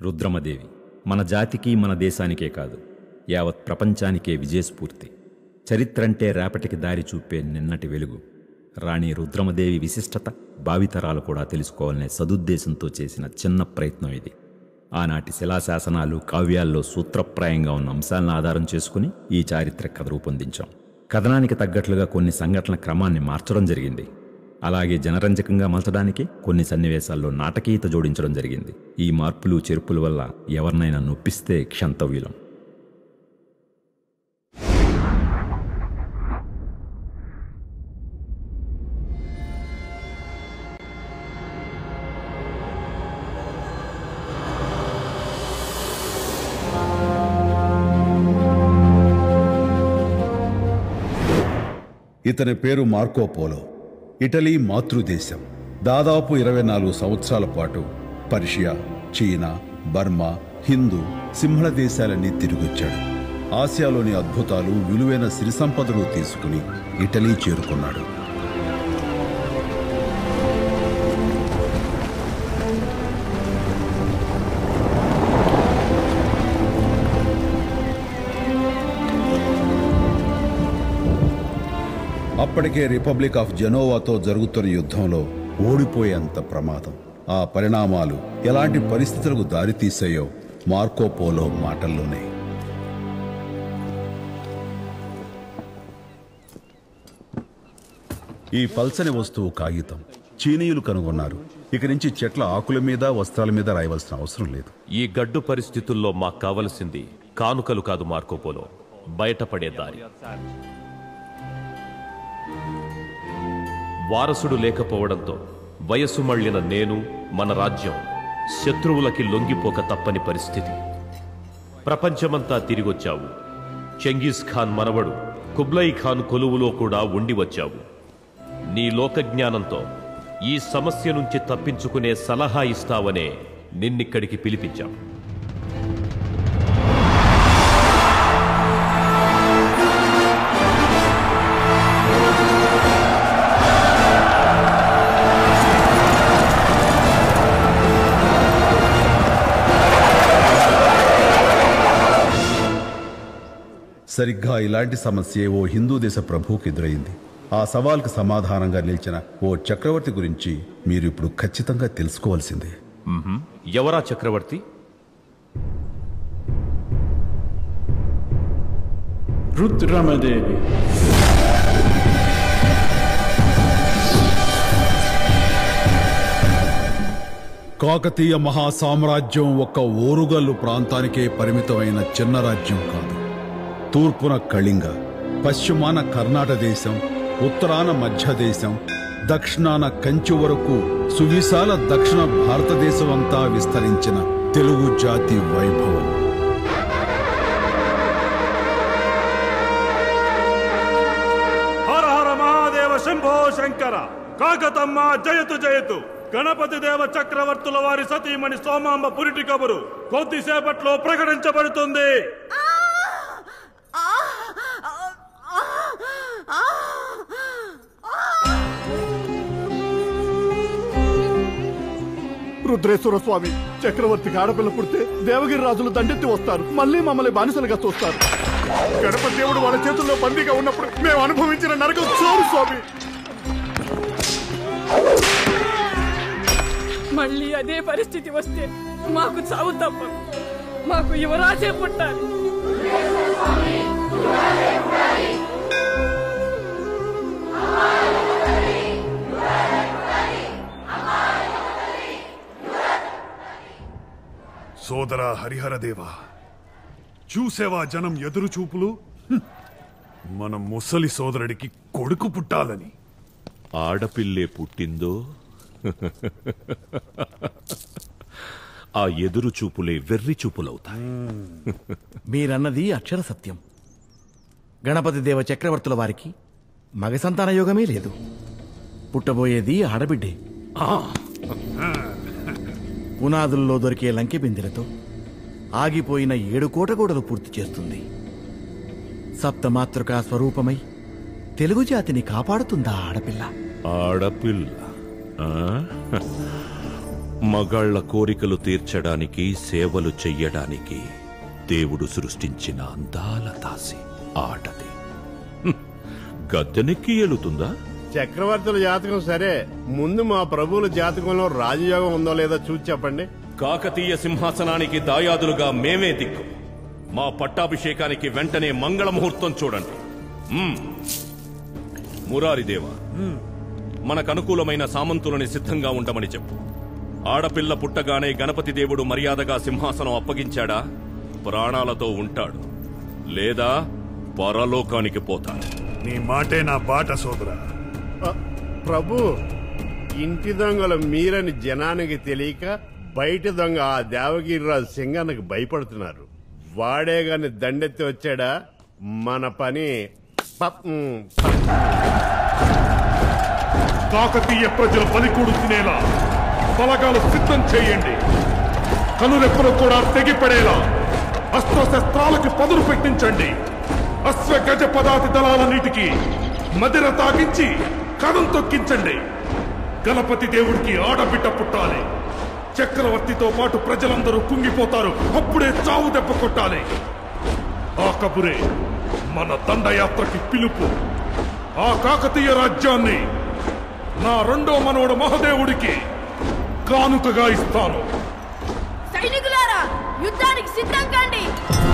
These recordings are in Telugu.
రుద్రమదేవి మన జాతికి మన దేశానికే కాదు యావత్ ప్రపంచానికే విజయస్ఫూర్తి చరిత్రంటే రేపటికి దారి చూపే నిన్నటి వెలుగు రాణి రుద్రమదేవి విశిష్టత భావితరాలు కూడా తెలుసుకోవాలనే సదుద్దేశంతో చేసిన చిన్న ప్రయత్నం ఇది ఆనాటి శిలాశాసనాలు కావ్యాల్లో సూత్రప్రాయంగా ఉన్న అంశాలను ఆధారం చేసుకుని ఈ చారిత్రక కథ రూపొందించాం కథనానికి తగ్గట్లుగా కొన్ని సంఘటనల క్రమాన్ని మార్చడం జరిగింది అలాగే జనరంజకంగా మలచడానికి కొన్ని సన్నివేశాల్లో నాటకీయత జోడించడం జరిగింది ఈ మార్పులు చేర్పుల వల్ల ఎవరినైనా నొప్పిస్తే క్షంతవ్యులం ఇతని పేరు మార్కో పోలో ఇటలీ మాతృదేశం దాదాపు ఇరవై నాలుగు సంవత్సరాల పాటు పర్షియా చీనా బర్మా హిందూ సింహళ దేశాలన్నీ తిరిగొచ్చాడు ఆసియాలోని అద్భుతాలు విలువైన సిరి సంపదలు తీసుకుని ఇటలీ చేరుకున్నాడు అప్పటికే రిపబ్లిక్ ఆఫ్ జెనోవాతో జరుగుతున్న యుద్ధంలో ఓడిపోయేంత ప్రమాదం ఆ పరిణామాలు ఎలాంటి పరిస్థితులకు దారితీసాయో మార్కో పోలో మాటల్లోనే ఈ పల్చని వస్తువు కాగితం చీనీయులు కనుగొన్నారు ఇక నుంచి చెట్ల ఆకుల మీద వస్త్రాల మీద రాయవలసిన అవసరం లేదు ఈ గడ్డు పరిస్థితుల్లో మాకు కావలసింది కానుకలు కాదు మార్కోపోలో బయటపడే దారి వారసుడు లేకపోవడంతో వయస్సు మళ్ళిన నేను మన రాజ్యం శత్రువులకి లొంగిపోక తప్పని పరిస్థితి ప్రపంచమంతా తిరిగొచ్చావు చెంగీస్ ఖాన్ మనవడు కుబ్లై ఖాన్ కొలువులో కూడా ఉండి వచ్చావు నీ లోకజ్ఞానంతో ఈ సమస్య నుంచి తప్పించుకునే సలహా ఇస్తావనే నిన్నిక్కడికి పిలిపించాం సరిగ్గా ఇలాంటి సమస్యే ఓ హిందూ దేశ ప్రభువుకి ఎదురైంది ఆ సవాల్కు సమాధానంగా నిలిచిన ఓ చక్రవర్తి గురించి మీరు ఇప్పుడు ఖచ్చితంగా తెలుసుకోవాల్సిందే ఎవరా చక్రవర్తి రుద్రమదేవి కాకతీయ మహాసామ్రాజ్యం ఒక్క ఓరుగల్లు ప్రాంతానికే పరిమితమైన చిన్న రాజ్యం కాదు తూర్పున కళింగ పశ్చిమాన కర్ణాటక దేశం ఉత్తరాన మధ్యదేశం దక్షిణాన కంచి వరకు సువిశాల దక్షిణ భారతదేశం అంతా విస్తరించిన తెలుగు జాతి వైభవం హర హర మహాదేవ శంభో శంకర కాకతమ్మ జయతు జయతు గణపతి దేవ చక్రవర్తుల వారి సతీమణి సోమాంబ పురిటి కబురు కొద్దిసేపట్లో ప్రకటించబడుతుంది రుద్రేశ్వర స్వామి చక్రవర్తికి ఆడపిల్ల పుడితే దేవగిరి రాజులు దండెత్తి వస్తారు మళ్ళీ మమ్మల్ని బానిసలుగా చూస్తారు గణపతి దేవుడు వాళ్ళ చేతుల్లో బందీగా ఉన్నప్పుడు మేము అనుభవించిన నరకం చూడు స్వామి మళ్ళీ అదే పరిస్థితి వస్తే మాకు చావు తప్ప మాకు యువరాజే పుట్టాలి సోదర హరిహరదేవా చూసేవా జనం ఎదురు చూపులు హ్మ్. మన ముసలి సోదరుడికి కొడుకు పుట్టాలని ఆడపిల్లే పుట్టిందో ఆ ఎదురు చూపులే వెర్రి చూపులవుతాయి మీరన్నది అక్షర సత్యం గణపతి దేవ చక్రవర్తుల వారికి మగ సంతాన యోగమే లేదు పుట్టబోయేది ఆడబిడ్డే పునాదుల్లో దొరికే లంకె బిందెలతో ఆగిపోయిన ఏడు కోటగోడలు పూర్తి చేస్తుంది సప్తమాతృకా స్వరూపమై తెలుగు జాతిని కాపాడుతుందా ఆడపిల్ల ఆడపిల్ల ఆ? మగాళ్ల కోరికలు తీర్చడానికి సేవలు చెయ్యడానికి దేవుడు సృష్టించిన అందాల దాసి ఆటది హ్మ్. గద్దెనెక్కి ఏలుతుందా చక్రవర్తుల జాతకం సరే ముందు మా ప్రభువుల జాతకంలో రాజయోగం ఉందో లేదో చూసి చెప్పండి కాకతీయ సింహాసనానికి దాయాదులుగా మేమే దిక్కు మా పట్టాభిషేకానికి వెంటనే మంగళ ముహూర్తం చూడండి మ్మ్. మురారిదేవ మనకు అనుకూలమైన సామంతులని సిద్ధంగా ఉండమని చెప్పు ఆడపిల్ల పుట్టగానే గణపతి దేవుడు మర్యాదగా సింహాసనం అప్పగించాడా ప్రాణాలతో ఉంటాడు లేదా పరలోకానికి పోతాడు నీ మాటే నా బాట సోదరా ఆ, ప్రభు ఇంటి దొంగలు మీరని జనానికి తెలియక బయట దొంగ ఆ దేవగిరిరాజు సింగన్నకు భయపడుతున్నారు వాడే గాని దండెత్తి వచ్చాడా మన పని పప్ ఉమ్, కాకతీయ ప్రజలు బలికూడు తినేలా బలగాలు సిద్ధం చేయండి కనురెప్పలు కూడా తెగిపడేలా అస్త్రశస్త్రాలకి పదులు పెట్టించండి అశ్వ గజ పదాతి దళాలన్నిటికీ మదిర తాగించి కథం తొక్కించండి గణపతి దేవుడికి ఆడబిడ్డ పుట్టాలి చక్రవర్తితో పాటు ప్రజలందరూ కుంగిపోతారు అప్పుడే చావు దెబ్బ కొట్టాలి ఆ కబురే మన దండయాత్రకి పిలుపు ఆ కాకతీయ రాజ్యాన్ని నా రెండో మనవడు మహదేవుడికి కానుకగా ఇస్తాను సైనికులారా యుద్ధానికి సిద్ధం కండి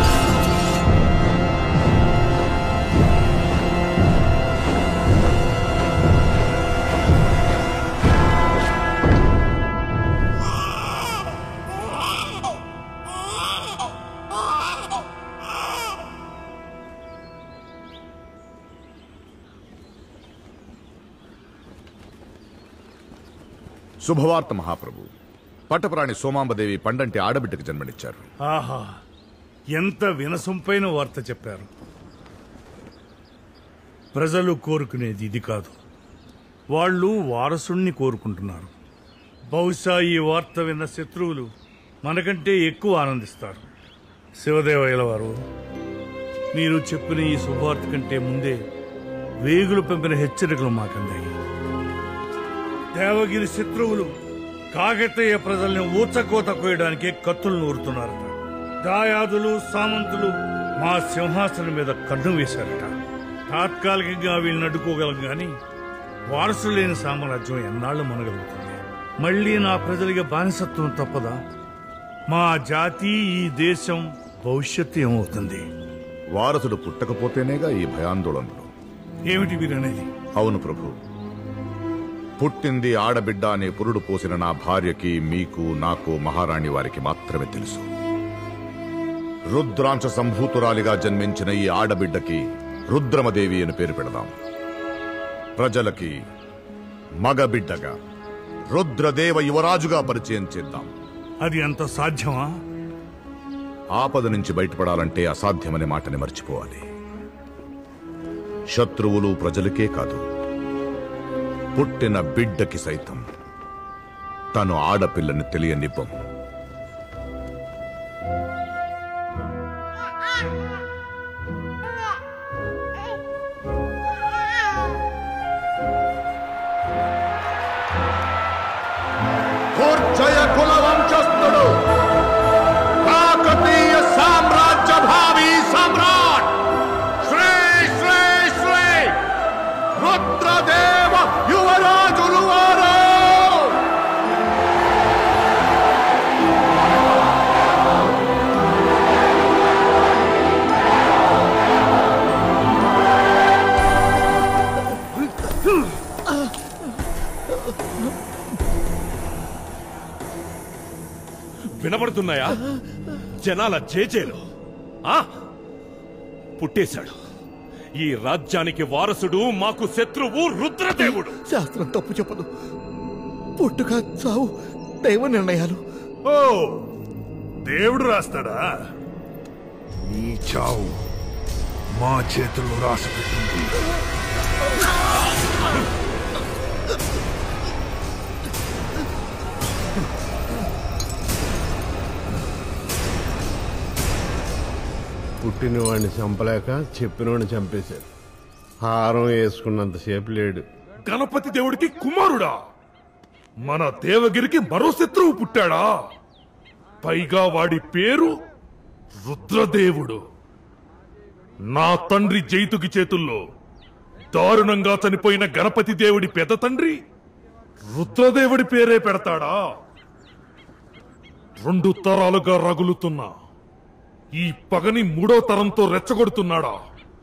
శుభవార్త మహాప్రభు పట్టపురాణి సోమాంబదేవి పండంటి ఆడబిడ్డకు జన్మనిచ్చారు ఆహా ఎంత వినసొంపైన వార్త చెప్పారు ప్రజలు కోరుకునేది ఇది కాదు వాళ్ళు వారసుణ్ణి కోరుకుంటున్నారు బహుశా ఈ వార్త విన్న శత్రువులు మనకంటే ఎక్కువ ఆనందిస్తారు శివదేవయ్యల వారు మీరు చెప్పిన ఈ శుభవార్త కంటే ముందే వేగులు పంపిన హెచ్చరికలు మాకందాయి దేవగిరి శత్రువులు కాకతీయ ప్రజల్ని ఊచకోత కోయడానికి కత్తులు నూరుతున్నారట దాయాదులు సామంతులు మా సింహాసనం మీద కన్ను వేశారట తాత్కాలికంగా వీళ్ళని అడ్డుకోగలం గాని వారసు లేని సామ్రాజ్యం ఎన్నాళ్ళు మనగలుగుతుంది మళ్ళీ నా ప్రజలకి బానిసత్వం తప్పదా మా జాతి ఈ దేశం భవిష్యత్తు ఏమవుతుంది వారసుడు పుట్టకపోతేనేగా ఈ భయాందోళనలు ఏమిటి వీరనేది అవును ప్రభు పుట్టింది ఆడబిడ్డ అనే పురుడు పోసిన నా భార్యకి మీకు నాకు మహారాణి వారికి మాత్రమే తెలుసు రుద్రాంశ సంభూతురాలిగా జన్మించిన ఈ ఆడబిడ్డకి రుద్రమదేవి అని పేరు పెడదాం ప్రజలకి మగబిడ్డగా రుద్రదేవ యువరాజుగా పరిచయం చేద్దాం అది అంత సాధ్యమా ఆపద నుంచి బయటపడాలంటే అసాధ్యమనే మాటని మర్చిపోవాలి శత్రువులు ప్రజలకే కాదు పుట్టిన బిడ్డకి సైతం తను ఆడపిల్లని తెలియనివ్వం కుల వంశస్థుడు కాకతీయ సామ్రాజ్య భావి సమ్రాట్ శ్రీ శ్రీ శ్రీ రుద్రదేవ యువరాజులు వారు వినబడుతున్నాయా జనాల చేజేలు ఆ పుట్టేశాడు ఈ రాజ్యానికి వారసుడు మాకు శత్రువు రుద్రదేవుడు శాస్త్రం తప్పు చెప్పదు పుట్టుక చావు దైవ నిర్ణయాలు ఓ దేవుడు రాస్తాడా నీ చావు మా చేతుల్లో రాసి పెట్టింది పుట్టిన వాడిని చంపలేక చెప్పినవాడిని చంపేశారు హారం వేసుకున్నంతసేపు లేడు గణపతి దేవుడికి కుమారుడా మన దేవగిరికి మరో శత్రువు పుట్టాడా పైగా వాడి పేరు రుద్రదేవుడు నా తండ్రి జైతుకి చేతుల్లో దారుణంగా చనిపోయిన గణపతి దేవుడి పెద్ద తండ్రి రుద్రదేవుడి పేరే పెడతాడా రెండు తరాలుగా రగులుతున్నా ఈ పగని మూడో తరంతో రెచ్చగొడుతున్నాడా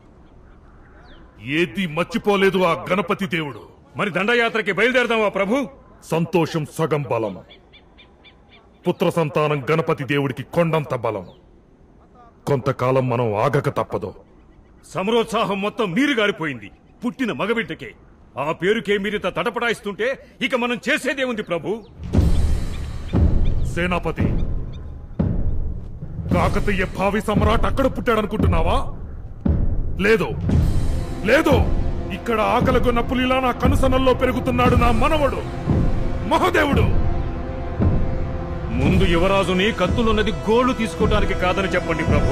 ఏది మర్చిపోలేదు ఆ గణపతి దేవుడు మరి దండయాత్రకి బయలుదేరదామా ప్రభు సంతోషం సగం బలం పుత్ర సంతానం గణపతి దేవుడికి కొండంత బలం కొంతకాలం మనం ఆగక తప్పదు సమరోత్సాహం మొత్తం నీరు గారిపోయింది పుట్టిన మగబిడ్డకే ఆ పేరుకే మీరింత తటపటాయిస్తుంటే ఇక మనం చేసేదేముంది ప్రభు సేనాపతి కాకతీయ భావి సమ్రాట్ అక్కడ పుట్టాడనుకుంటున్నావా లేదు లేదు ఇక్కడ ఆకలిగొన్న పులిలా నా కనుసనల్లో పెరుగుతున్నాడు నా మనవడు మహదేవుడు ముందు యువరాజుని కత్తులున్నది గోళ్లు తీసుకోవడానికి కాదని చెప్పండి ప్రభు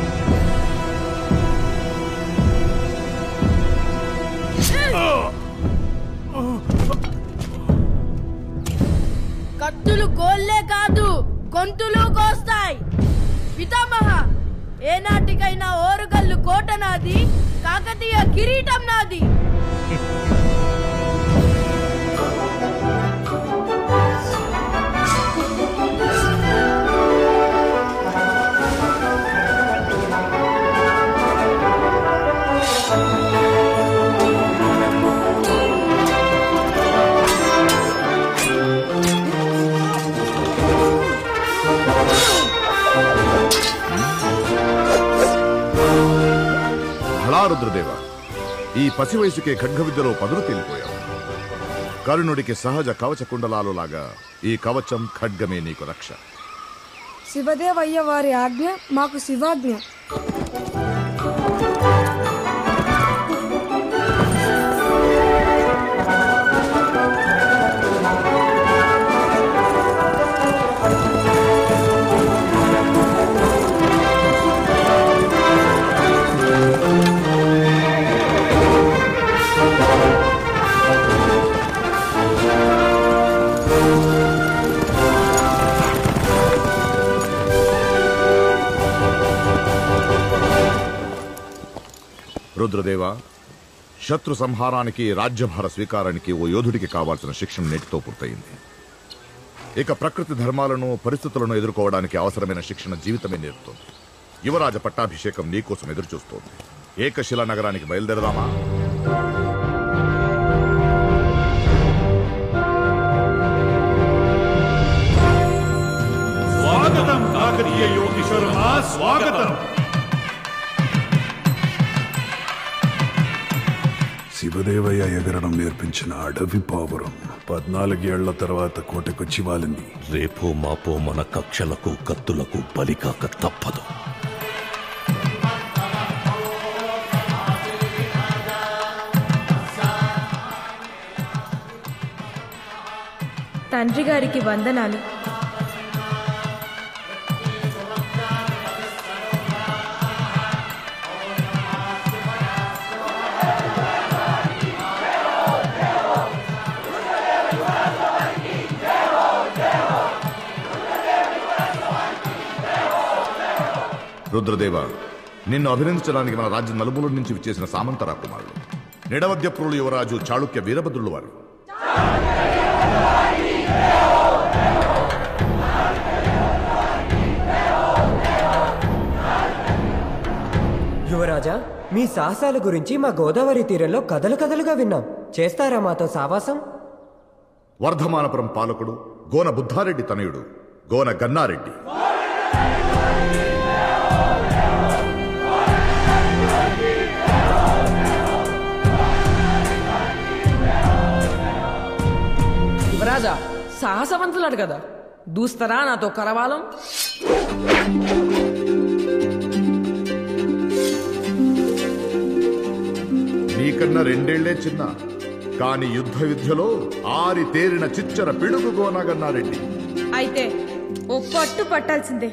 కత్తులు గోల్లే కాదు గొంతులు కోస్తాయి పితామహ ఏనాటికైనా ఓరుగల్లు కోట నాది కాకతీయ కిరీటం నాది భళా రుద్రదేవ ఈ పసి వయసుకే ఖడ్గ విద్యలో పదులు తేలిపోయావు కరుణుడికి సహజ కవచ కుండలాలు లాగా ఈ కవచం ఖడ్గమే నీకు రక్ష శివదేవయ్య వారి ఆజ్ఞ మాకు శివాజ్ఞ రుద్రదేవ శత్రు సంహారానికి రాజ్యభార స్వీకారానికి ఓ యోధుడికి కావాల్సిన శిక్షణ నేటితో పూర్తయింది ఇక ప్రకృతి ధర్మాలను పరిస్థితులను ఎదుర్కోవడానికి అవసరమైన శిక్షణ జీవితమే నేర్పుతోంది యువరాజ పట్టాభిషేకం నీకోసం ఎదురుచూస్తోంది ఏకశిలా నగరానికి బయలుదేరదామా స్వాగతం కాకతీయ యోగి శర్మ స్వాగతం శివదేవయ్య ఎగరడం నేర్పించిన అడవి పావురం పద్నాలుగేళ్ల తర్వాత కోటకొచ్చి వాలింది రేపో మాపో మన కక్షలకు కత్తులకు బలికాక తప్పదు తండ్రి గారికి వందనాలు రుద్రదేవ నిన్ను అభినందించడానికి మన రాజ్యం నలుమూల నుంచి విచ్చేసిన సామంత రాకుమారులు నిడవద్యపురులు యువరాజు చాళుక్య వీరభద్రులు వారు యువరాజా మీ సాహసాల గురించి మా గోదావరి తీరంలో కథలు కథలుగా విన్నాం చేస్తారా మాతో సావాసం వర్ధమానపురం పాలకుడు గోన బుద్ధారెడ్డి తనయుడు గోన గన్నారెడ్డి యువరాజా సాహసవంతులాడు కదా దూస్తారా నాతో కరవాలం నీకన్నా రెండేళ్లే చిన్న కాని యుద్ధ విద్యలో ఆరి తేరిన చిచ్చర పిడుగు గోన గన్నారెడ్డి అయితే ఓ పట్టు పట్టాల్సిందే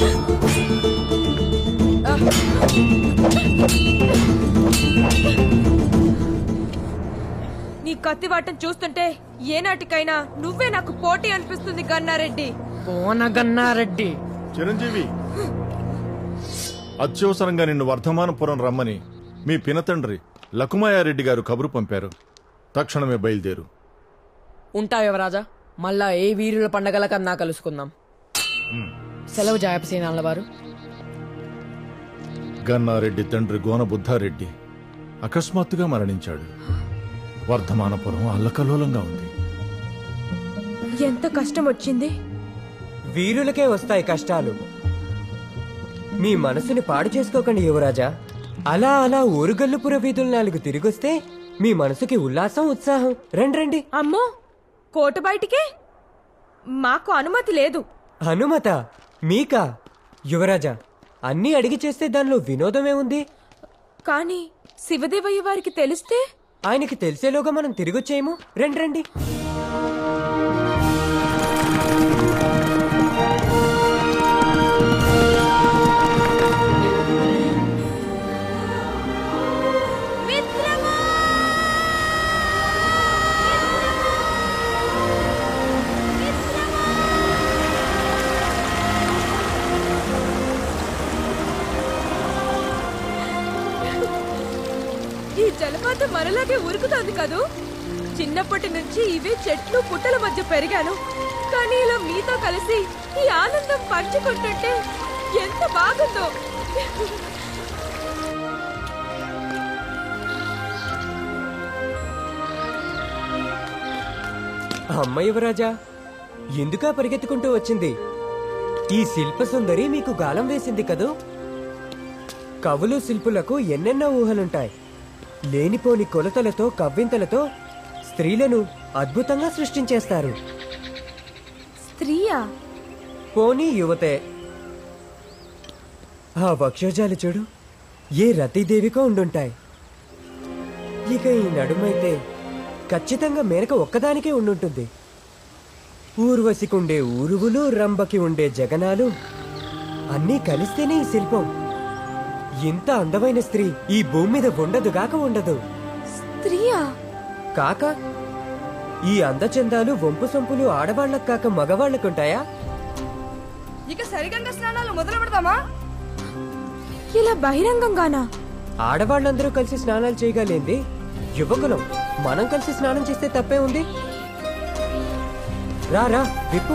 నీ కత్తివాటం చూస్తుంటే ఏనాటికైనా నువ్వే నాకు పోటీ అనిపిస్తుంది గన్నారెడ్డి పోనగన్నారెడ్డి చిరంజీవి అత్యవసరంగా నిన్ను వర్ధమానపురం రమ్మని మీ పినతండ్రి లకుమాయారెడ్డి గారు కబురు పంపారు తక్షణమే బయలుదేరు ఉంటా యువరాజా మళ్ళా ఏ వీరుల పండగల కన్నా కలుసుకుందాం సెలవు జాయపసేనాల వారు గన్నారెడ్డి తండ్రి గోన బుద్ధారెడ్డి అకస్మాత్తుగా మరణించాడు వర్ధమానపురం అల్లకల్లోలంగా ఉంది ఎంత కష్టం వచ్చింది వీరులకే వస్తాయి కష్టాలు మీ మనసుని పాడు చేసుకోకండి యువరాజా అలా అలా ఊరుగల్లుపుర వీధులు నాలుగు తిరిగొస్తే మీ మనసుకి ఉల్లాసం ఉత్సాహం రండి రండి అమ్మో కోట బయటికే మాకు అనుమతి లేదు హనుమత మీకా యువరాజా అన్నీ అడిగి చేస్తే దానిలో వినోదమే ఉంది కానీ శివదేవయ్య వారికి తెలిస్తే ఆయనకి తెలిసేలోగా మనం తిరిగొచ్చేయము రండి రండి ఈ జలపాతం మనలాగే ఉరుకుతుంది కదూ చిన్నప్పటి నుంచి ఇవే చెట్లు పుట్టల మధ్య పెరిగాను కానీ ఇలా మీతో కలిసి ఈ ఆనందం పంచుకుంటుంటే ఎంత బాగుందో అమ్మ యువరాజా ఎందుకా పరిగెత్తుకుంటూ వచ్చింది ఈ శిల్ప సుందరి మీకు గాలం వేసింది కదూ కవులు శిల్పులకు ఎన్నెన్నో ఊహలుంటాయి లేనిపోని కొలతలతో కవ్వింతలతో స్త్రీలను అద్భుతంగా సృష్టించేస్తారు స్త్రీయా పోనీ యువతే ఆ వక్షోజాలు చూడు ఏ రతీదేవికో ఉండుంటాయి ఇక ఈ నడుమైతే ఖచ్చితంగా మేనక ఒక్కదానికే ఉండుంటుంది ఊర్వశికుండే ఊరువులు రంభకి ఉండే జగనాలు అన్నీ కలిస్తేనే ఈ శిల్పం ఇంత అందమైన స్త్రీ ఈ భూమి మీద ఉండదుగాక ఉండదు స్త్రీయా కాక ఈ అందచందాలు వంపు సొంపులు ఆడవాళ్లకు కాక మగవాళ్లకుంటాయా ఇక సరిగంగా స్నానాలు మొదలు పెడదామా ఇలా బహిరంగంగానా ఆడవాళ్ళందరూ కలిసి స్నానాలు చేయగలేంది యువకులం మనం కలిసి స్నానం చేస్తే తప్పే ఉంది రా రా విప్పు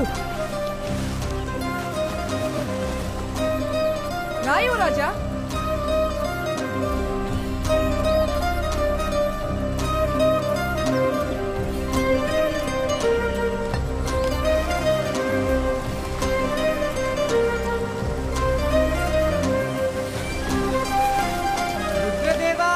రాయు రాజా రుద్రదేవా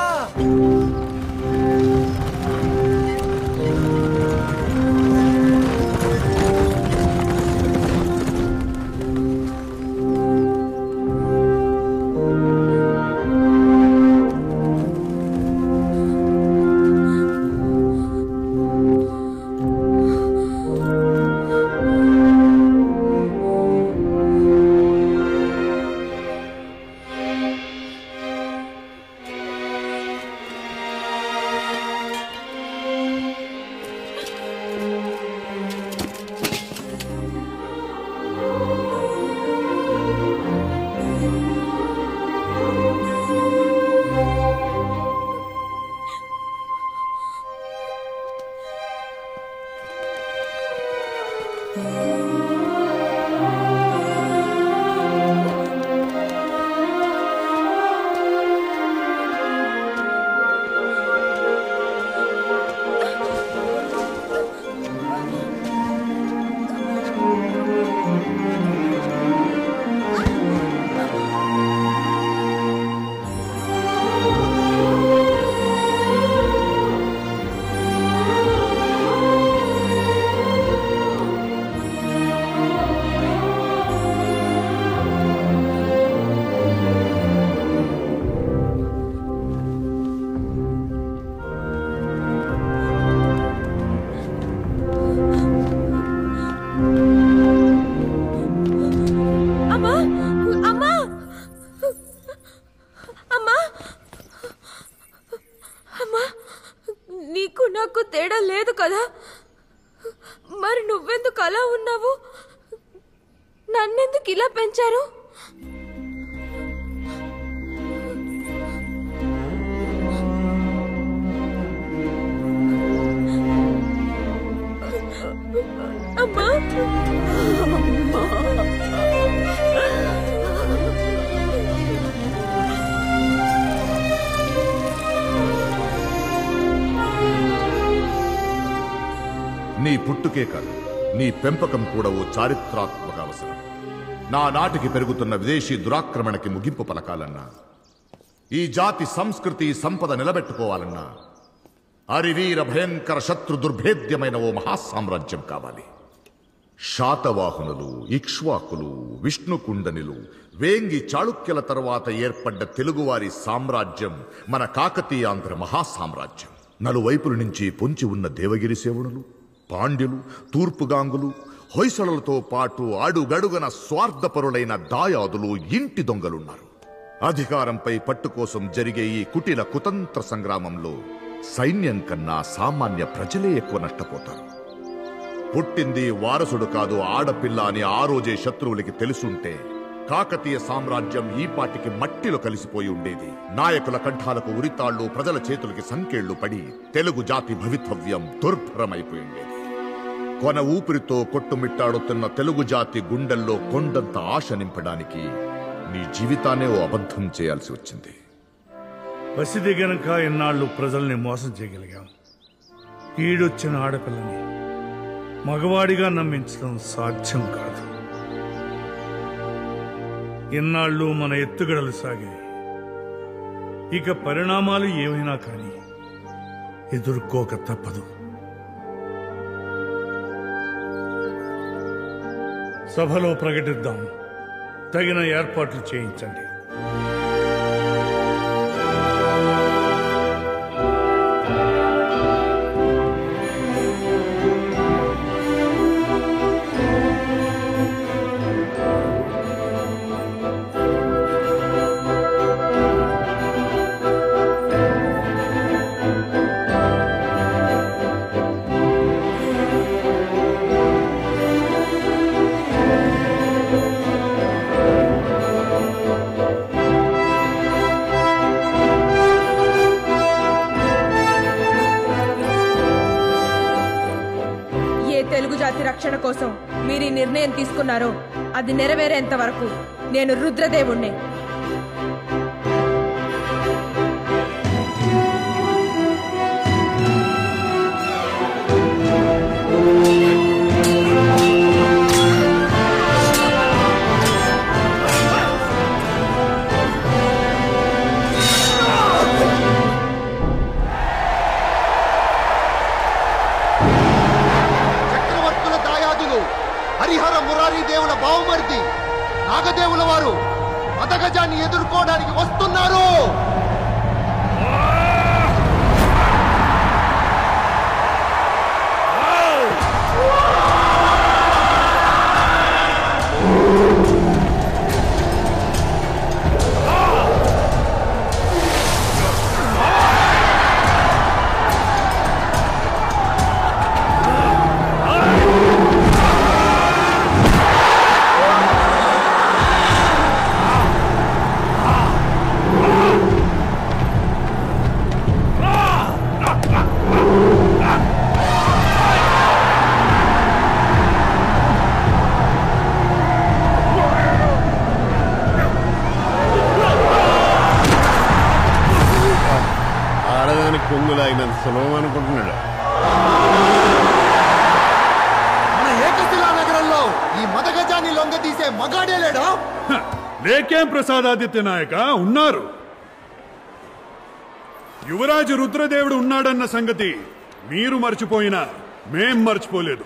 ఎందుకు అలా ఉన్నావు నన్నెందుకు ఇలా పెంచారు అమ్మా నీ పుట్టుకే కాదు నీ పెంపకం కూడా ఓ చారిత్రాత్మక అవసరం నా నాటికి పెరుగుతున్న విదేశీ దురాక్రమణకి ముగింపు పలకాలన్నా ఈ జాతి సంస్కృతి సంపద నిలబెట్టుకోవాలన్నా అరివీర భయంకర శత్రు దుర్భేద్యమైన ఓ మహాసామ్రాజ్యం కావాలి శాతవాహనులు ఇక్ష్వాకులు విష్ణుకుండనిలు వేంగి చాళుక్యుల తరువాత ఏర్పడ్డ తెలుగువారి సామ్రాజ్యం మన కాకతీయాంధ్ర మహాసామ్రాజ్యం నలువైపుల నుంచి పొంచి ఉన్న దేవగిరి సేవణులు పాండ్యులు తూర్పుగాంగులు హొయసలతో పాటు అడుగడుగన స్వార్థపరులైన దాయాదులు ఇంటి దొంగలున్నారు అధికారంపై పట్టు కోసం జరిగే ఈ కుటిల కుతంత్ర సంగ్రామంలో సైన్యం కన్నా సామాన్య ప్రజలే ఎక్కువ నష్టపోతారు పుట్టింది వారసుడు కాదు ఆడపిల్ల అని ఆ రోజే శత్రువులకి తెలుసుంటే కాకతీయ సామ్రాజ్యం ఈ పాటికి మట్టిలో కలిసిపోయి ఉండేది నాయకుల కంఠాలకు ఉరితాళ్లు ప్రజల చేతులకి సంకేళ్లు పడి తెలుగు జాతి భవితవ్యం దుర్భరమైపోయి ఉండేది కొన ఊపిరితో కొట్టుమిట్టాడుతున్న తెలుగు జాతి గుండెల్లో కొండంత ఆశ నింపడానికి నీ జీవితాన్నే ఓ అబద్ధం చేయాల్సి వచ్చింది పసిది గనక ఇన్నాళ్ళు ప్రజల్ని మోసం చేయగలిగాం ఈడొచ్చిన ఆడపిల్లని మగవాడిగా నమ్మించడం సాధ్యం కాదు ఇన్నాళ్ళు మన ఎత్తుగడలు సాగాయి ఇక పరిణామాలు ఏమైనా కానీ ఎదుర్కోక తప్పదు సభలో ప్రకటిద్దాం తగిన ఏర్పాట్లు చేయించండి ఏ తెలుగు జాతి రక్షణ కోసం మీరు ఈ నిర్ణయం తీసుకున్నారో అది నెరవేరేంత వరకు నేను రుద్రదేవుణ్ణి చక్రవర్తుల దాయాదులు హరిహర మురారి దేవుల బావమర్ది నాగదేవుల వారు మదగజాన్ని ఎదుర్కోవడానికి వస్తున్నారు ఆడదానికి కొంగులాగినంత సులభం అనుకుంటున్నాడు మన ఏకశిలా నగరంలో ఈ మదగజాన్ని లొంగ తీసే మగాడే లేడా లేకేం ప్రసాదాదిత్య నాయక ఉన్నారు యువరాజు రుద్రదేవుడు ఉన్నాడన్న సంగతి మీరు మర్చిపోయినా మేం మర్చిపోలేదు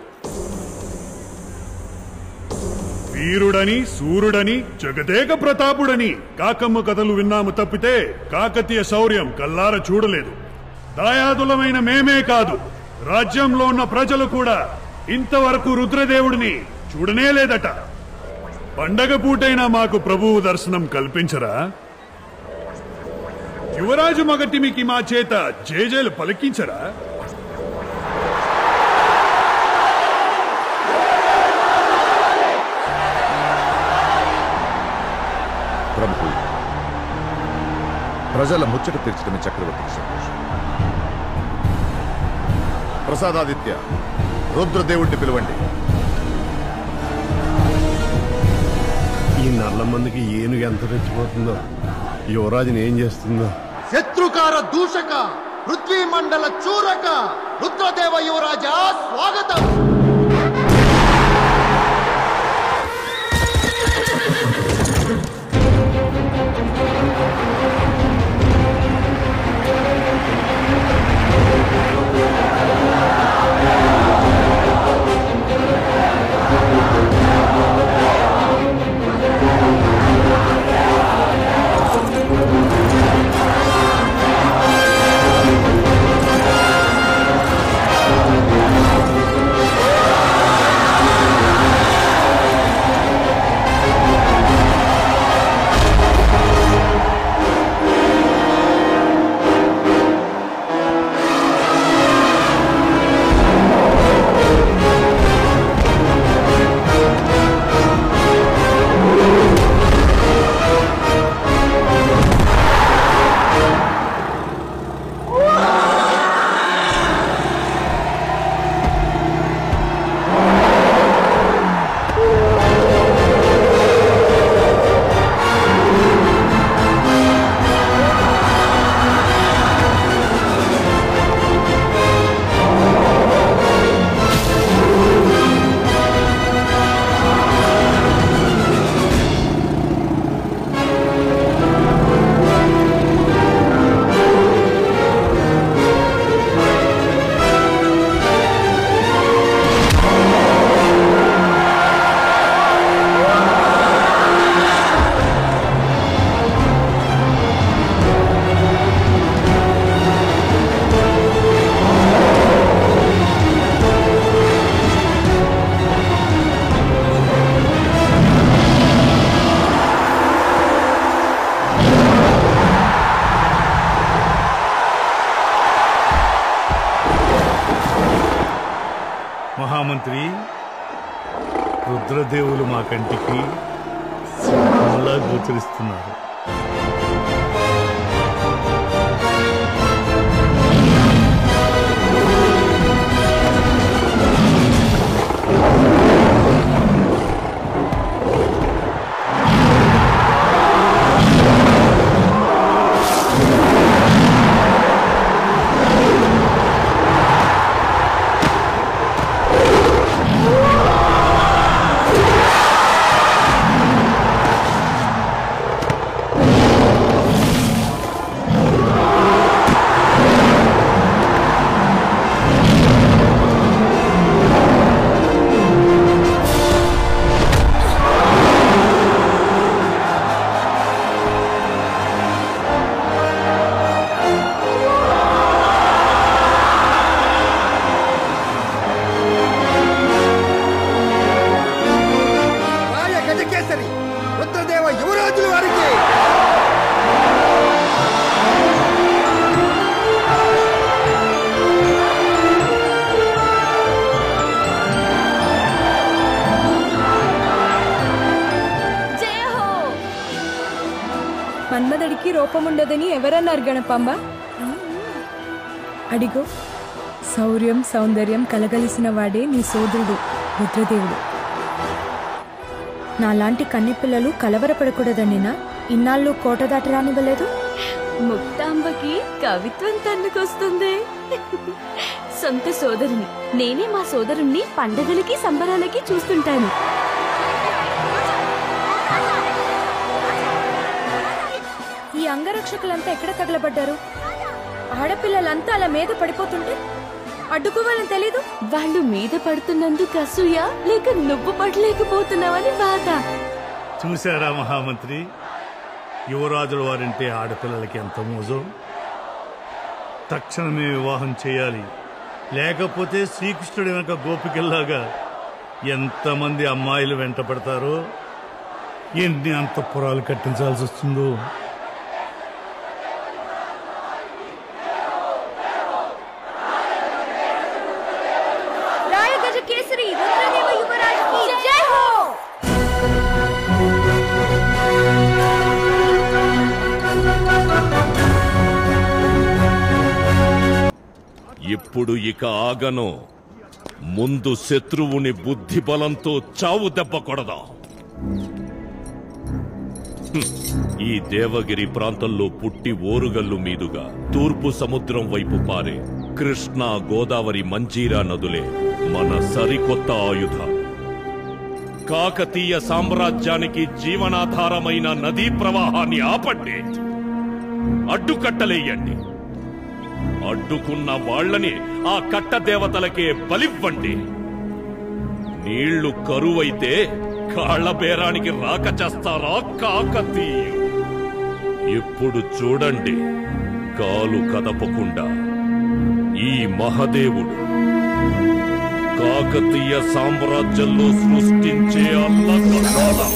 వీరుడని సూర్యుడని జగదేక ప్రతాపుడని కాకమ్మ కథలు విన్నాము తప్పితే కాకతీయ శౌర్యం కల్లార చూడలేదు దాయాదులమైన మేమే కాదు రాజ్యంలో ఉన్న ప్రజలు కూడా ఇంతవరకు రుద్రదేవుడిని చూడనే లేదట పండగ పూటైనా మాకు ప్రభువు దర్శనం కల్పించరా యువరాజు మగటిమికి మా చేత జేజేలు పలికించరా ప్రజల ముచ్చట తీర్చడమే చక్రవర్తికి సంతోషం ప్రసాదాదిత్య రుద్రదేవుడిని పిలవండి ఈ నల్ల మందికి ఏనుగు ఎంత రెచ్చిపోతుందో యువరాజుని ఏం చేస్తుందో శత్రుకార దూషక పృథ్వీ మండల చూరక రుద్రదేవ యువరాజా స్వాగతం మహామంత్రి రుద్రదేవులు మా కంటికి సింహంలా గోచరిస్తున్నారు రాయ గజకేసరి రుద్రదేవ యువరాజుల వారికి మన్మధుడికి రూపముండదని ఎవరన్నారు గణపమ్మ అడిగో శౌర్యం సౌందర్యం కలగలిసిన వాడే నీ సోదరుడు రుద్రదేవుడు నాలాంటి కన్నెపిల్లలు కలవరపడకూడదనినా ఇన్నాళ్ళు కోట దాటి రానివ్వలేదు ముక్తాంబకి కవిత్వం తన్నుకొస్తుంది సొంత సోదరుని నేనే మా సోదరుణ్ణి పండగలకి సంబరాలకి చూస్తుంటాను ఈ అంగరక్షకులంతా ఎక్కడ తగలబడ్డారు ఆడపిల్లలంతా అలా మీద పడిపోతుంటే అడ్డుకోవాలని తెలీదు వాళ్ళు మీద పడుతున్నందుకు అసూయ లేక నువ్వు పడలేకపోతున్నావని బాధ చూశారా మహామంత్రి యువరాజుల వారంటే ఆడపిల్లలకి ఎంత మోజో తక్షణమే వివాహం చేయాలి లేకపోతే శ్రీకృష్ణుడి వెనక గోపికల్లాగా ఎంతమంది అమ్మాయిలు వెంట పడతారో ఎన్ని అంతఃపురాలు కట్టించాల్సి వస్తుందో రాయ గజ కేసరి రుద్రదేవ యువరాజుకి జై హో ఆ ఇప్పుడు ఇక ఆగను ముందు శత్రువుని బుద్ధి బలంతో చావు దెబ్బ కొడదాం హ్మ్. ఈ దేవగిరి ప్రాంతంలో పుట్టి ఓరుగల్లు మీదుగా తూర్పు సముద్రం వైపు పారే కృష్ణా గోదావరి మంజీరా నదులే మన సరికొత్త ఆయుధం కాకతీయ సామ్రాజ్యానికి జీవనాధారమైన నదీ ప్రవాహాన్ని ఆపండి అడ్డుకట్టలేయండి అడ్డుకున్న వాళ్ళని ఆ కట్ట దేవతలకే బలివ్వండి నీళ్లు కరువైతే కాళ్ల బేరానికి రాక చేస్తారా కాకతీయు ఇప్పుడు చూడండి కాలు కదపకుండా ఈ మహదేవుడు కాకతీయ సామ్రాజ్యంలో సృష్టించే అల్లకల్లోలం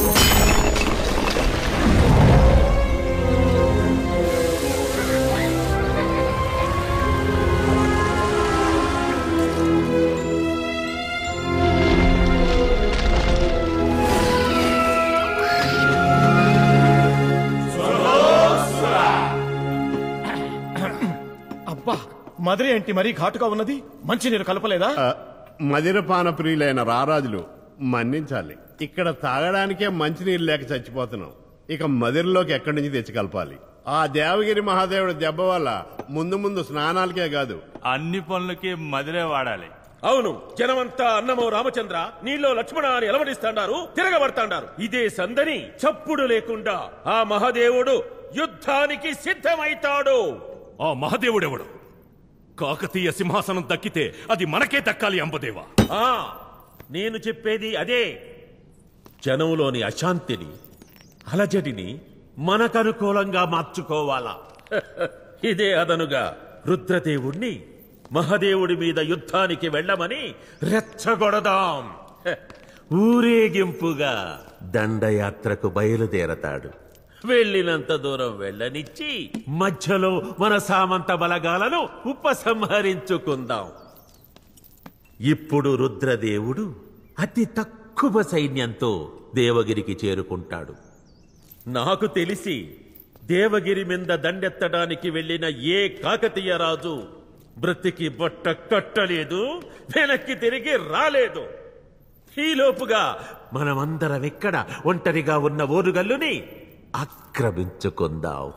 అబ్బా మధుర ఏంటి మరీ ఘాటుగా ఉన్నది మంచి నీరు కలపలేదా మదిరపాన ప్రియులైన రారాజులు మన్నించాలి ఇక్కడ తాగడానికే మంచినీరు లేక చచ్చిపోతున్నాం ఇక మదిరలోకి ఎక్కడి నుంచి తెచ్చి ఆ దేవగిరి మహాదేవుడి దెబ్బ వల్ల ముందు ముందు స్నానాలకే కాదు అన్ని పనులకి మదిరే వాడాలి అవును జనమంతా అన్నమో రామచంద్ర నీలో లక్ష్మణ అని ఎలవడిస్తాండారు తిరగబడతాండారు ఇదే సందని చప్పుడు లేకుండా ఆ మహాదేవుడు యుద్ధానికి సిద్ధమైతాడు ఆ మహదేవుడెవడు కాకతీయ సింహాసనం దక్కితే అది మనకే దక్కాలి అంబదేవా ఆ నేను చెప్పేది అదే జనంలోని అశాంతిని అలజడిని మనకనుకూలంగా మార్చుకోవాలా ఇదే అదనుగా రుద్రదేవుణ్ణి మహదేవుడి మీద యుద్ధానికి వెళ్ళమని రెచ్చగొడదాం హ, ఊరేగింపుగా దండయాత్రకు బయలుదేరతాడు వెళ్ళినంత దూరం వెళ్ళనిచ్చి మధ్యలో మన సామంత బలగాలను ఉపసంహరించుకుందాం ఇప్పుడు రుద్రదేవుడు అతి తక్కువ సైన్యంతో దేవగిరికి చేరుకుంటాడు నాకు తెలిసి దేవగిరి మీద దండెత్తడానికి వెళ్ళిన ఏ కాకతీయ రాజు బ్రతికి బట్ట కట్టలేదు వెనక్కి తిరిగి రాలేదు ఈలోపుగా మనమందరం ఇక్కడ ఒంటరిగా ఉన్న ఓరుగల్లుని ఆక్రమించుకుందాం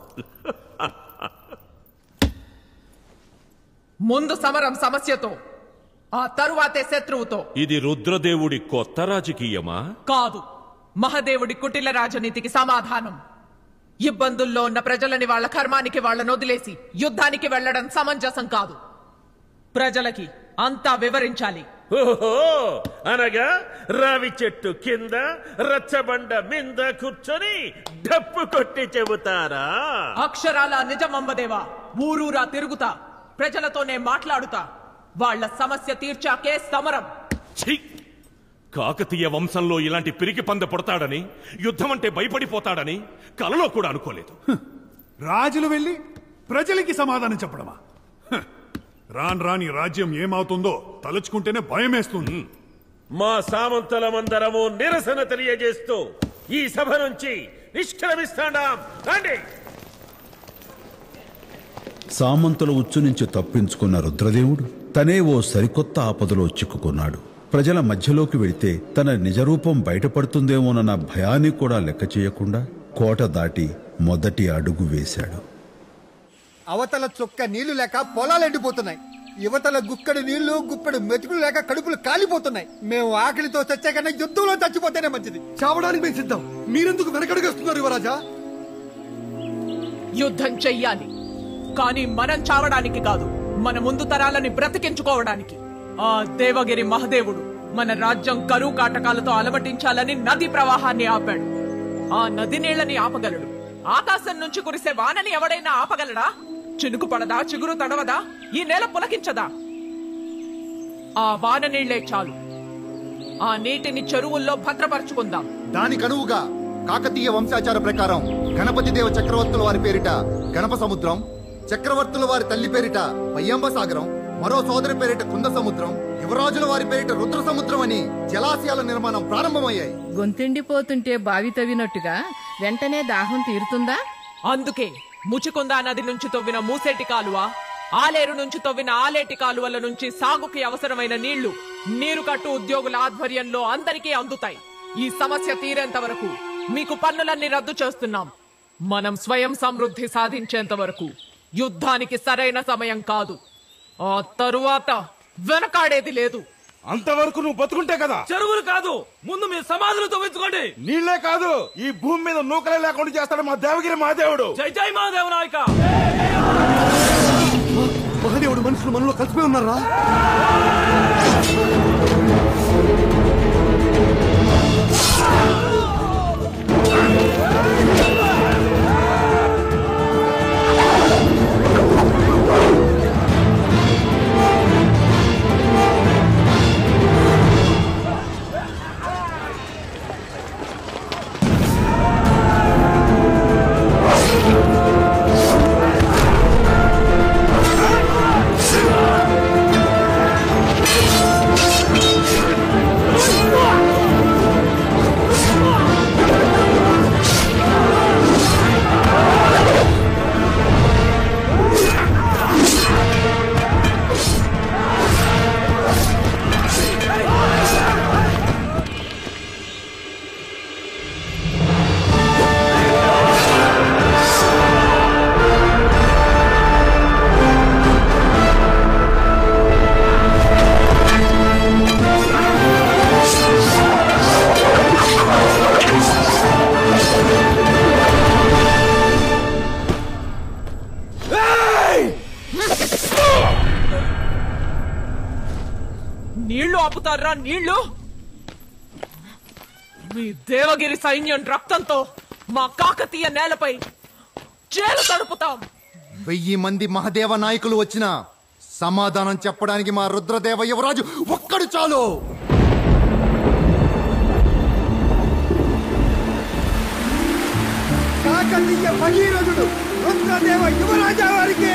ముందు సమరం సమస్యతో ఆ తరువాతే శత్రువుతో ఇది రుద్రదేవుడి కొత్త రాజకీయమా కాదు మహదేవుడి కుటిల రాజనీతికి సమాధానం ఇబ్బందుల్లో ఉన్న ప్రజలని వాళ్ళ కర్మానికి వాళ్ళను వదిలేసి యుద్ధానికి వెళ్లడం సమంజసం కాదు ప్రజలకి అంతా వివరించాలి ఓహో అనగా రావి చెట్టు కింద రచ్చబండ మింద కూర్చొని డప్పు కొట్టి చెబుతారా అక్షరాల నిజమంబదేవా ఊరూరా తిరుగుతా ప్రజలతోనే మాట్లాడుతా వాళ్ళ సమస్య తీర్చాకే సమరం ఛీ! కాకతీయ వంశంలో ఇలాంటి పిరికి పంద పుడతాడని యుద్ధం అంటే భయపడిపోతాడని కలలో కూడా అనుకోలేదు రాజులు వెళ్ళి ప్రజలకి సమాధానం చెప్పడమా హ, రాన్ రాని రాజ్యం ఏమవుతుందో తలుచుకుంటేనే భయమేస్తుంది మా సామంతులమందరము నిరసన తెలియజేస్తూ ఈ సభ నుంచి నిష్క్రమిస్తాడాం రండి సామంతుల ఉచ్చు నుంచి తప్పించుకున్న రుద్రదేవుడు తనే ఓ సరికొత్త ఆపదలో చిక్కుకున్నాడు ప్రజల మధ్యలోకి వెళితే తన నిజరూపం బయటపడుతుందేమోనన్న భయాన్ని కూడా లెక్క చేయకుండా కోట దాటి మొదటి అడుగు వేశాడు అవతల చొక్క నీళ్లు లేక పొలాలు ఎండిపోతున్నాయి యువతల గుక్కడి నీళ్లు గుప్పెడు మెతుకులు లేక కడుపులు కాలిపోతున్నాయి మేము ఆకలితో చచ్చే కన్నా యుద్ధంలో చచ్చిపోతేనే మంచిది చావడానికి మేము సిద్ధం మీరెందుకు వెనకడుగస్తున్నారు యువరాజా యుద్ధం చెయ్యాలి కానీ మనం చావడానికి కాదు మన ముందు తరాలని బ్రతికించుకోవడానికి ఆ దేవగిరి మహదేవుడు మన రాజ్యం కరువు కాటకాలతో అలమటించాలని నది ప్రవాహాన్ని ఆపాడు ఆ నది నీళ్లని ఆపగలడు ఆకాశం నుంచి కురిసే వానని ఎవడైనా ఆపగలడా చినుకు పడదా చిగురు తడవదా ఈ నేల పులకించదా ఆ వాన నీళ్లే చాలు ఆ నీటిని చెరువుల్లో భద్రపరుచుకుందాం దానికనువుగా కాకతీయ వంశాచార ప్రకారం గణపతి దేవ చక్రవర్తుల వారి పేరిట గణప సముద్రం చక్రవర్తుల వారి తల్లి పేరిట పయ్యంబ సాగరం మరో సోదరి పేరిట కుంద సముద్రం యువరాజుల వారి పేరిట రుద్ర సముద్రం అని జలాశయాల నిర్మాణం ప్రారంభమయ్యాయి గొంతెండిపోతుంటే బావి తవ్వినట్టుగా వెంటనే దాహం తీరుతుందా అందుకే ముచుకుందా నది నుంచి తవ్విన మూసేటి కాలువ ఆలేరు నుంచి తవ్విన ఆలేటి కాలువల నుంచి సాగుకి అవసరమైన నీళ్లు నీరు కట్టు ఉద్యోగుల ఆధ్వర్యంలో అందరికీ అందుతాయి ఈ సమస్య తీరేంత వరకు మీకు పన్నులన్నీ రద్దు చేస్తున్నాం మనం స్వయం సమృద్ధి సాధించేంత వరకు యుద్ధానికి సరైన సమయం కాదు ఆ తరువాత వెనకాడేది లేదు అంతవరకు నువ్వు బతుకుంటే కదా చెరువులు కాదు ముందు మీ సమాధులు తవ్వించుకోండి నీళ్లే కాదు ఈ భూమి మీద నూకలే లేకుండా చేస్తాడు మా దేవగిరి మహాదేవుడు జై జై మహాదేవ నాయక మహాదేవుడు మనుషులు మనలో కలిసిపోయి ఉన్నారా నీళ్లు ఆపుతారా నీళ్లు మీ దేవగిరి సైన్యం రక్తంతో మా కాకతీయ నేలపై చేలు తడుపుతాం వెయ్యి మంది మహదేవ నాయకులు వచ్చినా సమాధానం చెప్పడానికి మా రుద్రదేవ యువరాజు ఒక్కడు చాలు కాకతీయ భగీరథుడు రుద్రదేవ యువరాజా వారికి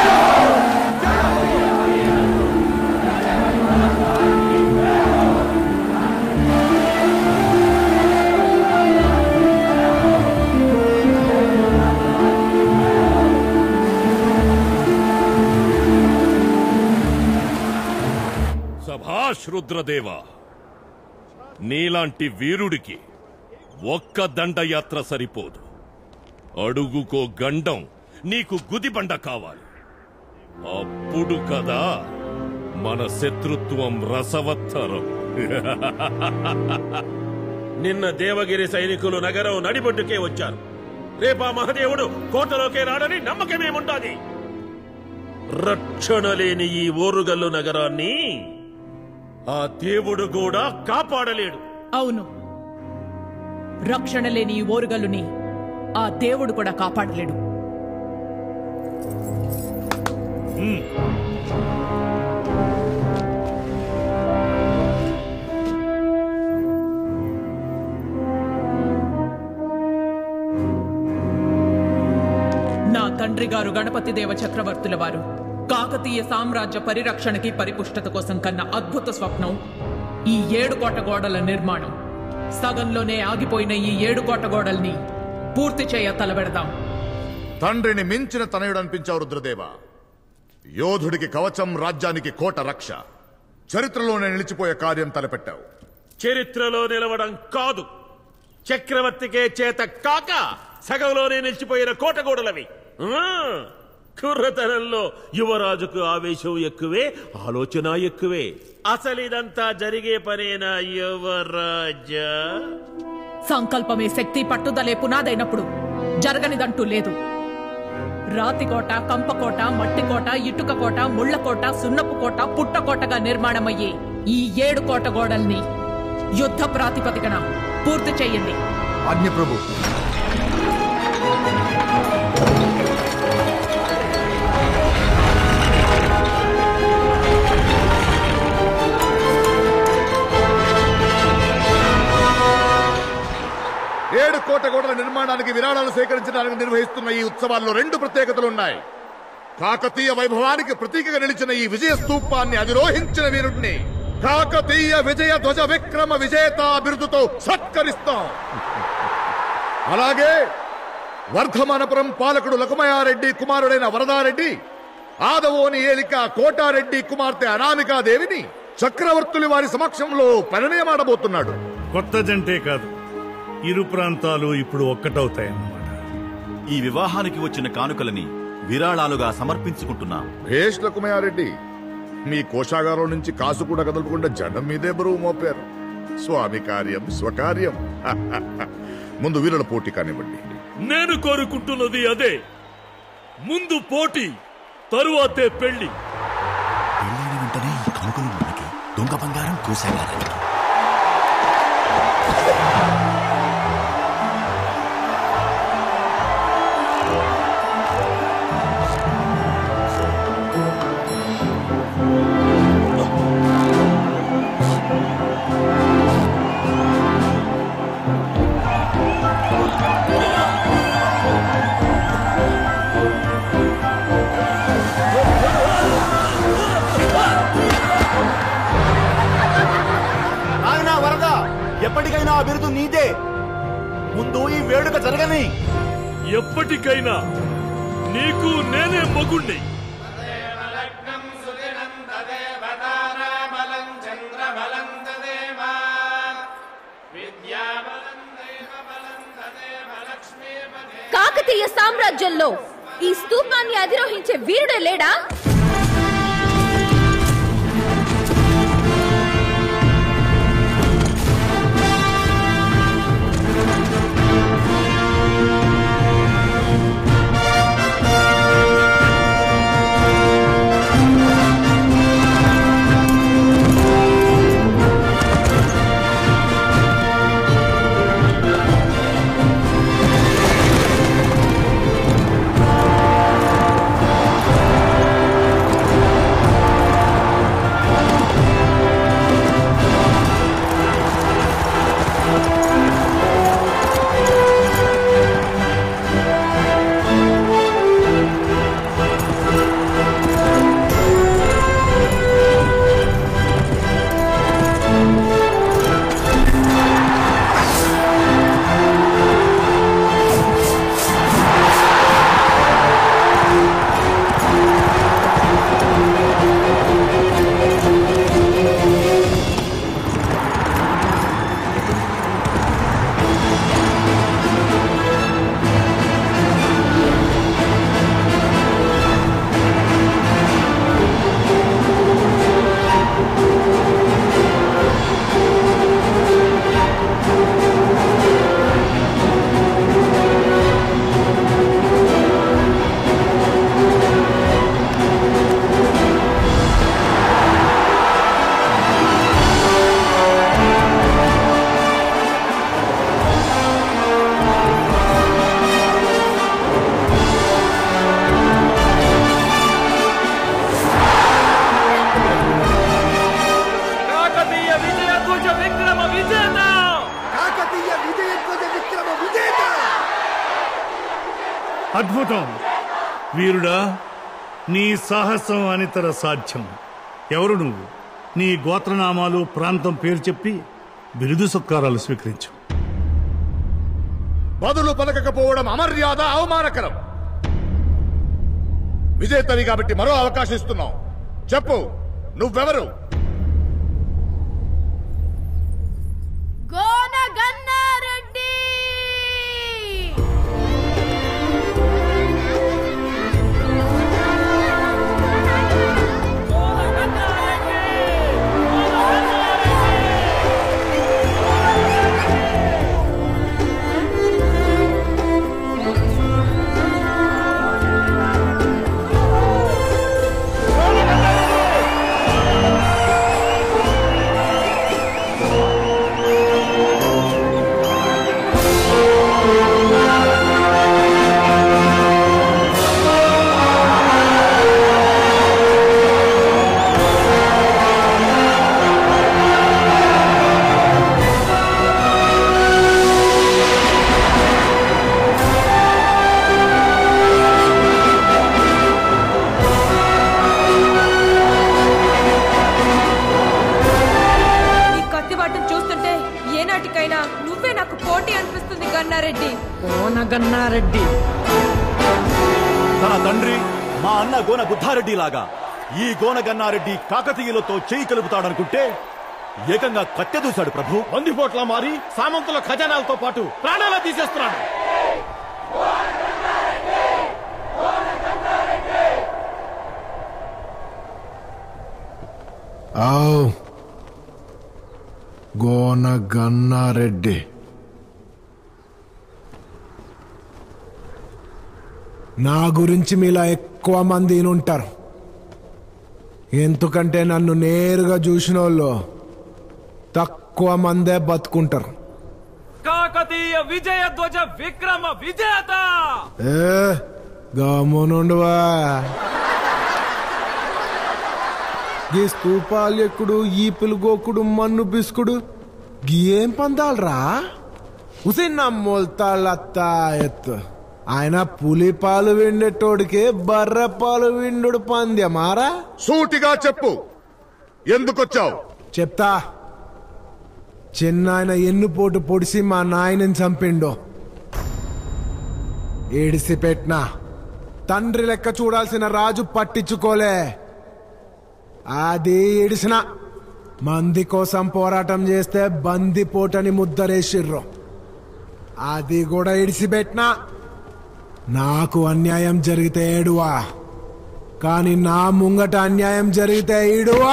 సభాష్ రుద్రదేవ నీలాంటి వీరుడికి ఒక్క దండయాత్ర సరిపోదు అడుగుకో గండం నీకు గుదిబండ కావాలి అప్పుడు కదా మన శత్రుత్వం రసవత్తరం నిన్న దేవగిరి సైనికులు నగరం నడిబొడ్డుకే వచ్చారు రేపా మహదేవుడు కోటలోకే రాడని నమ్మకమేముంటాది రక్షణ లేని ఈ ఓరుగల్లు నగరాన్ని ఆ దేవుడు కూడా కాపాడలేడు అవును రక్షణ లేని ఈ ఓరుగల్లుని ఆ దేవుడు కూడా కాపాడలేడు నా తండ్రి గారు గణపతి దేవ చక్రవర్తుల వారు కాకతీయ సామ్రాజ్య పరిరక్షణకి పరిపుష్టత కోసం కన్న అద్భుత స్వప్నం ఈ ఏడు కోట గోడల నిర్మాణం సగంలోనే ఆగిపోయిన ఈ ఏడు కోట గోడల్ని పూర్తి చేయ తలబెడదాం తండ్రిని మించిన తనయుడు అనిపించావు రుద్రదేవ యోధుడికి కవచం రాజ్యానికి కోట రక్ష చరిత్రలోనే నిలిచిపోయే కార్యం తలపెట్టావు చరిత్రలో నిలవడం కాదు చక్రవర్తికే చేత కాక సగంలోనే నిలిచిపోయిన కోటగోడలవి ఆ, కుర్రతనంలో యువరాజుకు ఆవేశం ఎక్కువే ఆలోచన ఎక్కువే అసలు ఇదంతా జరిగే పనేనా యువరాజా సంకల్పమే శక్తి పట్టుదలే పునాదైనప్పుడు జరగనిదంటూ లేదు రాతికోట కంపకోట మట్టికోట ఇటుకకోట ముళ్లకోట సున్నపు కోట పుట్టకోటగా నిర్మాణమయ్యే ఈ ఏడు కోట గోడల్ని యుద్ధ ప్రాతిపదికన పూర్తి చేయండి ఆజ్ఞ ప్రభు ఏడు కోట గోడల నిర్మాణానికి విరాళాలు సేకరించడానికి నిర్వహిస్తున్న ఈ ఉత్సవాల్లో రెండు ప్రత్యేకతలున్నాయి కాకతీయ వైభవానికి ప్రతీకగా నిలిచిన ఈ విజయ స్తూపాన్ని అధిరోహించిన వీరుడిని కాకతీయ విజయ ధ్వజ విక్రమ విజేత బిరుదుతో సత్కరిస్తాం అలాగే వర్ధమానపురం పాలకుడు లకుమయారెడ్డి కుమారుడైన వరదారెడ్డి ఆదవోని ఏలిక కోటారెడ్డి కుమార్తె అనామికాదేవిని చక్రవర్తులు వారి సమక్షంలో పరిణయమాడబోతున్నాడు కొత్త జంటే కాదు ఇరు ప్రాంతాలు ఇప్పుడు ఒక్కటవుతాయన్నమాట ఈ వివాహానికి వచ్చిన కానుకలని విరాళాలుగా సమర్పించుకుంటున్నాం భేష్ లకుమయారెడ్డి మీ కోశాగారం నుంచి కాసు కూడా కదలకుండా జనం మీదే బరువు మోపారు స్వామి కార్యం స్వకార్యం ముందు వీరుల పోటీ కానివ్వండి నేను కోరుకుంటున్నది అదే ముందు పోటీ తరువాతే పెళ్లి పెళ్ళైన వెంటనే ఈ కానుకలు మనకి దొంగ బంగారం కోసాగారానికి నాయనా వరద ఎప్పటికైనా ఆ బిరుదు నీదే ముందు ఈ వేడుక జరగని ఎప్పటికైనా నీకు నేనే మగుణ్ణి కాకతీయ సామ్రాజ్యంలో ఈ స్తూపాన్ని అధిరోహించే వీరుడే లేడా కాకతీయ విజయధ్వజ విక్రమ విజేత కాకతీయ విజయధ్వజ విక్రమ విజేత అద్భుతం వీరుడా నీ సాహసం అనితర సాధ్యం ఎవరు నువ్వు నీ గోత్రనామాలు ప్రాంతం పేరు చెప్పి బిరుదు సత్కారాలు స్వీకరించు బదులు పలకకపోవడం అమర్యాద అవమానకరం విజేతవి కాబట్టి మరో అవకాశం ఇస్తున్నాం చెప్పు నువ్వెవరు గోన గన్నారెడ్డి ఈ కత్తివాటం చూస్తుంటే ఏనాటికైనా నువ్వే నాకు పోటీ అనిపిస్తుంది గన్నారెడ్డి ఓన గన్నారెడ్డి తన తండ్రి మా అన్న గోన బుద్ధారెడ్డి లాగా ఈ గోన గన్నారెడ్డి కాకతీయులతో చేయి కలుపుతాడనుకుంటే ఏకంగా కట్టె దూశాడు ప్రభు బందిపోట్ల మారి సామంతుల ఖజానాలతో పాటు ప్రాణాలు తీసేస్తున్నాడు ఆవ్ గోన గన్నారెడ్డి నా గురించి మీలా ఎక్కువ మంది ఉంటారు ఎందుకంటే నన్ను నేరుగా చూసిన వాళ్ళు తక్కువ మందే బతుకుంటారు కాకతీయ విజయ ధ్వజ విక్రమ విజేత ఏ గమ్మునుండువా గీ స్తూపాలు ఎక్కుడు ఈపులు గోకుడు మన్ను బిస్కుడు గీ ఏం పందాలరా ఉసిన్న మొల్తాళ్ళత్త ఎత్తు ఆయన పులి పాలు విండేటోడికి బర్రె పాలు విండు పంద్యమారా సూటిగా చెప్పు ఎందుకొచ్చావు చెప్తా చిన్నాయన ఎన్నుపోటు పొడిసి మా నాయనని చంపిండో ఏడిసి పెట్టినా తండ్రి లెక్క చూడాల్సిన రాజు పట్టించుకోలే అది ఏడిసిన మంది కోసం పోరాటం చేస్తే బంది పోటని ముద్దరేసిర్రు అది కూడా ఇడిసిపెట్టినా నాకు అన్యాయం జరిగితే ఏడువా కానీ నా ముంగట అన్యాయం జరిగితే ఈడువా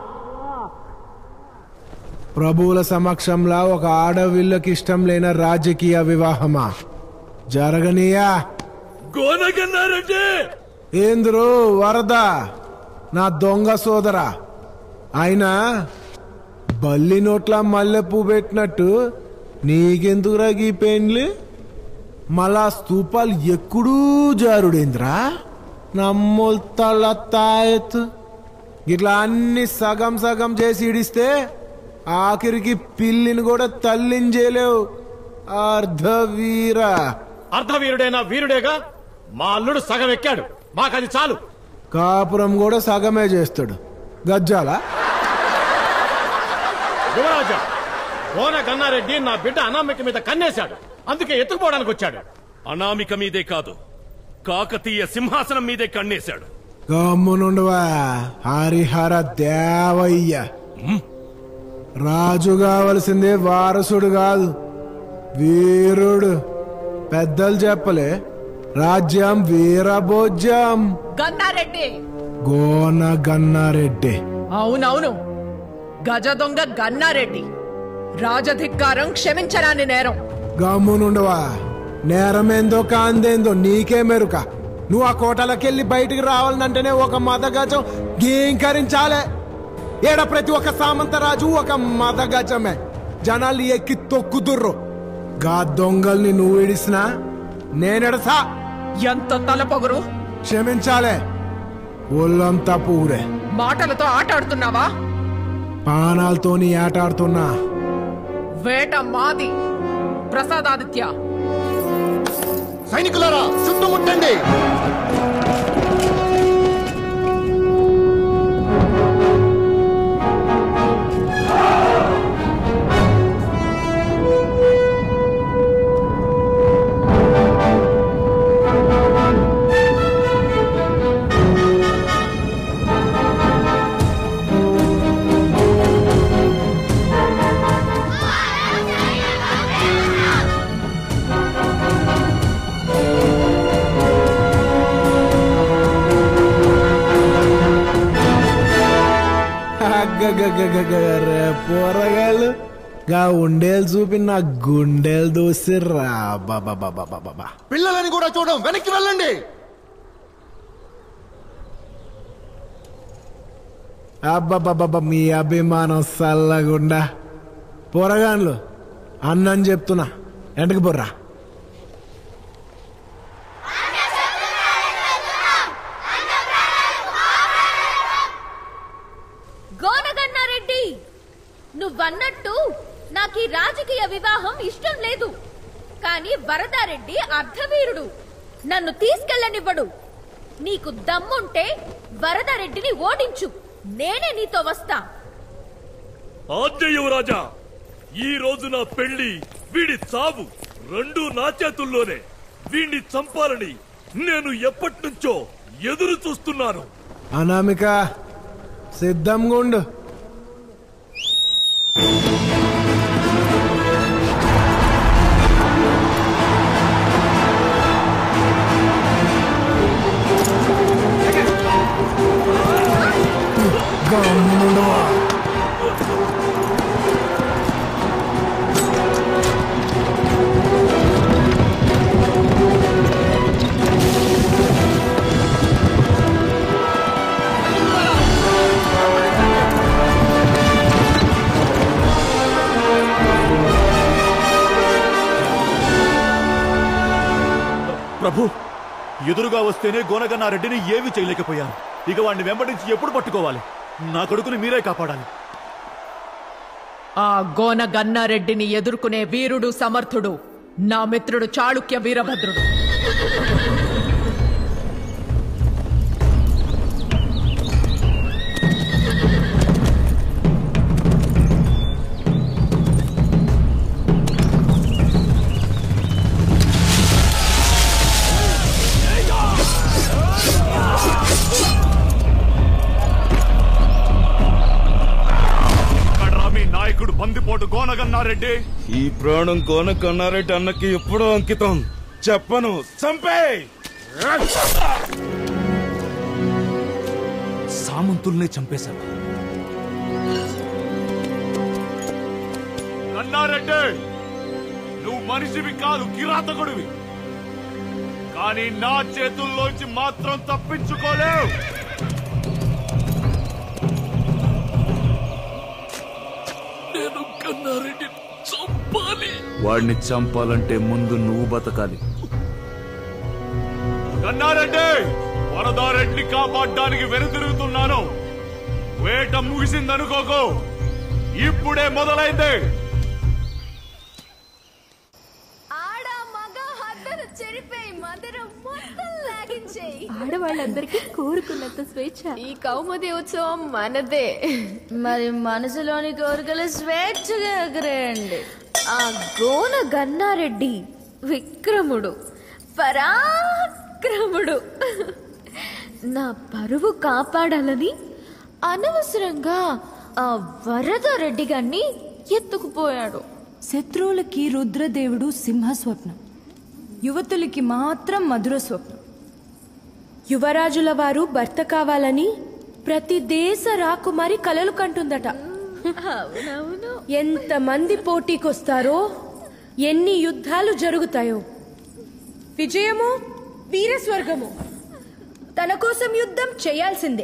ప్రభువుల సమక్షంలో ఒక ఆడవిళ్ళకి ఇష్టం లేని రాజకీయ వివాహమా జరగనీయా గోనగన్నారెడ్డి ఏంద్రు వరద నా దొంగ సోదరా అయినా బల్లి నోట్ల మల్లెపూ పెట్టినట్టు నీకెందుకురా గీ పెండ్లి మళ్ళా స్తూపాలు ఎక్కడూ జారుడేంద్రా నమ్మొల్తాళ్ళ తాయెత్తు ఇట్లా అన్ని సగం సగం చేసి ఇడిస్తే ఆఖరికి పిల్లిని కూడా తల్లిని చేయలేవు అర్ధవీర అర్ధవీరుడైనా వీరుడేగా మా అల్లుడు సగం ఎక్కాడు మాకది చాలు కాపురం కూడా సగమే చేస్తాడు గజ్జాల యువరాజా గోన గన్నారెడ్డి నా బిడ్డ అనామిక మీద కన్నేశాడు అందుకే ఎత్తుకుపోవడానికి వచ్చాడు అనామిక మీదే కాదు కాకతీయ సింహాసనం మీదే కన్నేశాడు గమ్మునుండవా హరిహర దేవయ్య రాజు కావలసిందే వారసుడు కాదు వీరుడు పెద్దలు చెప్పలే రాజ్యం వీరభోజ్యం గన్నారెడ్డి గోన గన్నారెడ్డి అవునవును గజ దొంగ గన్నారెడ్డి రాజధిక్కారం క్షమించరాని నేరం గమ్మునుండవా నేరమేందో కాందేందో నీకే మెరుక నువ్వు ఆ కోటలకెళ్ళి బయటికి రావాలంటేనే ఒక మత గజం గీంకరించాలే ఏడ ప్రతి ఒక్క సామంతరాజు ఒక మత గజమే జనాలు ఎక్కి తొక్కుతుర్రు గా దొంగల్ని నువ్వు ఇడిసినా నేనెడసా ఎంత తలపొగరు క్షమించాలే ఒళ్ళంతా పూరే మాటలతో ఆటాడుతున్నావా పానాలతోని ఆటాడుతున్నా వేట మాది ప్రసాదాదిత్య సైనికులారా చుట్టుముట్టండి అగ్గగ్గగ్గగ్గరే పోరగాళ్ళు గా ఉండేలు చూపి నా గుండెలు దోసిర్రా బాబా బాబా బాబా పిల్లలని కూడా చూడం వెనక్కి వెళ్ళండి అబ్బబ్బబ్బబ్బ మీ అభిమానం సల్లగుండా పోరగాన్లు అన్నని చెప్తున్నా ఎంటకు బొర్రా గోనగన్నారెడ్డి నువ్వన్నట్టు నాకు ఈ రాజకీయ వివాహం ఇష్టం లేదు కానీ వరదారెడ్డి అర్ధవీరుడు నన్ను తీసుకెళ్ళనివ్వడు నీకు దమ్ముంటే వరదారెడ్డిని ఓడించు నేనే నీతో వస్తా ఆజ్ఞ యువరాజా ఈ రోజు నా పెళ్లి వీడి చావు రెండు నా చేతుల్లోనే వీడిని చంపాలని నేను ఎప్పటి నుంచో ఎదురు చూస్తున్నారు అనామిక సిద్ధంగా ఉండు గమ్మునుండవా ప్రభు ఎదురుగా వస్తేనే గోనగన్నారెడ్డిని ఏమీ చేయలేకపోయాను ఇక వాడిని వెంబడించి ఎప్పుడు పట్టుకోవాలి నా కొడుకుని మీరే కాపాడాలి ఆ గోన గన్నారెడ్డిని ఎదుర్కొనే వీరుడు సమర్థుడు నా మిత్రుడు చాళుక్య వీరభద్రుడు ఎక్కడ్రా మీ నాయకుడు బందిపోటు గోనగన్నారెడ్డి ఈ ప్రాణం కోన కన్నారెడ్డి అన్నకి ఎప్పుడో అంకితం చెప్పను చంపే సామంతుల్నే చంపేశారు గన్నారెడ్డి నువ్వు మనిషివి కాదు కిరాతకుడివి కానీ నా చేతుల్లోంచి మాత్రం తప్పించుకోలేవు నేను కన్నారెడ్డి చంపాలి వాడిని చంపాలంటే ముందు నువ్వు బతకాలి గన్నారెడ్డి వరదారెడ్డిని కాపాడడానికి వెనుతిరుగుతున్నాను వేట ముగిసిందనుకోకు ఇప్పుడే మొదలైంది ఆడ మగ హద్దను చెరిపేయి మధురం మొత్తం లాగించేయి ఆడవాళ్ళందరికీ కోరుకున్నంత స్వేచ్ఛ ఈ కౌముది ఉత్సవం మనదే మరి మనసులోని కోరికలు స్వేచ్ఛగా ఎగరేయండి ఆ గోన గన్నారెడ్డి విక్రముడు పరాక్రముడు నా పరువు కాపాడాలని అనవసరంగా ఆ వరద రెడ్డి గారిని ఎత్తుకుపోయాడు శత్రువులకి రుద్రదేవుడు సింహ స్వప్నం యువతులకి మాత్రం మధుర స్వప్నం యువరాజుల వారు భర్త కావాలని ప్రతి దేశ రాకుమారి కలలు కంటుందట అవునవును ఎంతమంది పోటీకొస్తారో ఎన్ని యుద్ధాలు జరుగుతాయో విజయము వీరస్వర్గము తన కోసం యుద్ధం చేయాల్సిందే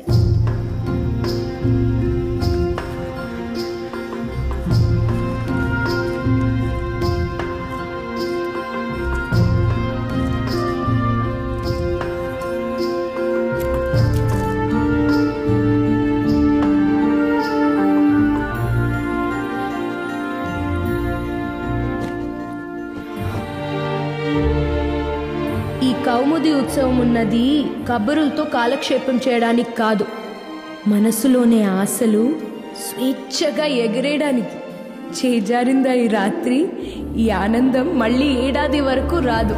ఈ కౌముది ఉత్సవం ఉన్నది కబురులతో కాలక్షేపం చేయడానికి కాదు మనసులోని ఆశలు స్వేచ్ఛగా ఎగిరేయడానికి చేజారిందా ఈ రాత్రి ఈ ఆనందం మళ్ళీ ఏడాది వరకు రాదు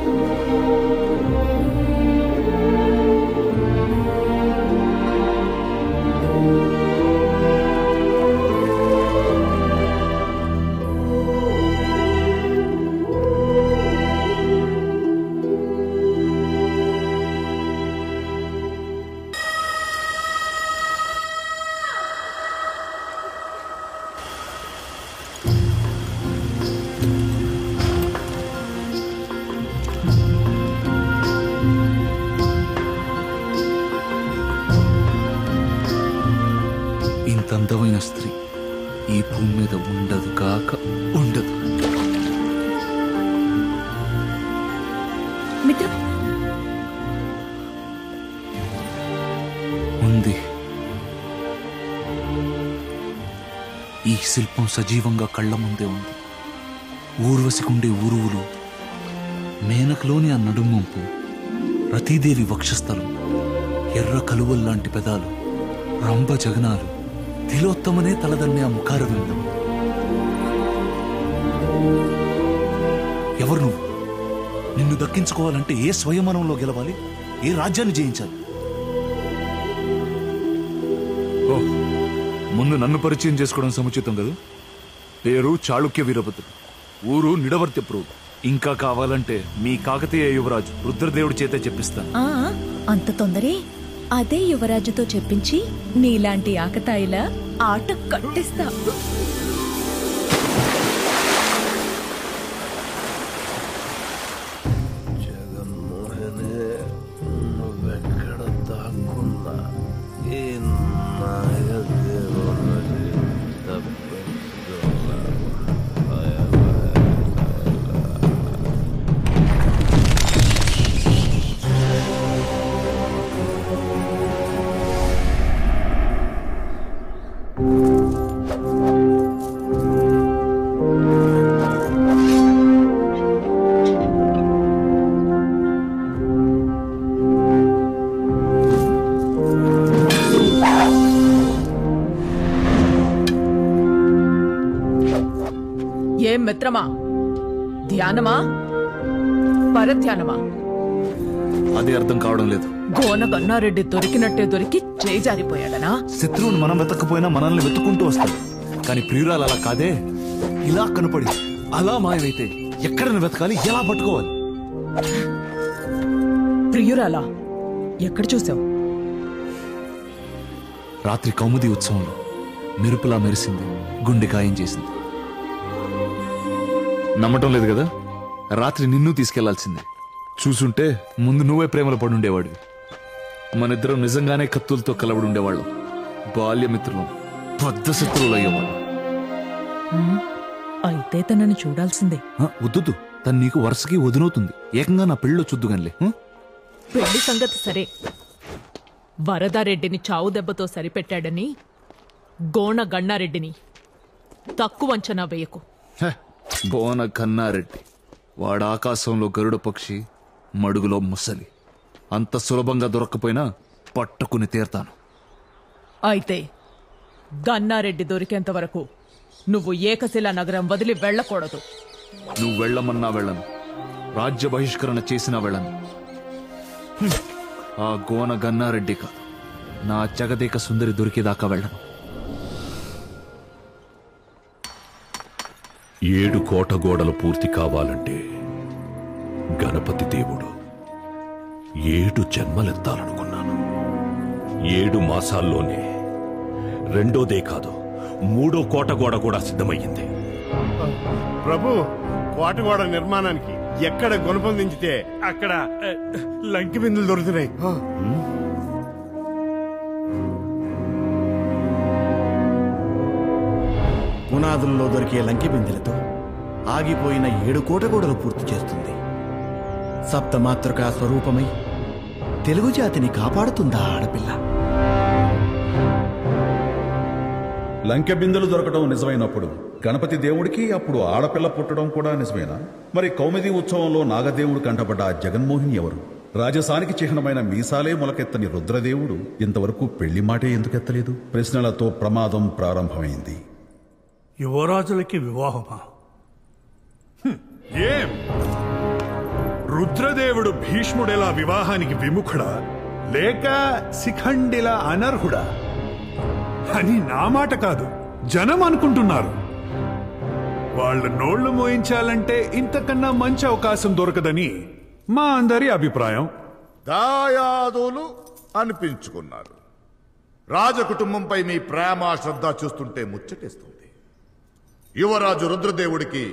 ఇంత అందమైన స్త్రీ ఈ భూమి మీద ఉండదు కాక ఉండదు మిత్ర ఉంది ఈ శిల్పం సజీవంగా కళ్ళ ముందే ఉంది ఊర్వశికుండే ఊరువులు మేనకలోని ఆ నడుమంపు రతీదేవి వక్షస్థలం ఎర్ర కలువల్లాంటి పెదాలు రంభ జగనాలు తిలోత్తమనే తలదన్నే ఆ ముఖార విందం ఎవరు నువ్వు నిన్ను దక్కించుకోవాలంటే ఏ స్వయమనంలో గెలవాలి ఏ రాజ్యాన్ని జయించాలి ముందు నన్ను పరిచయం చేసుకోవడం సముచితం కదా పేరు చాళుక్య వీరభద్రుడు ఊరు నిడవర్తిప్రు ఇంకా కావాలంటే మీ కాకతీయ యువరాజు రుద్రదేవుడి చేతే చెప్పిస్తాను ఆ అంత తొందరే అదే యువరాజుతో చెప్పించి నీలాంటి ఆకతాయిల ఆట కట్టిస్తా నువ్వెక్కడ దాక్కున్నా ఈ నాగదేవుని తప్పించుకోలేవు. ఏం మిత్రమా ధ్యానమా పరధ్యానమా అదే అర్థం కావడం లేదు గోన గన్నారెడ్డి దొరికినట్టే దొరికి చేజారిపోయాడనా శత్రువుని మనం వెతకపోయినా మనల్ని వెతుక్కుంటూ వస్తాడు కానీ ప్రియురాలు అలా కాదే ఇలా కనపడి అలా మాయమైతే ఎక్కడ వెతకాలి ఎలా పట్టుకోవాలి ప్రియురాలా ఎక్కడ చూసావు రాత్రి కౌముది ఉత్సవంలో మెరుపులా మెరిసింది గుండె గాయం చేసింది నమ్మటం లేదు కదా రాత్రి నిన్ను తీసుకెళ్లాల్సిందే చూసుంటే ముందు నువ్వే ప్రేమలో పడి ఉండేవాడివి మనిద్దరం నిజంగానే కత్తులతో కలబడి ఉండేవాళ్ళం బాల్యమిత్రులం పెద్ద శత్రువులు అయ్యేవాళ్ళం అయితే తనని చూడాల్సిందే ఆ, వద్దు తను నీకు వరుసకి వదినవుతుంది ఏకంగా నా పెళ్ళిలో చూద్దుగానిలే హ? పెళ్లి సంగతి సరే వరదారెడ్డిని చావు దెబ్బతో సరిపెట్టాడని గోణ గన్నారెడ్డిని తక్కువ అంచనా వేయకు హ, బోన కన్నారెడ్డి వాడు ఆకాశంలో గరుడ పక్షి మడుగులో ముసలి అంత సులభంగా దొరక్కపోయినా పట్టుకుని తీరతాను అయితే గన్నారెడ్డి దొరికేంత వరకు నువ్వు ఏకశిల నగరం వదిలి వెళ్ళకూడదు నువ్వు వెళ్ళమన్నా వెళ్ళను రాజ్య బహిష్కరణ చేసినా వెళ్ళను హ్మ్. ఆ గోన గన్నారెడ్డి కాదు నా జగదేక సుందరి దొరికేదాకా వెళ్ళను ఏడు కోట గోడలు పూర్తి కావాలంటే గణపతి దేవుడు ఏడు జన్మలెత్తాలనుకున్నాను ఏడు మాసాల్లోనే రెండోదే కాదు మూడో కోట గోడ కూడా సిద్ధమయ్యింది ప్రభు కోటగోడ నిర్మాణానికి ఎక్కడ గుణపొందించితే అక్కడ ఆ, లంకి బిందులు దొరుకుతున్నాయి పునాదుల్లో దొరికే లంకి బిందెలతో ఆగిపోయిన ఏడు కోటగోడలు పూర్తి చేస్తుంది సప్తమాతృకా స్వరూపమై తెలుగు జాతిని కాపాడుతుందా ఆడపిల్ల లంకె బిందెలు దొరకడం నిజమైనప్పుడు గణపతి దేవుడికి అప్పుడు ఆడపిల్ల పుట్టడం కూడా నిజమేనా మరి కౌమిది ఉత్సవంలో నాగదేవుడు కంటపడ్డ ఆ జగన్మోహిని ఎవరు రాజసానికి చిహ్నమైన మీసాలే మొలకెత్తని రుద్రదేవుడు ఇంతవరకు పెళ్లి మాటే ఎందుకెత్తలేదు ప్రశ్నలతో ప్రమాదం ప్రారంభమైంది యువరాజులకి వివాహమా హ్మ్, ఏం రుద్రదేవుడు భీష్ముడెలా వివాహానికి విముఖుడా లేక శిఖండిలా అనర్హుడా అని నా మాట కాదు జనం అనుకుంటున్నారు వాళ్ళ నోళ్లు మోయించాలంటే ఇంతకన్నా మంచి అవకాశం దొరకదని మా అందరి అభిప్రాయం దాయాదులు అనిపించుకున్నారు రాజకుటుంబంపై మీ ప్రేమ శ్రద్ధ చూస్తుంటే ముచ్చటేస్తుంది యువరాజు రుద్రదేవుడికి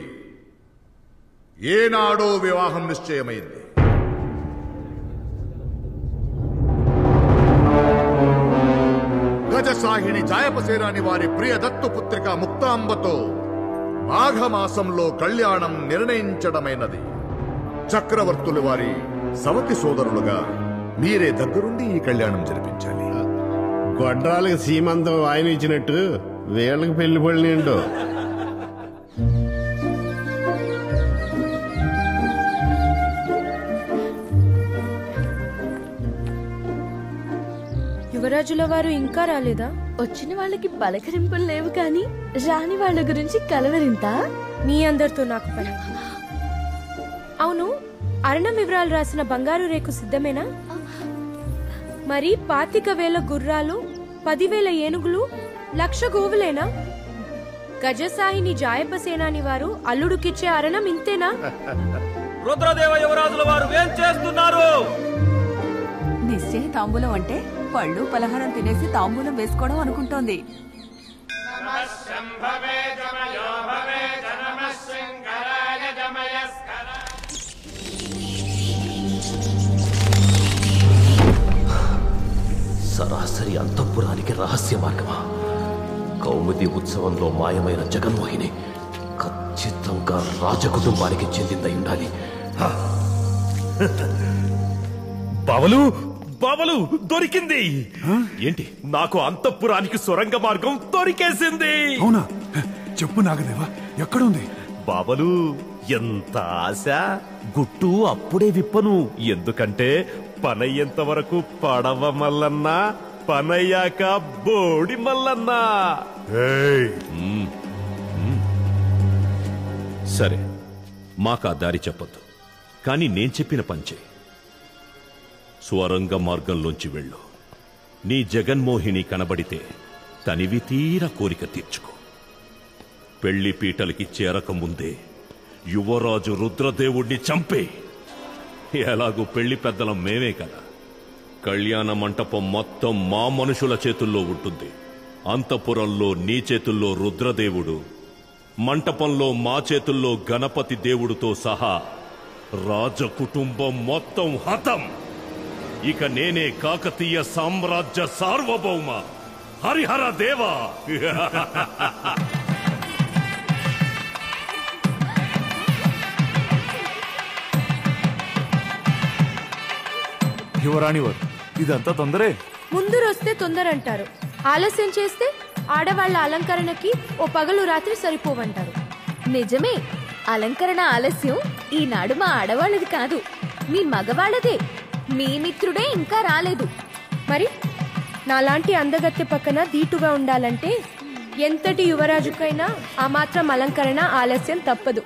ఏనాడో వివాహం నిశ్చయమైంది గజసాహిని జాయపసేనాని వారి ప్రియ దత్తు పుత్రిక ముక్తాంబతో మాఘమాసంలో కళ్యాణం నిర్ణయించడమైనది చక్రవర్తులు వారి సవతి సోదరులుగా మీరే దగ్గరుండి ఈ కళ్యాణం జరిపించాలి గొడ్రాలకు సీమంతం ఆయన ఇచ్చినట్టు వీళ్ళకి పెళ్లి పడినేంటో యువరాజుల వారు ఇంకా రాలేదా వచ్చిన వాళ్ళకి పలకరింపులు లేవు కానీ రాని వాళ్ళ గురించి కలవరింత మీ అందరితో నాకు పని అవును అరణం వివరాలు రాసిన బంగారు రేకు సిద్ధమేనా మరి పాతిక వేల గుర్రాలు పదివేల ఏనుగులు లక్ష గోవులేనా గజసాహిని జాయప సేనాని వారు అల్లుడికిచ్చే అరణం ఇంతేనా రుద్రదేవ యువరాజుల వారు ఏం చేస్తున్నారు నిశ్చయ తాంబూలం అంటే పళ్ళు పలహారం తినేసి తాంబూలం వేసుకోవడం అనుకుంటోంది సరాసరి అంతఃపురానికి రహస్య మార్గమా కౌముది ఉత్సవంలో మాయమైన జగన్మోహిని ఖచ్చితంగా రాజకుటుంబానికి చెందిందై ఉండాలి హ! బావలు బావలు దొరికింది ఏంటి నాకు అంతఃపురానికి సొరంగ మార్గం దొరికేసింది అవునా చెప్పు నాగదేవా ఎక్కడుంది బావలు ఎంత ఆశ గుట్టు అప్పుడే విప్పను ఎందుకంటే పనయ్యేంత వరకు పడవ మల్లన్నా పనయ్యాక బోడి మల్లన్నా మ్మ్. మ్మ్. సరే మాకా దారి చెప్పొద్దు కానీ నేను చెప్పిన పంచే స్వరంగ మార్గంలోంచి వెళ్ళు నీ జగన్మోహిని కనబడితే తనివి తీర కోరిక తీర్చుకో పెళ్లి పీటలకి చేరకముందే యువరాజు రుద్రదేవుణ్ణి చంపే ఎలాగూ పెళ్లి పెద్దలం మేమే కదా కళ్యాణ మంటపం మొత్తం మా మనుషుల చేతుల్లో ఉంటుంది అంతపురంలో నీ చేతుల్లో రుద్రదేవుడు మంటపంలో మా చేతుల్లో గణపతి దేవుడితో సహా రాజ కుటుంబం మొత్తం హతం ఇక నేనే కాకతీయ సామ్రాజ్య సార్వభౌమ హరిహర దేవా యువరాణి వారు ఇదంతా తొందరే ముందు వస్తే తొందర అంటారు ఆలస్యం చేస్తే ఆడవాళ్ళ అలంకరణకి ఓ పగలు రాత్రి సరిపోవంటారు నిజమే అలంకరణ ఆలస్యం ఈనాడు మా ఆడవాళ్ళది కాదు మీ మగవాళ్ళదే మీ మిత్రుడే ఇంకా రాలేదు మరి నాలాంటి అందగత్తె పక్కన దీటుగా ఉండాలంటే ఎంతటి యువరాజుకైనా ఆ మాత్రం అలంకరణ ఆలస్యం తప్పదు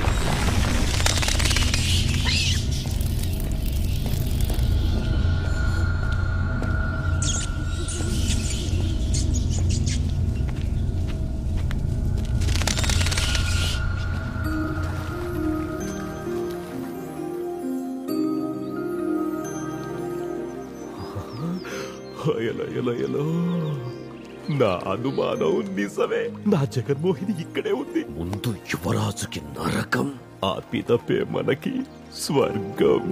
ఎలా ఎలా ఎలా నా అనుమానం నిజమే నా జగన్మోహిని ఇక్కడే ఉంది ముందు యువరాజుకి నరకం ఆ పిదపే మనకి స్వర్గం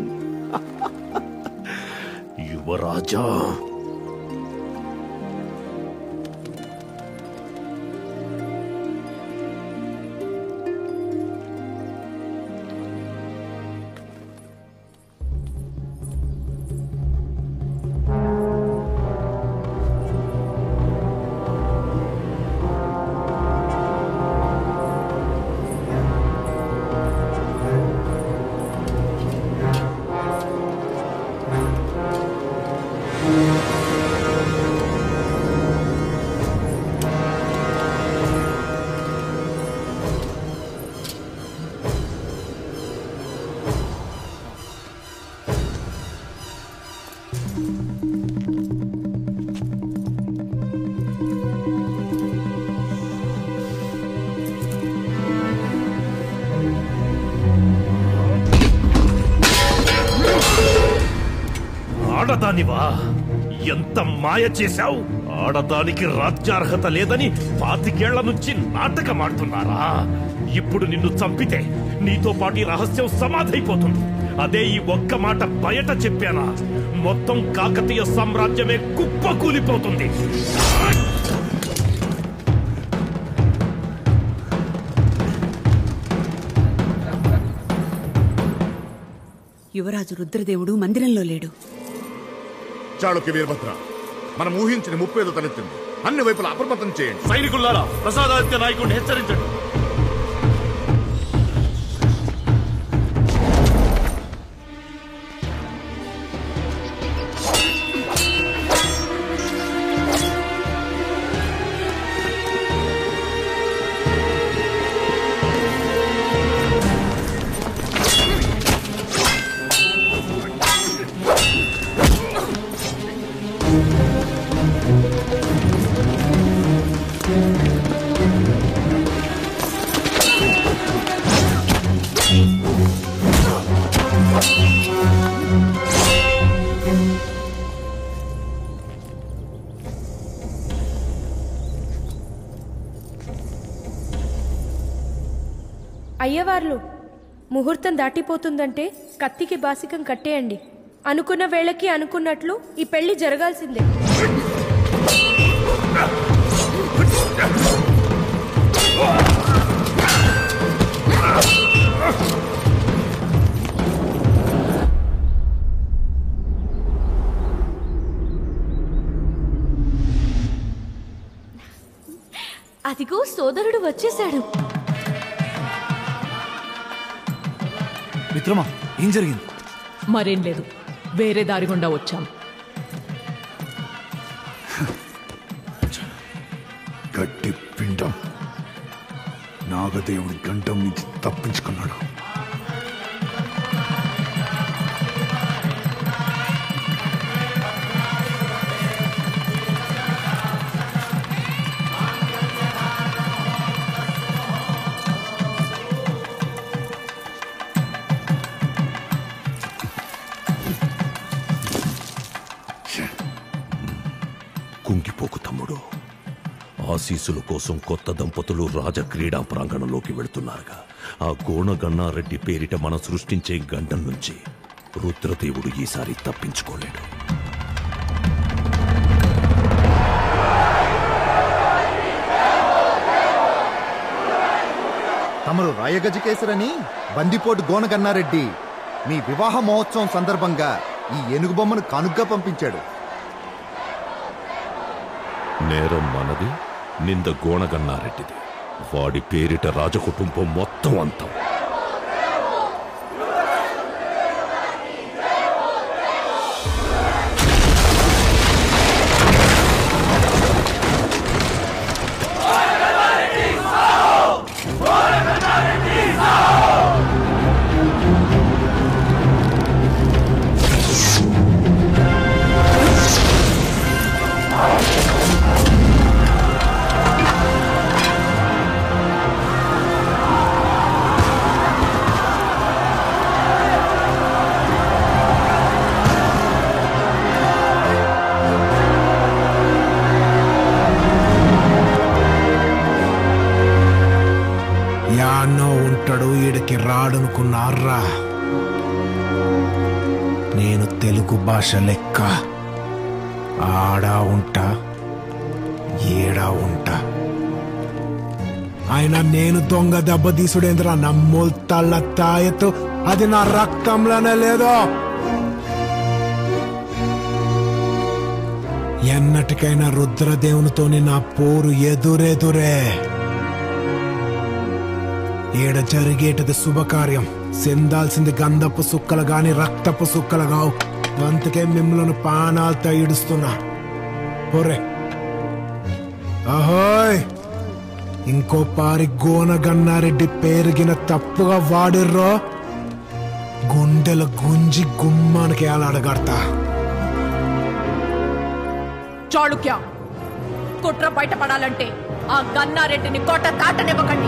యువరాజా ఆడదానివా ఎంత మాయ చేశావు ఆడదానికి రాజ్యార్హత లేదని పాతికేళ్ల నుంచి నాటకమాడుతున్నారా ఇప్పుడు నిన్ను చంపితే నీతో పాటు ఈ రహస్యం సమాధైపోతుంది అదే ఈ ఒక్క మాట బయట చెప్పానా మొత్తం కాకతీయ సామ్రాజ్యమే కుప్పకూలిపోతుంది యువరాజు రుద్రదేవుడు మందిరంలో లేడు చాళుక్య వీరభద్ర మనం ఊహించిన ముప్పేదో తలెత్తింది అన్ని వైపులా అప్రమత్తం చేయండి సైనికులారా ప్రసాదాదిత్య నాయకుడిని హెచ్చరించండి అయ్యవార్లు ముహూర్తం దాటిపోతుందంటే కత్తికి బాసికం కట్టేయండి అనుకున్న వేళకి అనుకున్నట్లు ఈ పెళ్లి జరగాల్సిందే అదిగో సోదరుడు వచ్చేశాడు మిత్రమా ఏం జరిగింది మరేం లేదు వేరే దారి గుండా వచ్చాం గట్టి పిండం నాగదేవుడి గంటం నుంచి తప్పించుకున్నాడు కుంగిపోకు తమ్ముడు ఆశీసుల కోసం కొత్త దంపతులు రాజక్రీడా ప్రాంగణంలోకి వెళుతున్నారుగా ఆ గోణగన్నారెడ్డి పేరిట మనం సృష్టించే గండం నుంచి రుద్రదేవుడు ఈసారి తప్పించుకోలేడు తమరు రాయగజకేసరని బందిపోటు గోనగన్నారెడ్డి మీ వివాహ మహోత్సవం సందర్భంగా ఈ ఏనుగు బొమ్మను కానుగ్గా పంపించాడు నేరం మనది నింద గోణగన్నారెడ్డిది వాడి పేరిట రాజకుటుంబం మొత్తం అంతం యాన్నో ఉంటాడు ఈడికి రాడనుకున్నారా నేను తెలుగు భాష లెక్క ఆడా ఉంటా ఏడా ఉంటా ఆయన నేను దొంగ దెబ్బతీసుడేంద్రా నమ్మోల్ తళ్ళ తాయెత్తు అది నా రక్తంలోనే లేదో ఎన్నటికైనా రుద్రదేవునితోని నా పోరు ఎదురెదురే ఈడ జరిగేటది శుభకార్యం చెందాల్సింది గంధపు సుక్కలు గాని రక్తపు సుక్కలు గావు అందుకే మిమ్మల్ని పానాలతో ఈడుస్తున్నా ఒరే అహోయ్ ఇంకో పారి గోన గన్నారెడ్డి పేరుగిన తప్పుగా వాడిర్రో గుండెల గుంజి గుమ్మానికి ఏలాడగడతా చాళుక్య కుట్ర బయటపడాలంటే ఆ గన్నారెడ్డిని కోట దాటనివ్వకండి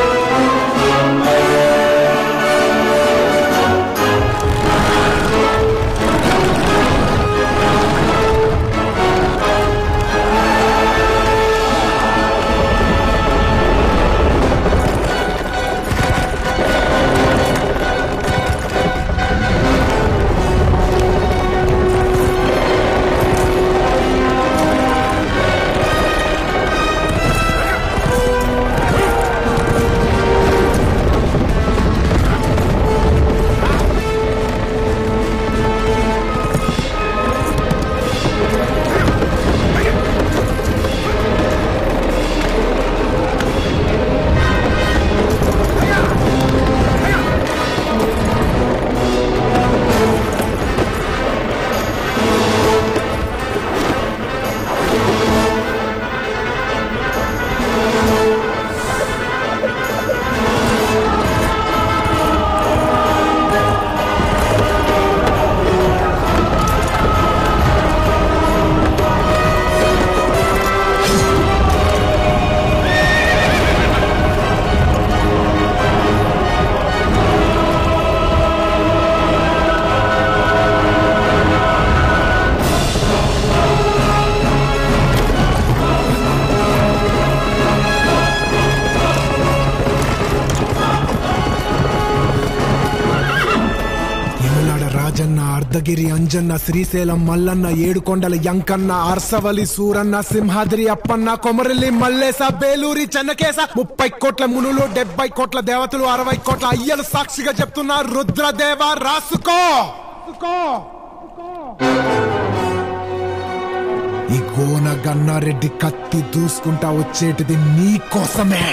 ఆ యాదగిరి అంజన్న శ్రీశైలం మల్లన్న ఏడుకొండల యంకన్న అర్సవలి సూరన్న సింహాద్రి అప్పన్న కొమరల్లి మల్లేస బేలూరి చెన్నకేస ముప్పై కోట్ల మునులు డెబ్బై కోట్ల దేవతలు అరవై కోట్ల అయ్యలు సాక్షిగా చెప్తున్నా రుద్రదేవ రాసుకో ఈ గోన గన్నారెడ్డి కత్తి దూసుకుంటా వచ్చేటిది నీ కోసమే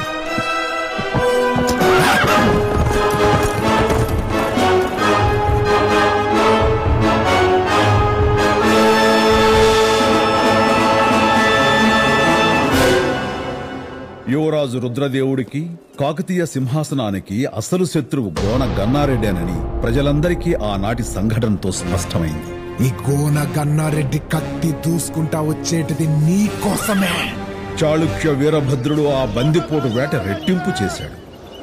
యువరాజు రుద్రదేవుడికి కాకతీయ సింహాసనానికి అసలు శత్రువు గోన గన్నారెడ్డేనని ప్రజలందరికీ ఆనాటి సంఘటనతో స్పష్టమైంది ఈ గోన గన్నారెడ్డి కత్తి దూసుకుంటా వచ్చేటిది నీ కోసమే చాళుక్య వీరభద్రుడు ఆ బందిపోటు వేట రెట్టింపు చేశాడు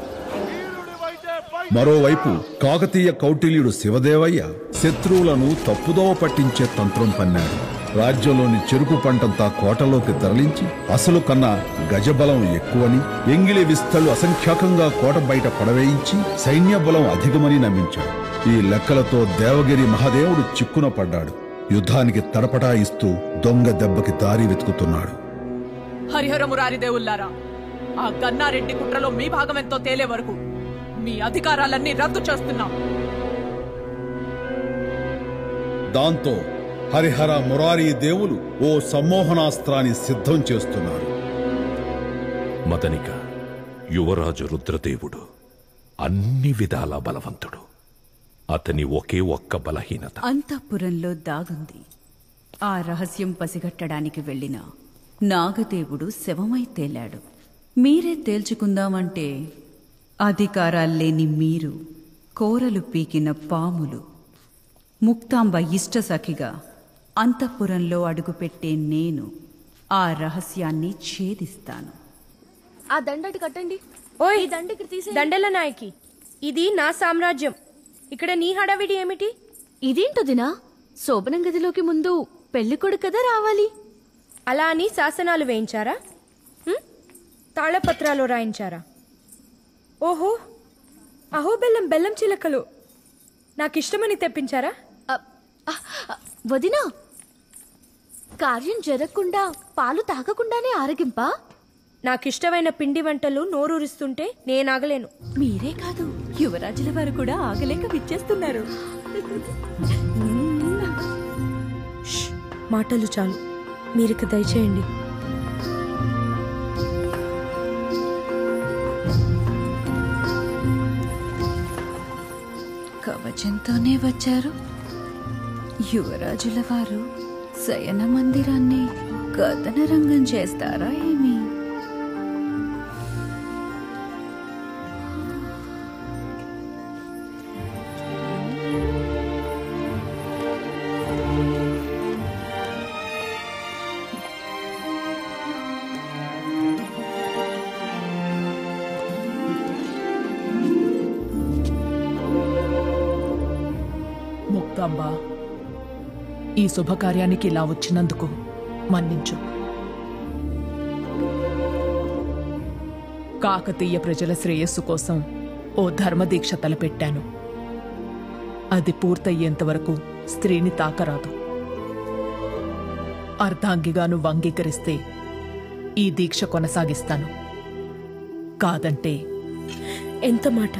మరోవైపు కాకతీయ కౌటిల్యుడు శివదేవయ్య శత్రువులను తప్పుదోవ పట్టించే తంత్రం పన్నాడు రాజ్యంలోని చెరుకు పంటంతా కోటలోకి తరలించి అసలు కన్నా గజబలం ఎక్కువని ఎంగిలి విస్తళ్లు అసంఖ్యాకంగా కోట బయట పడవేయించి సైన్య బలం అధికమని నమ్మించాడు ఈ లెక్కలతో దేవగిరి మహాదేవుడు చిక్కున పడ్డాడు యుద్ధానికి తడపటా ఇస్తూ దొంగ దెబ్బకి దారి వెతుకుతున్నాడు హరిహర మురారి దేవుల్లారా ఆ గన్నారెడ్డి కుట్రలో మీ భాగం ఎంతో తేలే వరకు మీ అధికారాలన్నీ రద్దు చేస్తున్నాం దాంతో హరిహర మురారి దేవులు ఓ సమ్మోహనాస్త్రాన్ని సిద్ధం చేస్తున్నారు మదనిక యువరాజు రుద్రదేవుడు అన్ని విధాల బలవంతుడు అతని ఒకే ఒక్క బలహీనత అంతఃపురంలో దాగుంది ఆ రహస్యం పసిగట్టడానికి వెళ్ళిన నాగదేవుడు శవమై తేలాడు మీరే తేల్చుకుందామంటే అధికారాల్లేని మీరు కోరలు పీకిన పాములు ముక్తాంబ ఇష్టసఖిగా అంతఃపురంలో అడుగుపెట్టే నేను ఆ రహస్యాన్ని ఛేదిస్తాను ఆ దండటి కట్టండి ఓయ్ దండ ఇక్కడ తీసే దండల నాయకి ఇది నా సామ్రాజ్యం ఇక్కడ నీ హడావిడి ఏమిటి ఇదేంటదినా శోభనం గదిలోకి ముందు పెళ్లి కొడుకు కదా రావాలి అలా అని శాసనాలు వేయించారా హ్మ్? తాళపత్రాలు రాయించారా ఓహో అహో బెల్లం బెల్లం చిలకలు నాకిష్టమని తెప్పించారా వదినా కార్యం జరగకుండా పాలు తాగకుండానే ఆరగింపా నాకిష్టమైన పిండి వంటలు నోరూరిస్తుంటే నేనాగలేను మీరే కాదు యువరాజుల వారు కూడా ఆగలేక విచ్చేస్తున్నారు మాటలు చాలు మీరిక దయచేయండి కవచంతోనే వచ్చారు యువరాజుల వారు శయన మందిరాన్ని కథన రంగం చేస్తారా ఏమి ముక్తాంబ ఈ శుభకార్యానికి ఇలా వచ్చినందుకు మన్నించు కాకతీయ ప్రజల శ్రేయస్సు కోసం ఓ ధర్మదీక్ష తలపెట్టాను అది పూర్తయ్యేంత వరకు స్త్రీని తాకరాదు అర్ధాంగిగా నువ్వు అంగీకరిస్తే ఈ దీక్ష కొనసాగిస్తాను కాదంటే ఎంత మాట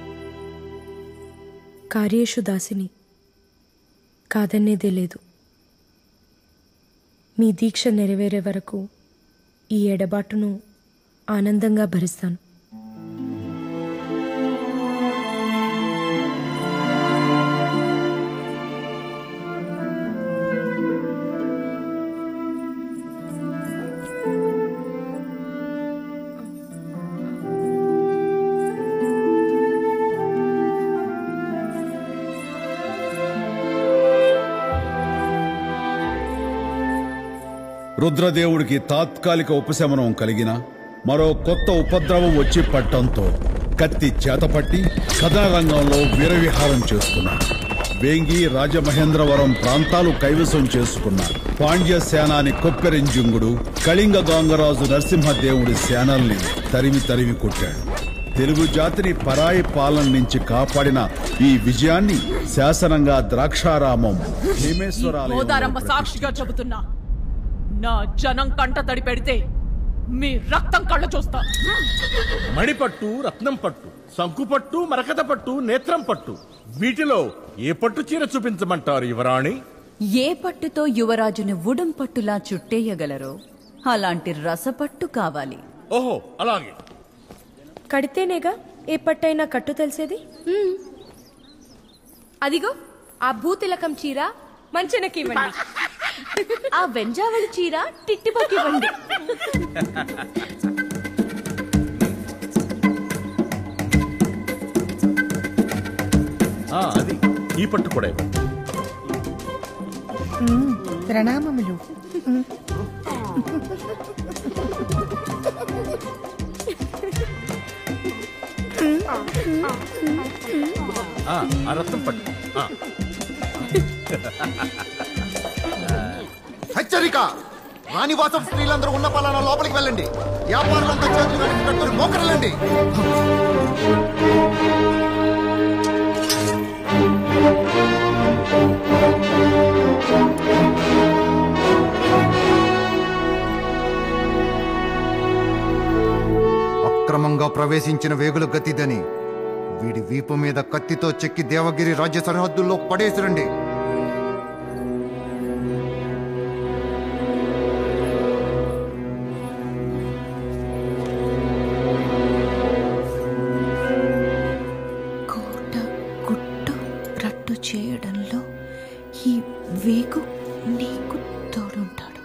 కార్యేషు దాసిని కాదనేదే లేదు మీ దీక్ష నెరవేరే వరకు ఈ ఎడబాటును ఆనందంగా భరిస్తాను రుద్రదేవుడికి తాత్కాలిక ఉపశమనం కలిగిన మరో కొత్త ఉపద్రవం వచ్చి పట్టంతో కత్తి చేతపట్టి కథారంగంలో వీరవిహారం చేస్తున్నాడు వేంగి రాజమహేంద్రవరం ప్రాంతాలు కైవసం చేసుకున్నారు పాండ్య సేనాని కొప్పెరింజుంగుడు కళింగ గంగరాజు నరసింహదేవుడి సేనల్ని తరిమి తరిమి కొట్టాడు తెలుగు జాతిని పరాయి పాలన నుంచి కాపాడిన ఈ విజయాన్ని శాసనంగా ద్రాక్షారామం భీమేశ్వరాలయం గోదారమ్మ సాక్షిగా చెబుతున్నా నా జనం కంట తడి పెడితే మీ రక్తం కళ్ళ చూస్తా మణిపట్టు రత్నం పట్టు శంకు పట్టు మరకత పట్టు నేత్రం పట్టు వీటిలో ఏ పట్టు చీర చూపించమంటారు యువరాణి ఏ పట్టుతో యువరాజుని ఉడం పట్టులా చుట్టేయగలరో అలాంటి రసపట్టు కావాలి ఓహో అలాగే కడితేనేగా ఏ పట్టైనా కట్టు తెలిసేది అదిగో ఆ భూతిలకం చీర మంచనకి ఇవ్వండి ఆ వెంజావళి చీర టిట్టిపకి ఇవ్వండి ఆ, అది ఈ పట్టు కూడా ఇవ్వండి ప్రణామములు ఆ, ఆ రత్నం పట్టు ఆ. హెచ్చరిక రాణివాసం స్త్రీలందరూ ఉన్న పలానా లోపలికి వెళ్ళండి వ్యాపారులంతా చేతులు వెనక్కి కట్టుకుని మోకరలండి అక్రమంగా ప్రవేశించిన వేగుల గతిదని వీడి వీపు మీద కత్తితో చెక్కి దేవగిరి రాజ్య సరిహద్దుల్లో పడేసిరండి కోట గుట్టు రట్టు చేయడంలో ఈ వేగు నీకు తోడుంటాడు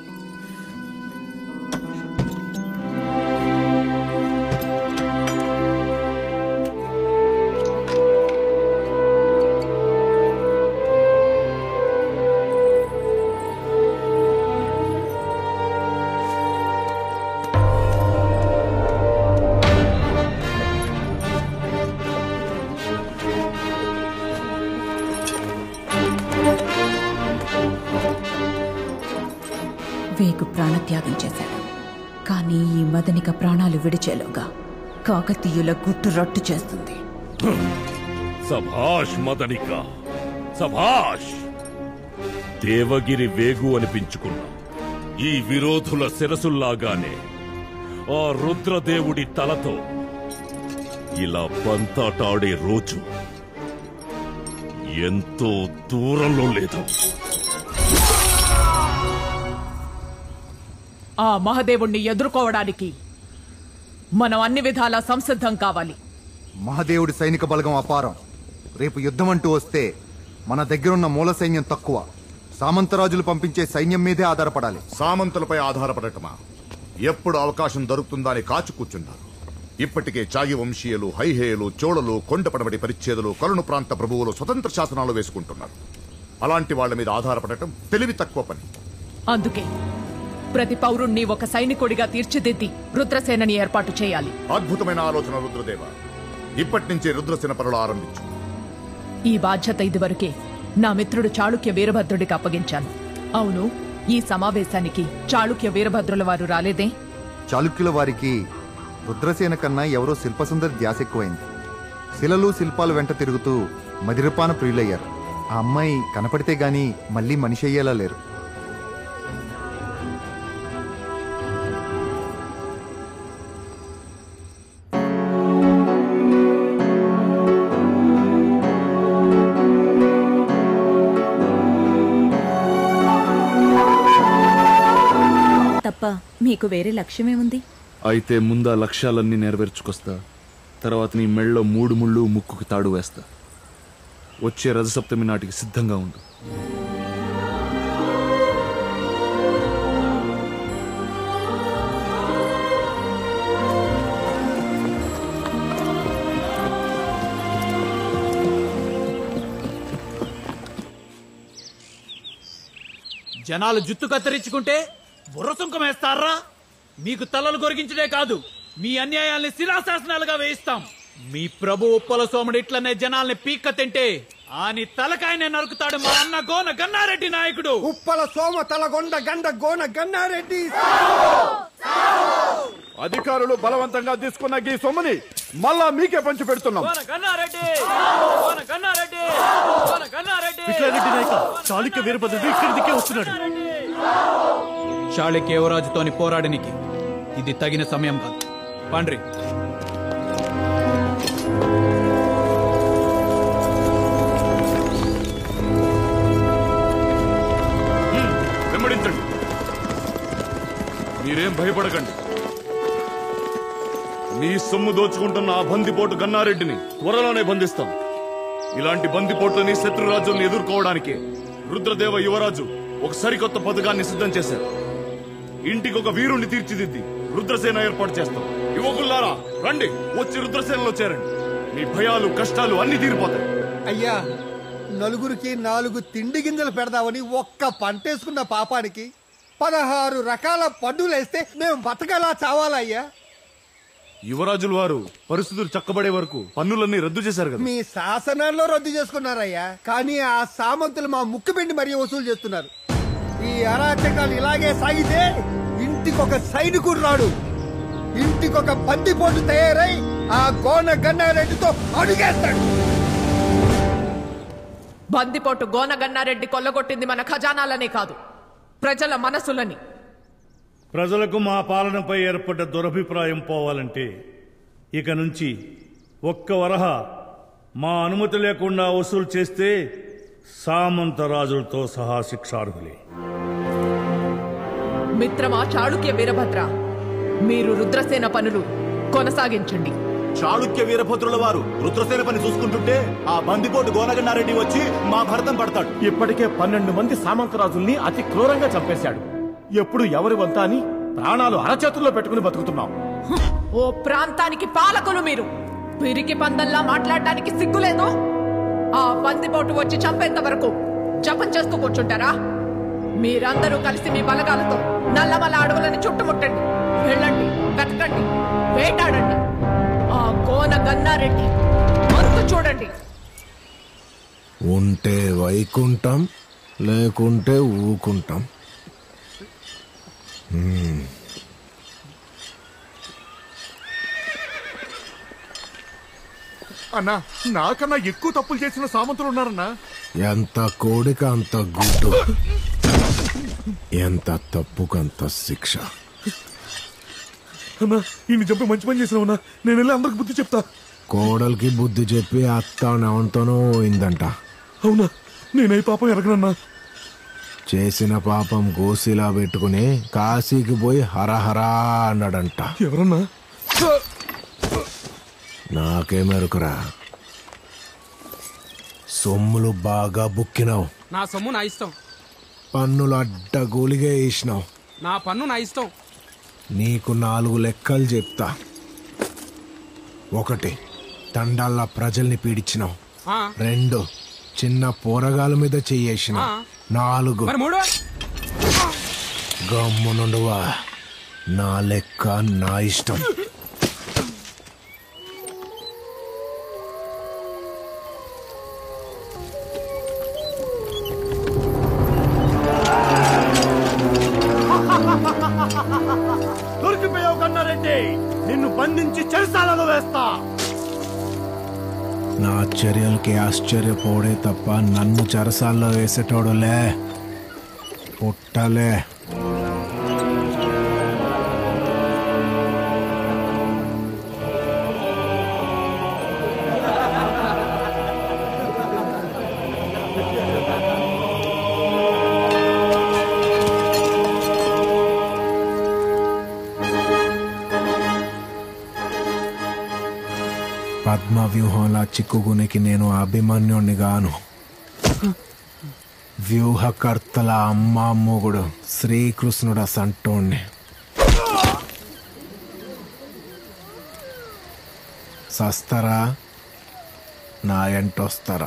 వేగు ప్రాణత్యాగం చేశాడు కానీ ఈ మదనిక ప్రాణాలు విడిచేలోగా కాకతీయుల గుట్టు రట్టు చేస్తుంది సభాష్ మదనిక సభాష్ దేవగిరి వేగు అనిపించుకున్న ఈ విరోధుల శిరసుల్లాగానే ఆ రుద్రదేవుడి తలతో ఇలా బంతాటాడే రోజు ఎంతో దూరంలో లేదు ఆ మహదేవుణ్ణి ఎదుర్కోవడానికి మనం అన్ని విధాలా సంసిద్ధం కావాలి మహాదేవుడి సైనిక బలగం అపారం రేపు యుద్ధం అంటూ వస్తే మన దగ్గరున్న మూల సైన్యం తక్కువ సామంతరాజులు పంపించే సైన్యం మీదే ఆధారపడాలి సామంతులపై ఆధారపడటమా ఎప్పుడు అవకాశం దొరుకుతుందా అని కాచు కూర్చున్నారు ఇప్పటికే చాగి వంశీయులు హైహేయులు చోళలు కొండపడబడి పరిచ్ఛేదులు కొలను ప్రాంత ప్రభువులు స్వతంత్ర శాసనాలు వేసుకుంటున్నారు అలాంటి వాళ్ళ మీద ఆధారపడటం తెలివి తక్కువ పని అందుకే ప్రతి పౌరుణ్ణి ఒక సైనికుడిగా తీర్చిదిద్ది రుద్రసేనని ఏర్పాటు చేయాలి అద్భుతమైన ఆలోచన రుద్రదేవ ఇప్పటి నుంచే రుద్రసేన పనులు ఆరంభించు ఈ బాధ్యత ఇదివరకే నా మిత్రుడు చాళుక్య వీరభద్రుడికి అప్పగించాను అవును ఈ సమావేశానికి చాళుక్య వీరభద్రుల వారు రాలేదే చాళుక్యుల వారికి రుద్రసేన కన్నా ఎవరో శిల్పసుందరి ధ్యాస ఎక్కువైంది శిలలు శిల్పాలు వెంట తిరుగుతూ మదిరపాన ప్రియులయ్యారు ఆ అమ్మాయి కనపడితే గాని మళ్ళీ మనిషి అయ్యేలా లేరు తప్ప మీకు వేరే లక్ష్యమేముంది అయితే ముందు ఆ లక్ష్యాలన్నీ నెరవేర్చుకొస్తా తర్వాత నీ మెళ్ళలో మూడు ముళ్ళు ముక్కుకి తాడు వేస్తా వచ్చే రజసప్తమి నాటికి సిద్ధంగా ఉండు జనాలు జుత్తు కత్తిరించుకుంటే బుర్ర సుంకం వేస్తారా మీకు తలలు కొరిగించడే కాదు మీ అన్యాయాల్ని శిలాశాసనాలుగా వేయిస్తాం మీ ప్రభు ఉప్పల సోముడు ఇట్లనే జనాల్ని పీక్క తింటే ఆని తలకాయనే నరుకుతాడు మా అన్న గోన గన్నారెడ్డి నాయకుడు ఉప్పల సోమ తలగొండ గండ గోన గన్నారెడ్డి అధికారులు బలవంతంగా తీసుకున్న ఈ సొమ్ముని మళ్ళా మీకే పంచి పెడుతున్నాం విశ్వరెడ్డి నాయక చాళుక్య వీరభద్రుడు ఇక్కడి దిక్కే వస్తున్నాడు చాళుక్య యువరాజుతోని పోరాడనికి ఇది తగిన సమయం కాదు పండ్రి వెంబడించండి మీరేం భయపడకండి మీ సొమ్ము దోచుకుంటున్న ఆ బందిపోటు గన్నారెడ్డిని త్వరలోనే బంధిస్తాం ఇలాంటి బందిపోట్లని శత్రురాజుల్ని ఎదుర్కోవడానికి రుద్రదేవ యువరాజు ఒక సరికొత్త పథకాన్ని సిద్ధం చేశారు ఇంటికి ఒక వీరుణ్ణి తీర్చిదిద్ది రుద్రసేన ఏర్పాటు చేస్తాం యువకుల్లారా రండి వచ్చి రుద్రసేనలో చేరండి మీ భయాలు కష్టాలు అన్ని తీరిపోతాయి అయ్యా నలుగురికి నాలుగు తిండి గింజలు పెడదామని ఒక్క పంటేసుకున్న పాపానికి పదహారు రకాల పన్నులేస్తే మేము బతకలా చావాలయ్యా యువరాజుల వారు పరిస్థితులు చక్కబడే వరకు పన్నులన్నీ రద్దు చేశారు కదా మీ శాసనాల్లో రద్దు చేసుకున్నారయ్యా కానీ ఆ సామంతులు మా ముక్కు పిండి మరీ వసూలు చేస్తున్నారు ఈ అరాచకాలు ఇలాగే సాగితే ఇంటికొక సైనికుడు రాడు ఇంటికొక బందిపోటు తయారై ఆ గోన గన్నారెడ్డితో అడుగేస్తాడు బందిపోటు గోనగన్నారెడ్డి కొల్లగొట్టింది మన ఖజానాలనే కాదు ప్రజల మనసులని ప్రజలకు మా పాలనపై ఏర్పడ్డ దురభిప్రాయం పోవాలంటే ఇక నుంచి ఒక్క వరహ మా అనుమతి లేకుండా వసూలు చేస్తే సామంత రాజులతో సహా శిక్షార్హులే మిత్రమా చాళుక్య వీరభద్ర మీరు రుద్రసేన పనులు కొనసాగించండి చాళుక్య వీరభద్రుల వారు రుద్రసేన పని చూసుకుంటుంటే ఆ బందిపోటు గోనగన్నారెడ్డి వచ్చి మా భరతం పడతాడు ఇప్పటికే పన్నెండు మంది సామంతరాజుల్ని అతి క్రూరంగా చంపేశాడు ఎప్పుడు ఎవరి వంత అని ప్రాణాలు అరచేతుల్లో పెట్టుకుని బతుకుతున్నాం ఓ ప్రాంతానికి పాలకులు మీరు పిరికి పందల్లా మాట్లాడడానికి సిగ్గులేదు ఆ బందిపోటు వచ్చి చంపేంత వరకు జపం చేస్తూ కూర్చుంటారా మీరందరూ కలిసి మీ బలగాలతో నల్లమల అడవులని చుట్టుముట్టండి వెళ్ళండి వెతకండి వేటాడండి ఆ కోన గన్నారెడ్డి అంతు చూడండి ఉంటే వైకుంఠం లేకుంటే ఊకుంటాం హ్మ్. అన్నా నాకన్నా ఎక్కువ తప్పులు చేసిన సామంతులు ఉన్నారన్నా ఎంత కోడిక అంత గుడ్డు ఎంత తప్పుకంత శిక్ష అన్నా ఈయన చంపి మంచి పని చేసినావునా నేను వెళ్ళి అందరికి బుద్ధి చెప్తా కోడలికి బుద్ధి చెప్పి అత్త నవంతోనో పోయిందంట అవునా నేనై పాపం ఎరగనన్నా చేసిన పాపం గోసిలా పెట్టుకుని కాశీకి పోయి హరహరా అన్నాడంట ఎవరన్నా నాకేమెరుకురా సొమ్ములు బాగా బుక్కినావు నా సొమ్ము నా ఇష్టం పన్నులు అడ్డగోలిగా వేసినావు నా పన్ను నా ఇష్టం నీకు నాలుగు లెక్కలు చెప్తా ఒకటి తండాల్లా ప్రజల్ని పీడించినావు ఆ, రెండు చిన్న పోరగాల మీద చెయ్యేసినావు ఆ. నాలుగు మరి మూడు గమ్మునుండువా నా లెక్క నా ఇష్టం దొరికిపోయావు కన్నారెడ్డి నిన్ను బంధించి చెరసాలలో వేస్తా నా చర్యలకి ఆశ్చర్యపోడే తప్ప నన్ను చెరసాల్లో వేసేటోడులే పుట్టలే పద్మ వ్యూహంలా చిక్కుగునికి నేను అభిమన్యుణ్ణి గాను వ్యూహకర్తల అమ్మ మొగుడు శ్రీకృష్ణుడ సంటోణ్ణి సస్తరా నా ఎంటొస్తారా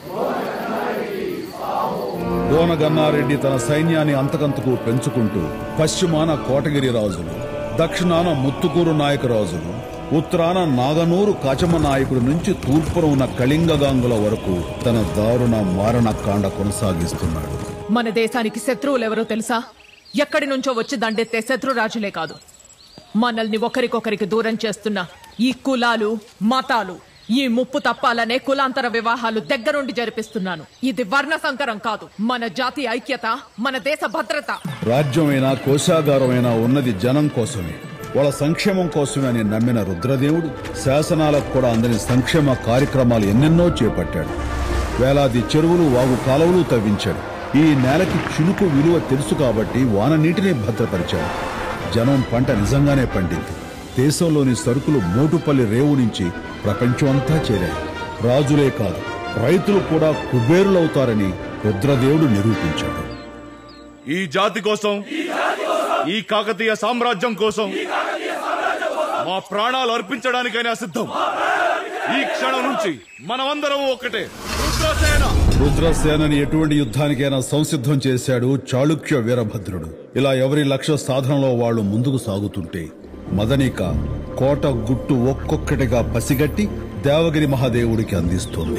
గోనగన్నారెడ్డి తన సైన్యాన్ని అంతకంతకు పెంచుకుంటూ పశ్చిమాన కోటగిరి రాజులు దక్షిణాన ముత్తుకూరు నాయక రాజులు ఉత్తరాన నాగనూరు కాచమ్మ నాయకుడి నుంచి తూర్పున ఉన్న కళింగగాంగుల వరకు తన దారుణ మారణకాండ కొనసాగిస్తున్నాడు మన దేశానికి శత్రువులు ఎవరో తెలుసా ఎక్కడి నుంచో వచ్చి దండెత్తే శత్రురాజులే కాదు మనల్ని ఒకరికొకరికి దూరం చేస్తున్న ఈ కులాలు మతాలు ఈ ముప్పు తప్పాలనే కులాంతర వివాహాలు దగ్గరుండి జరిపిస్తున్నాను ఇది వర్ణ సంకరం కాదు మన జాతి ఐక్యత మన దేశ భద్రత రాజ్యమైనా కోశాగారమైనా ఉన్నది జనం కోసమే వాళ్ళ సంక్షేమం కోసమే అని నమ్మిన రుద్రదేవుడు శాసనాలకు కూడా అందని సంక్షేమ కార్యక్రమాలు ఎన్నెన్నో చేపట్టాడు వేలాది చెరువులు వాగు కాలువలు తవ్వించాడు ఈ నేలకి చినుకు విలువ తెలుసు కాబట్టి వాన నీటిని భద్రపరిచాడు జనం పంట నిజంగానే పండింది దేశంలోని సరుకులు మోటుపల్లి రేవు నుంచి ప్రపంచం అంతా చేరాయి రాజులే కాదు రైతులు కూడా కుబేరులవుతారని రుద్రదేవుడు నిరూపించాడు ఈ జాతి కోసం ఈ కాకతీయ సామ్రాజ్యం కోసం మా ప్రాణాలు అర్పించడానికైనా సిద్ధం ఈ క్షణం నుంచి మనమందరం ఒకటే రుద్రసేన రుద్రసేనని ఎటువంటి యుద్ధానికైనా సంసిద్ధం చేశాడు చాళుక్య వీరభద్రుడు ఇలా ఎవరి లక్ష్య సాధనలో వాళ్ళు ముందుకు సాగుతుంటే మదనిక కోట గుట్టు ఒక్కొక్కటిగా పసిగట్టి దేవగిరి మహాదేవుడికి అందిస్తోంది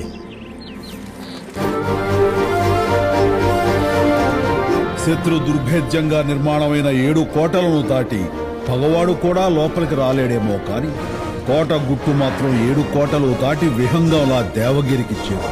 శత్రు దుర్భేద్యంగా నిర్మాణమైన ఏడు కోటలను దాటి పగవాడు కూడా లోపలికి రాలేడేమో కాని కోట గుట్టు మాత్రం ఏడు కోటలు దాటి విహంగంలా దేవగిరికి చేరు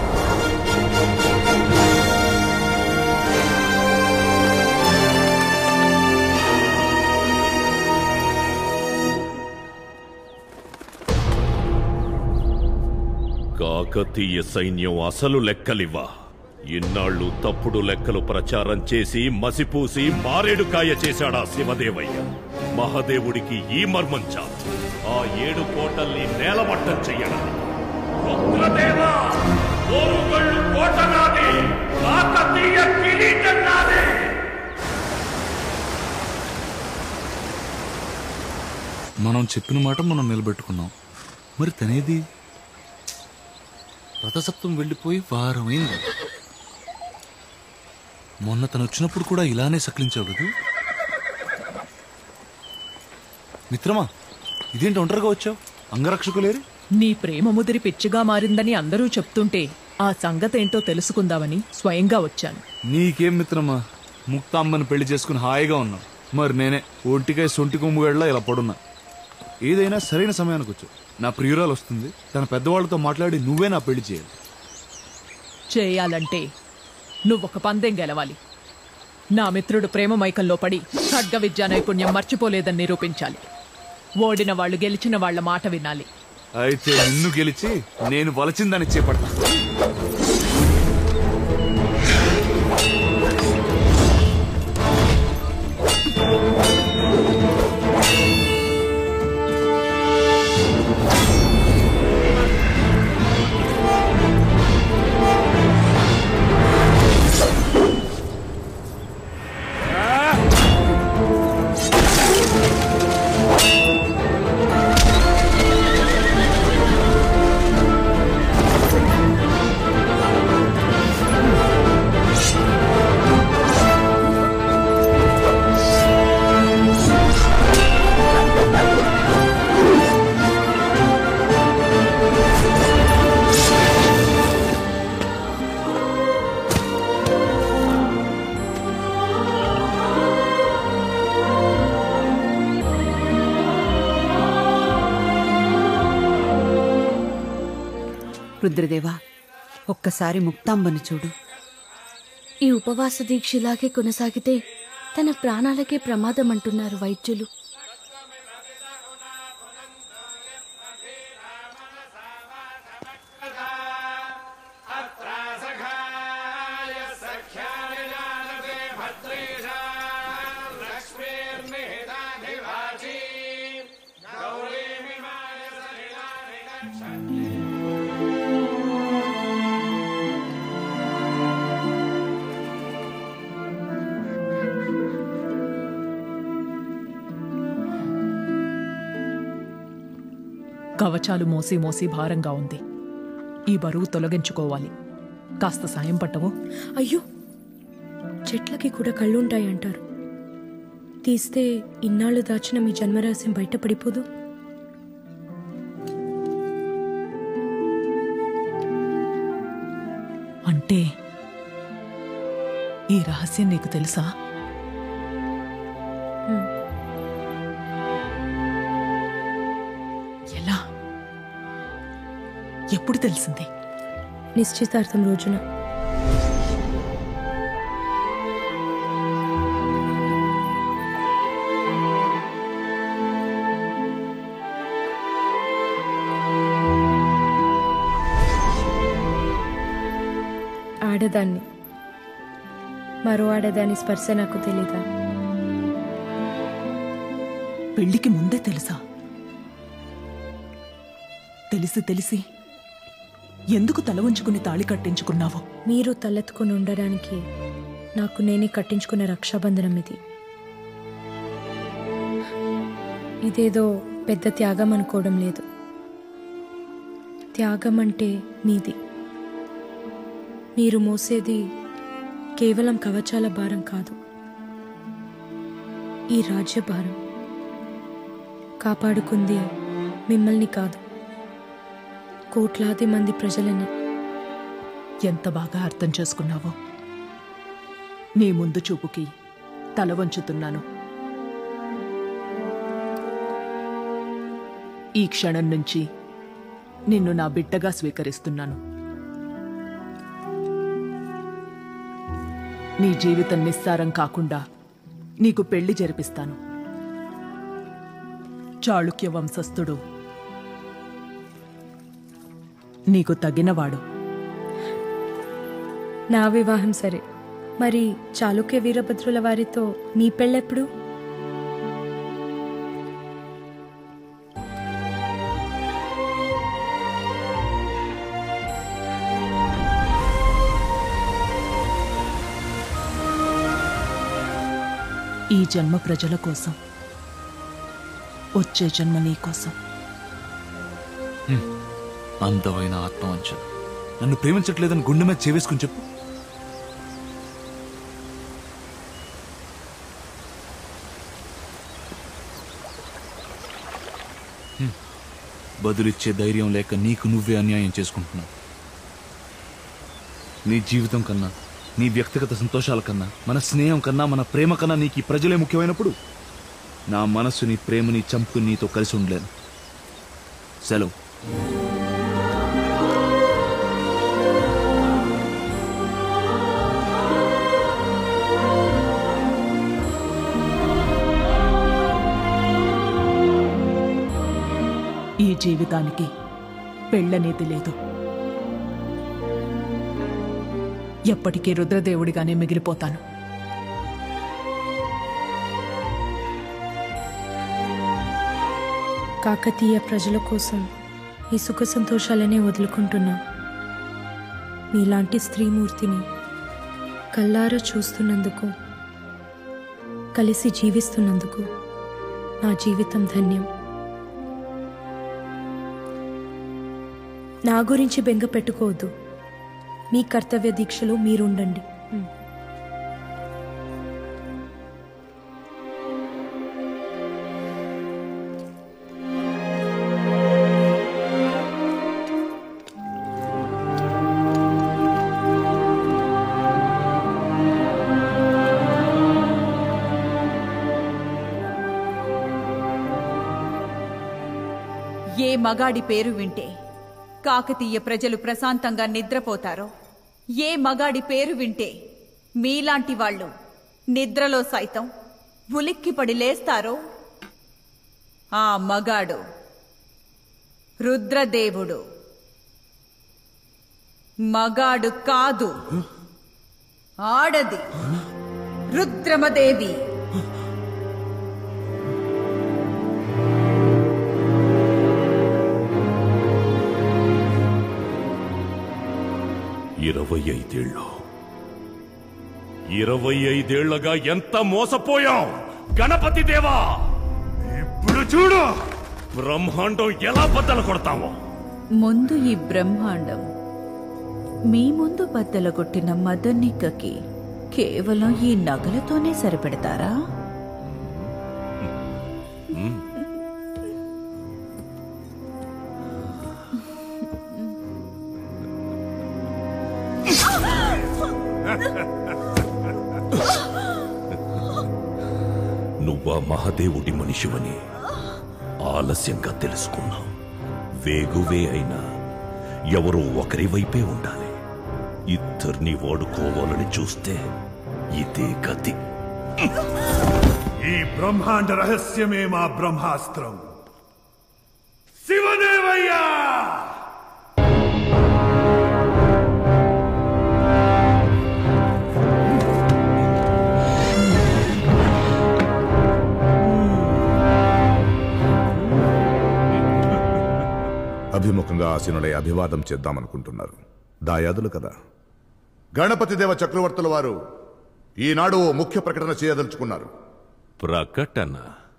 కాకతీయ సైన్యం అసలు లెక్కలివ్వా ఇన్నాళ్ళు తప్పుడు లెక్కలు ప్రచారం చేసి మసిపూసి మారేడుకాయ చేశాడా శివదేవయ్య మహాదేవుడికి ఈ మర్మం చాలు ఆ ఏడు కోటల్ని నేలమట్టం చెయ్యడానికి రుద్రదేవా, ఓరుగల్లు కోట నాది, కాకతీయ కిరీటం నాది. మనం చెప్పిన మాట మనం నిలబెట్టుకున్నాం మరి తనేది రథసప్తం వెళ్ళిపోయి వారమైంది మొన్న తను వచ్చినప్పుడు కూడా ఇలానే సకిలించావు కదూ మిత్రమా ఇదేంటి ఒంటరిగా వచ్చావు అంగరక్షకులేరు నీ ప్రేమ ముదిరి పిచ్చిగా మారిందని అందరూ చెప్తుంటే ఆ సంగతేంటో తెలుసుకుందామని స్వయంగా వచ్చాను నీకేం మిత్రమా ముక్తామ్మని పెళ్లి చేసుకుని హాయిగా ఉన్నావు మరి నేనే ఒంటికాయ సొంటి కొమ్ముగడ్లా ఇలా పడున్నా ఏదైనా సరైన సమయానికి వచ్చు నా ప్రియురాలు వస్తుంది తన పెద్దవాళ్ళతో మాట్లాడి నువ్వే నా పెళ్లి చేయాలి చేయాలంటే నువ్వొక పందెం గెలవాలి నా మిత్రుడు ప్రేమ మైకంలో పడి ఖడ్గ విద్యా నైపుణ్యం మర్చిపోలేదని నిరూపించాలి ఓడిన వాళ్ళు గెలిచిన వాళ్ళ మాట వినాలి అయితే నిన్ను గెలిచి నేను వలచిందని చేపడతా రుద్రదేవా ఒక్కసారి ముక్తాంబను చూడు ఈ ఉపవాస దీక్ష ఇలాగే కొనసాగితే తన ప్రాణాలకే ప్రమాదం అంటున్నారు వైద్యులు కవచాలు మోసి మోసి భారంగా ఉంది ఈ బరువు తొలగించుకోవాలి కాస్త సాయం పట్టవు అయ్యో చెట్లకి కూడా కళ్ళుంటాయంటారు తీస్తే ఇన్నాళ్ళు దాచిన మీ జన్మరహస్యం బయటపడిపోదు అంటే ఈ రహస్యం నీకు తెలుసా ఎప్పుడు తెలిసింది నిశ్చితార్థం రోజున ఆడదాన్ని మరో ఆడదాని స్పర్శ నాకు తెలీదా పెళ్లికి ముందే తెలుసా తెలిసి తెలిసి ఎందుకు తల ఉంచుకుని తాళి కట్టించుకున్నావు మీరు తలెత్తుకుని ఉండడానికి నాకు నేనే కట్టించుకున్న రక్షాబంధనం ఇది ఇదేదో పెద్ద త్యాగం అనుకోవడం లేదు త్యాగం అంటే మీది మీరు మోసేది కేవలం కవచాల భారం కాదు ఈ రాజ్య భారం కాపాడుకుంది మిమ్మల్ని కాదు కోట్లాది మంది ప్రజలని ఎంత బాగా అర్థం చేసుకున్నావో నీ ముందు చూపుకి తల వంచుతున్నాను ఈ క్షణం నుంచి నిన్ను నా బిడ్డగా స్వీకరిస్తున్నాను నీ జీవితం నిస్సారం కాకుండా నీకు పెళ్లి జరిపిస్తాను చాళుక్య వంశస్థుడు నీకు తగినవాడు నా వివాహం సరే మరి చాళుక్య వీరభద్రుల వారితో మీ పెళ్ళెప్పుడు ఈ జన్మ ప్రజల కోసం వచ్చే జన్మ నీ కోసం హ్మ్. అందమైన ఆత్మవంచన నన్ను ప్రేమించట్లేదని గుండె మీద చేవేసుకుని చెప్పు హ్మ్. బదులిచ్చే ధైర్యం లేక నీకు నువ్వే అన్యాయం చేసుకుంటున్నావు నీ జీవితం కన్నా నీ వ్యక్తిగత సంతోషాల కన్నా మన స్నేహం కన్నా మన ప్రేమ కన్నా నీకు ఈ ప్రజలే ముఖ్యమైనప్పుడు నా మనస్సు నీ ప్రేమని చంపుకుని నీతో కలిసి ఉండలేను సెలవు ఈ జీవితానికి పెళ్ళనేది లేదు ఎప్పటికీ రుద్రదేవుడిగానే మిగిలిపోతాను కాకతీయ ప్రజల కోసం ఈ సుఖ సంతోషాలనే వదులుకుంటున్నా మీలాంటి స్త్రీమూర్తిని కల్లారా చూస్తున్నందుకు కలిసి జీవిస్తున్నందుకు నా జీవితం ధన్యం నా గురించి బెంగ పెట్టుకోవద్దు మీ కర్తవ్య దీక్షలో మీరుండండి ఏ మగాడి పేరు వింటే కాకతీయ ప్రజలు ప్రశాంతంగా నిద్రపోతారో ఏ మగాడి పేరు వింటే మీలాంటి వాళ్ళు నిద్రలో సైతం ఉలిక్కిపడి లేస్తారో ఆ మగాడు రుద్రదేవుడు మగాడు కాదు ఆడది రుద్రమదేవి ఇరవై ఐదేళ్ళు ఇరవై ఐదేళ్లగా ఎంత మోసపోయాం గణపతి దేవా ఇప్పుడు చూడు బ్రహ్మాండం ఎలా బద్దలు కొడతామో ముందు ఈ బ్రహ్మాండం మీ ముందు బద్దల కొట్టిన మదనికకి కేవలం ఈ నగలతోనే సరిపెడతారా నువ్వా మహాదేవుడి మనిషివని ఆలస్యంగా తెలుసుకున్నావు వేగువే అయినా ఎవరో ఒకరి వైపే ఉండాలి ఇద్దరిని వాడుకోవాలని చూస్తే ఇదే గతి ఈ బ్రహ్మాండ రహస్యమే మా బ్రహ్మాస్త్రం శివదేవయ్యా అభిముఖంగా ఆసీనులై అభివాదం చేద్దామనుకుంటున్నారు దాయాదులు కదా గణపతి దేవ చక్రవర్తుల వారు ఈనాడు ఓ ముఖ్య ప్రకటన చేయదలుచుకున్నారు ప్రకటన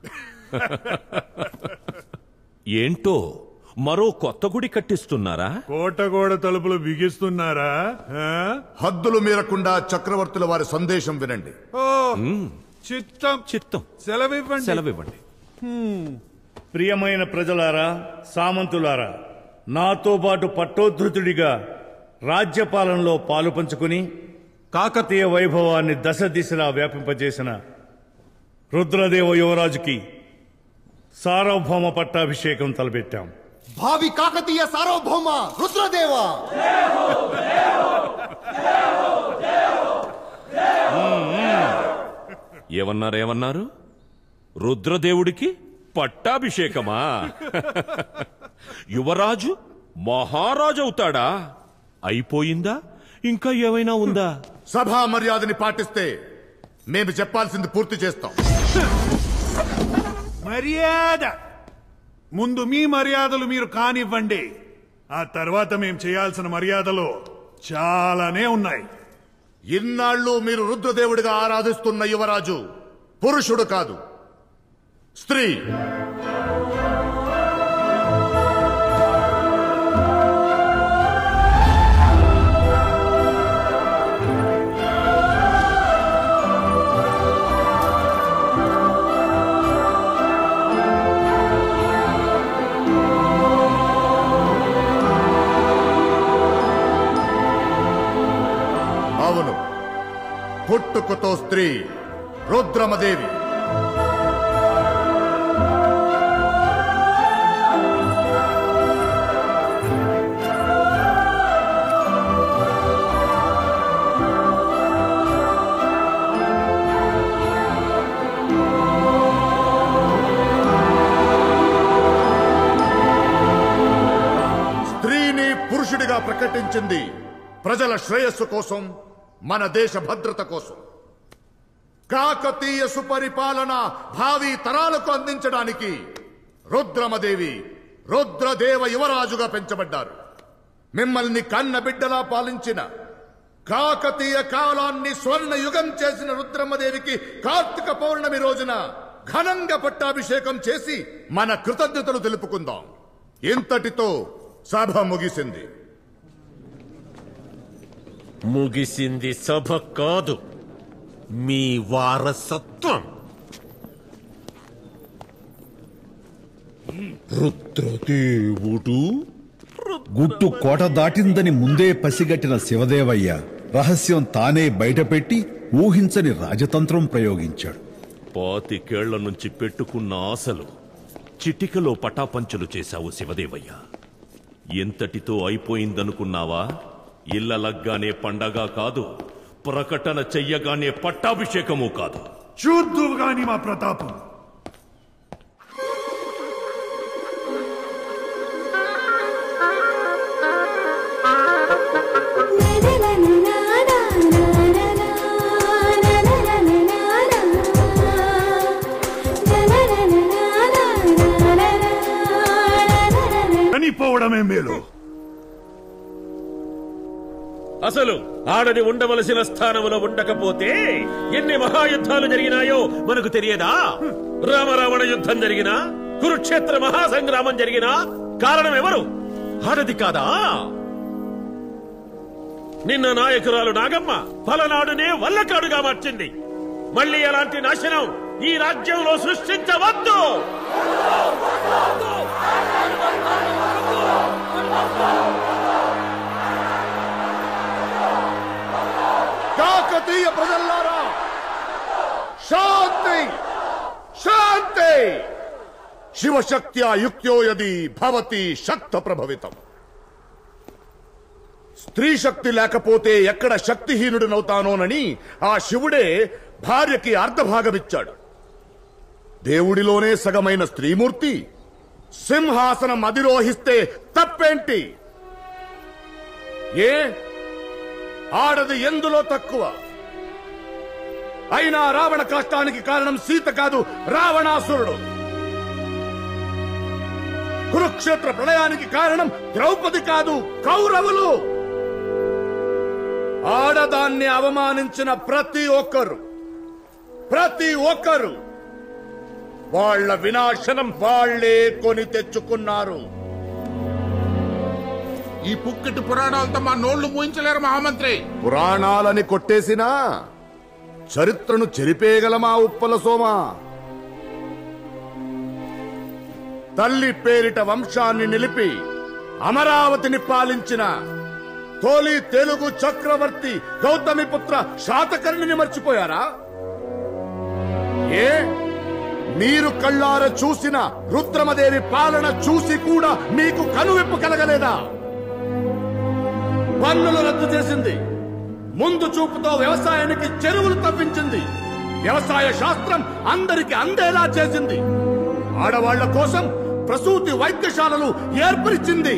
ఏంటో మరో కొత్త గుడి కట్టిస్తున్నారా కోటగోడ తలుపులు బిగిస్తున్నారా ఆ? హద్దులు మీరకుండా చక్రవర్తుల వారి సందేశం వినండి ఓ చిత్తం చిత్తం సెలవివ్వండి సెలవివ్వండి ప్రియమైన ప్రజలారా సామంతులారా నాతో పాటు పట్టోద్ధృతుడిగా రాజ్యపాలనలో పాలు పంచుకుని కాకతీయ వైభవాన్ని దశ దిశలా వ్యాపింపజేసిన రుద్రదేవ యువరాజుకి సార్వభౌమ పట్టాభిషేకం తలపెట్టాం భావి కాకతీయ సార్వభౌమ రుద్రదేవ ఏమన్నారు ఏమన్నారు రుద్రదేవుడికి పట్టాభిషేకమా యువరాజు మహారాజు అవుతాడా అయిపోయిందా ఇంకా ఏమైనా ఉందా సభా మర్యాదని పాటిస్తే మేము చెప్పాల్సింది పూర్తి చేస్తాం మర్యాద ముందు మీ మర్యాదలు మీరు కానివ్వండి ఆ తర్వాత మేం చేయాల్సిన మర్యాదలు చాలానే ఉన్నాయి ఇన్నాళ్ళు మీరు రుద్రదేవుడిగా ఆరాధిస్తున్న యువరాజు పురుషుడు కాదు స్త్రీ అవును పుట్టుకతో స్త్రీ రుద్రమదేవి స్త్రీని పురుషుడిగా ప్రకటించింది ప్రజల శ్రేయస్సు కోసం మన దేశ భద్రత కోసం కాకతీయ సుపరిపాలన భావి తరాలకు అందించడానికి రుద్రమదేవి రుద్రదేవ యువరాజుగా పెంచబడ్డారు మిమ్మల్ని కన్న బిడ్డలా పాలించిన కాకతీయ కాలాన్ని స్వర్ణ యుగం చేసిన రుద్రమ్మదేవికి కార్తీక పౌర్ణమి రోజున ఘనంగా పట్టాభిషేకం చేసి మన కృతజ్ఞతలు తెలుపుకుందాం ఇంతటితో సభ ముగిసింది ముగిసింది సభ కాదు మీ వారసత్వం రుద్రదేవుడు గుట్టు కోట దాటిందని ముందే పసిగట్టిన శివదేవయ్య రహస్యం తానే బయటపెట్టి ఊహించని రాజతంత్రం ప్రయోగించాడు పాతికేళ్ల నుంచి పెట్టుకున్న ఆశలు చిటికలో పటాపంచలు చేశావు శివదేవయ్య ఎంతటితో అయిపోయిందనుకున్నావా ఇళ్ళలగ్గానే పండగ కాదు ప్రకటన చెయ్యగానే పట్టాభిషేకము కాదు చూద్దువు గాని మా ప్రతాపం చనిపోవడమే మేలు అసలు ఆడది ఉండవలసిన స్థానంలో ఉండకపోతే ఎన్ని మహాయుద్ధాలు జరిగినాయో మనకు తెలియదా రామరావణ యుద్ధం జరిగినా కురుక్షేత్ర మహాసంగ్రామం జరిగినా కారణం ఎవరు ఆడది కాదా నిన్న నాయకురాలు నాగమ్మ పలనాడునే వల్లకాడుగా మార్చింది మళ్ళీ అలాంటి నాశనం ఈ రాజ్యంలో సృష్టించవద్దు కాకతీయ ప్రజల్లారా శాంతి శాంతి శివశక్త్యా యుక్త్యో యది భవతి శక్త ప్రభవితం స్త్రీ శక్తి లేకపోతే ఎక్కడ శక్తిహీనుడినవుతానోనని ఆ శివుడే భార్యకి అర్ధభాగమిచ్చాడు దేవుడిలోనే సగమైన స్త్రీమూర్తి సింహాసనం అధిరోహిస్తే తప్పేంటి ఏ ఆడది ఎందులో తక్కువ అయినా రావణ కష్టానికి కారణం సీత కాదు రావణాసురుడు కురుక్షేత్ర ప్రళయానికి కారణం ద్రౌపది కాదు కౌరవులు ఆడదాన్ని అవమానించిన ప్రతి ఒక్కరు ప్రతి ఒక్కరు వాళ్ళ వినాశనం వాళ్లే కొని తెచ్చుకున్నారు ఈ పుక్కిటి పురాణాలతో మా నోళ్లు మూయించలేరు మహామంత్రి పురాణాలని కొట్టేసినా చరిత్రను చెరిపేయగలమా ఉప్పల సోమా తల్లి పేరిట వంశాన్ని నిలిపి అమరావతిని పాలించిన తోలి తెలుగు చక్రవర్తి గౌతమిపుత్ర శాతకర్ణిని మర్చిపోయారా ఏ మీరు కళ్ళార చూసిన రుద్రమదేవి పాలన చూసి కూడా మీకు కనువిప్పు కలగలేదా పన్నులు రద్దు చేసింది ముందు చూపుతో వ్యవసాయానికి చెరువులు తవ్వించింది వ్యవసాయ శాస్త్రం అందరికి అందేలా చేసింది ఆడవాళ్ల కోసం ప్రసూతి వైద్యశాలలు ఏర్పరిచింది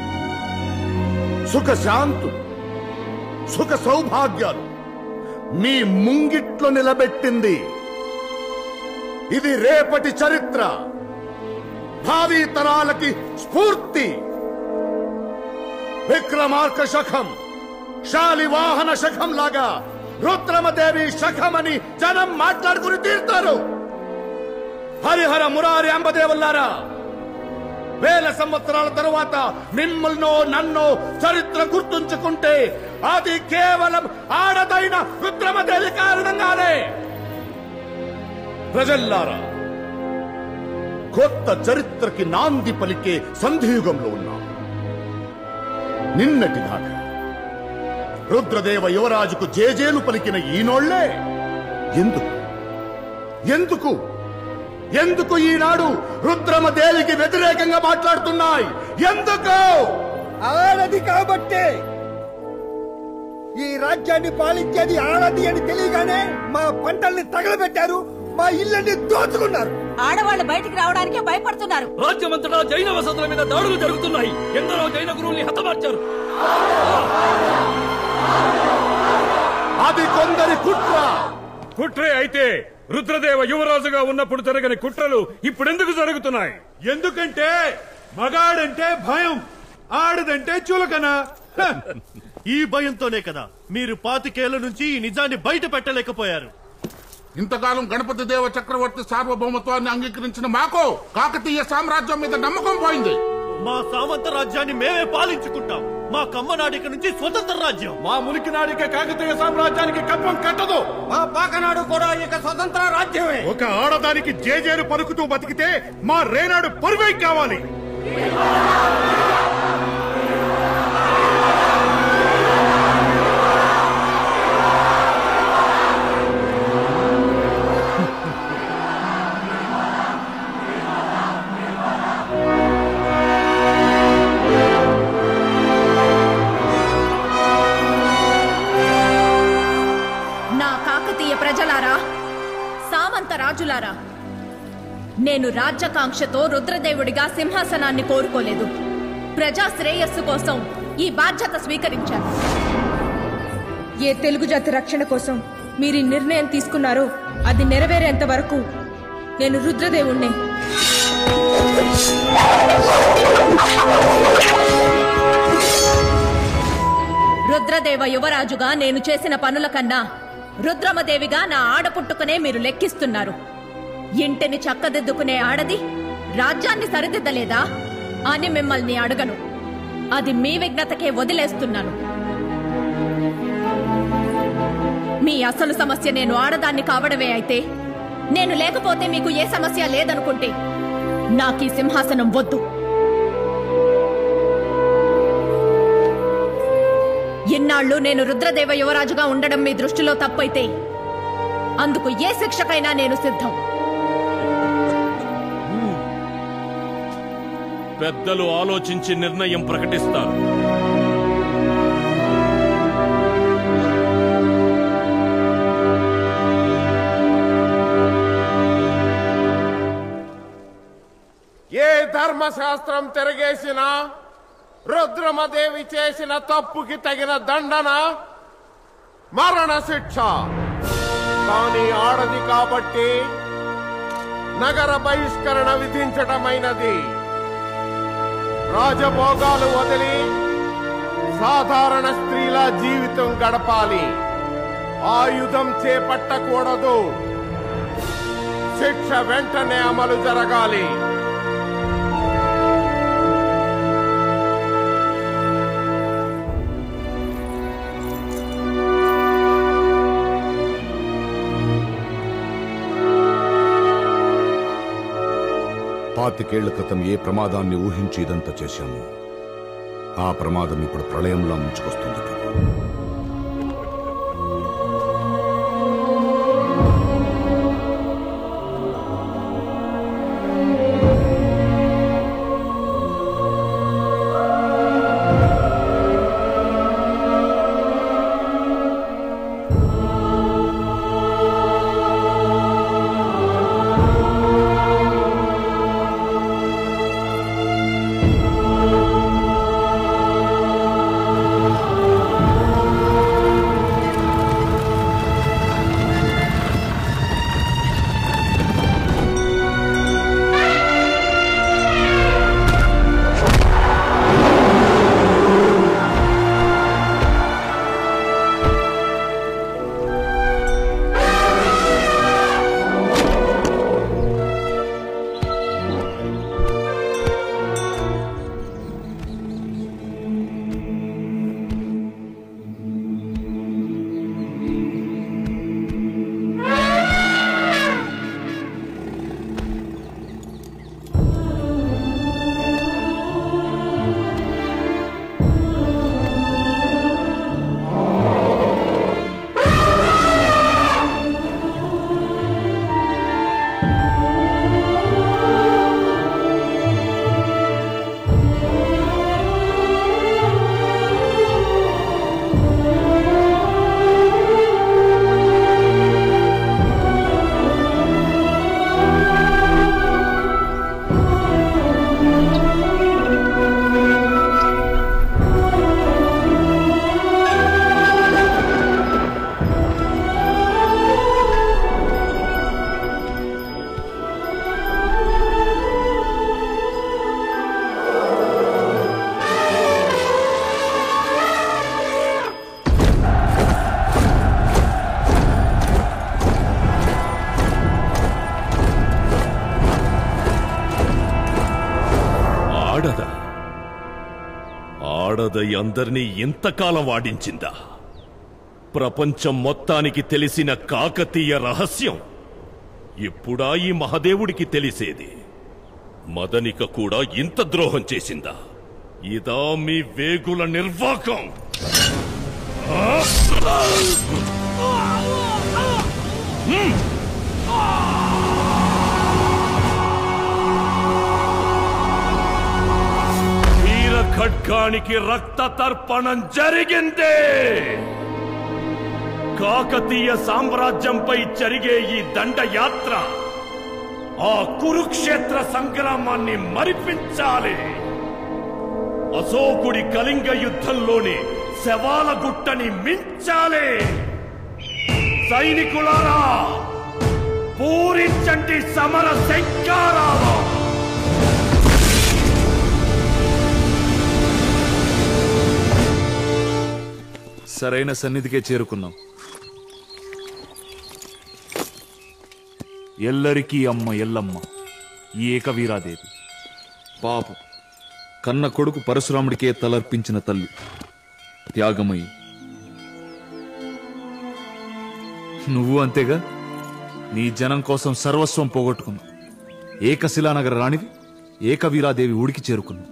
సుఖ శాంతు సుఖ సౌభాగ్యాలు మీ ముంగిట్లో నిలబెట్టింది ఇది రేపటి చరిత్ర భావి తరాలకి స్ఫూర్తి విక్రమార్క శఖం శాలివాహన శఖం లాగా రుద్రమదేవి శఖమని జనం మాట్లాడుకుని తీరుతారు హరిహర మురారి అంబదేవుల్లారా వేల సంవత్సరాల తరువాత మిమ్మల్నో నన్నో చరిత్ర గుర్తుంచుకుంటే అది కేవలం ఆడదైన రుద్రమదేవి కారణంగానే ప్రజల్లారా కొత్త చరిత్రకి నాంది పలికే సంధియుగంలో ఉన్నాం నిన్నటి దాకా రుద్రదేవ యువరాజుకు జేజేలు పలికిన ఈనోళ్లే ఎందుకు ఎందుకు ఎందుకు ఈనాడు రుద్రమదేవికి వ్యతిరేకంగా మాట్లాడుతున్నాయి ఎందుకు ఆడది కాబట్టే ఈ రాజ్యాన్ని పాలించేది ఆడది అని తెలియగానే మా పంటల్ని తగలబెట్టారు మా ఇళ్ళని దోచుకున్నారు ఆడవాళ్ళు బయటికి రావడానికే భయపడుతున్నారు రాజ్యమంతటా జైన వసతుల మీద దాడులు జరుగుతున్నాయి ఎందరో జైన గురువుల్ని హతమార్చారు అది కొందరి కుట్ర కుట్రే అయితే రుద్రదేవ యువరాజుగా ఉన్నప్పుడు జరగని కుట్రలు ఇప్పుడెందుకు జరుగుతున్నాయి ఎందుకంటే మగాడంటే భయం ఆడదంటే చులకన హ! ఈ భయంతోనే కదా మీరు పాతికేళ్ల నుంచి ఈ నిజాన్ని బయట పెట్టలేకపోయారు ఇంతకాలం గణపతి దేవ చక్రవర్తి సార్వభౌమత్వాన్ని అంగీకరించిన మాకు కాకతీయ సామ్రాజ్యం మీద నమ్మకం పోయింది మా సామంత రాజ్యాన్ని మేమే పాలించుకుంటాం మా కమ్మనాడిక నుంచి స్వతంత్ర రాజ్యం మా మునికి నాడిక కాకతీయ సామ్రాజ్యానికి కప్పం కట్టదు మా పాకనాడు కూడా ఇక స్వతంత్ర రాజ్యమే ఒక ఆడదానికి జేజేరు పలుకుతూ బతికితే మా రేనాడు పరువై కావాలి నా కాకతీయ ప్రజలారా సామంత రాజులారా నేను రాజ్యకాంక్షతో రుద్రదేవుడిగా సింహాసనాన్ని కోరుకోలేదు ప్రజా శ్రేయస్సు కోసం ఈ బాధ్యత స్వీకరించాను ఏ తెలుగు జాతి రక్షణ కోసం మీరు ఈ నిర్ణయం తీసుకున్నారో అది నెరవేరేంత వరకు నేను రుద్రదేవుణ్ణే రుద్రదేవ యువరాజుగా నేను చేసిన పనుల కన్నా రుద్రమదేవిగా నా ఆడపుట్టుకనే మీరు లెక్కిస్తున్నారు ఇంటిని చక్కదిద్దుకునే ఆడది రాజ్యాన్ని సరిదిద్దలేదా అని మిమ్మల్ని అడగను అది మీ విఘ్నతకే వదిలేస్తున్నాను మీ అసలు సమస్య నేను ఆడదాన్ని కావడమే అయితే నేను లేకపోతే మీకు ఏ సమస్య లేదనుకుంటే నాకీ సింహాసనం వద్దు ఇన్నాళ్ళు నేను రుద్రదేవ యువరాజుగా ఉండడం మీ దృష్టిలో తప్పైతే అందుకు ఏ శిక్షకైనా నేను సిద్ధం పెద్దలు ఆలోచించి నిర్ణయం ప్రకటిస్తారు ధర్మశాస్త్రం తిరగేసిన రుద్రమదేవి చేసిన తప్పుకి తగిన దండన మరణ శిక్ష కానీ ఆడది కాబట్టి నగర బహిష్కరణ విధించటమైనది రాజభోగాలు వదిలి సాధారణ స్త్రీల జీవితం గడపాలి ఆయుధం చేపట్టకూడదు శిక్ష వెంటనే అమలు జరగాలి పాతికేళ్ల క్రితం ఏ ప్రమాదాన్ని ఊహించి ఇదంతా చేశాము ఆ ప్రమాదం ఇప్పుడు ప్రళయంలా ముంచుకొస్తుంది ప్రభు ఆడదా ఆడద అందరినీ ఇంతకాలం వాడించిందా ప్రపంచం మొత్తానికి తెలిసిన కాకతీయ రహస్యం ఇప్పుడా ఈ మహదేవుడికి తెలిసేది మదనిక కూడా ఇంత ద్రోహం చేసిందా ఇదా మీ వేగుల నిర్వాకం ఆ? హ్మ్. వీర ఖడ్గానికి రక్త తర్పణం జరిగింది కాకతీయ సామ్రాజ్యంపై జరిగే ఈ దండయాత్ర ఆ కురుక్షేత్ర సంగ్రామాన్ని మరిపించాలి అశోకుడి కళింగ యుద్ధంలోని శవాల గుట్టని మించాలి సైనికులారా పూరించండి సమర శంకారావం సరైన సన్నిధికే చేరుకున్నాం ఎల్లరికీ అమ్మ ఎల్లమ్మ ఈ ఏకవీరాదేవి పాపం కన్న కొడుకు పరశురాముడికే తలర్పించిన తల్లి త్యాగమయ్యి నువ్వు అంతేగా నీ జనం కోసం సర్వస్వం పోగొట్టుకున్నావు ఏకశిలానగర రాణివి ఏకవీరాదేవి ఊడికి చేరుకున్నావు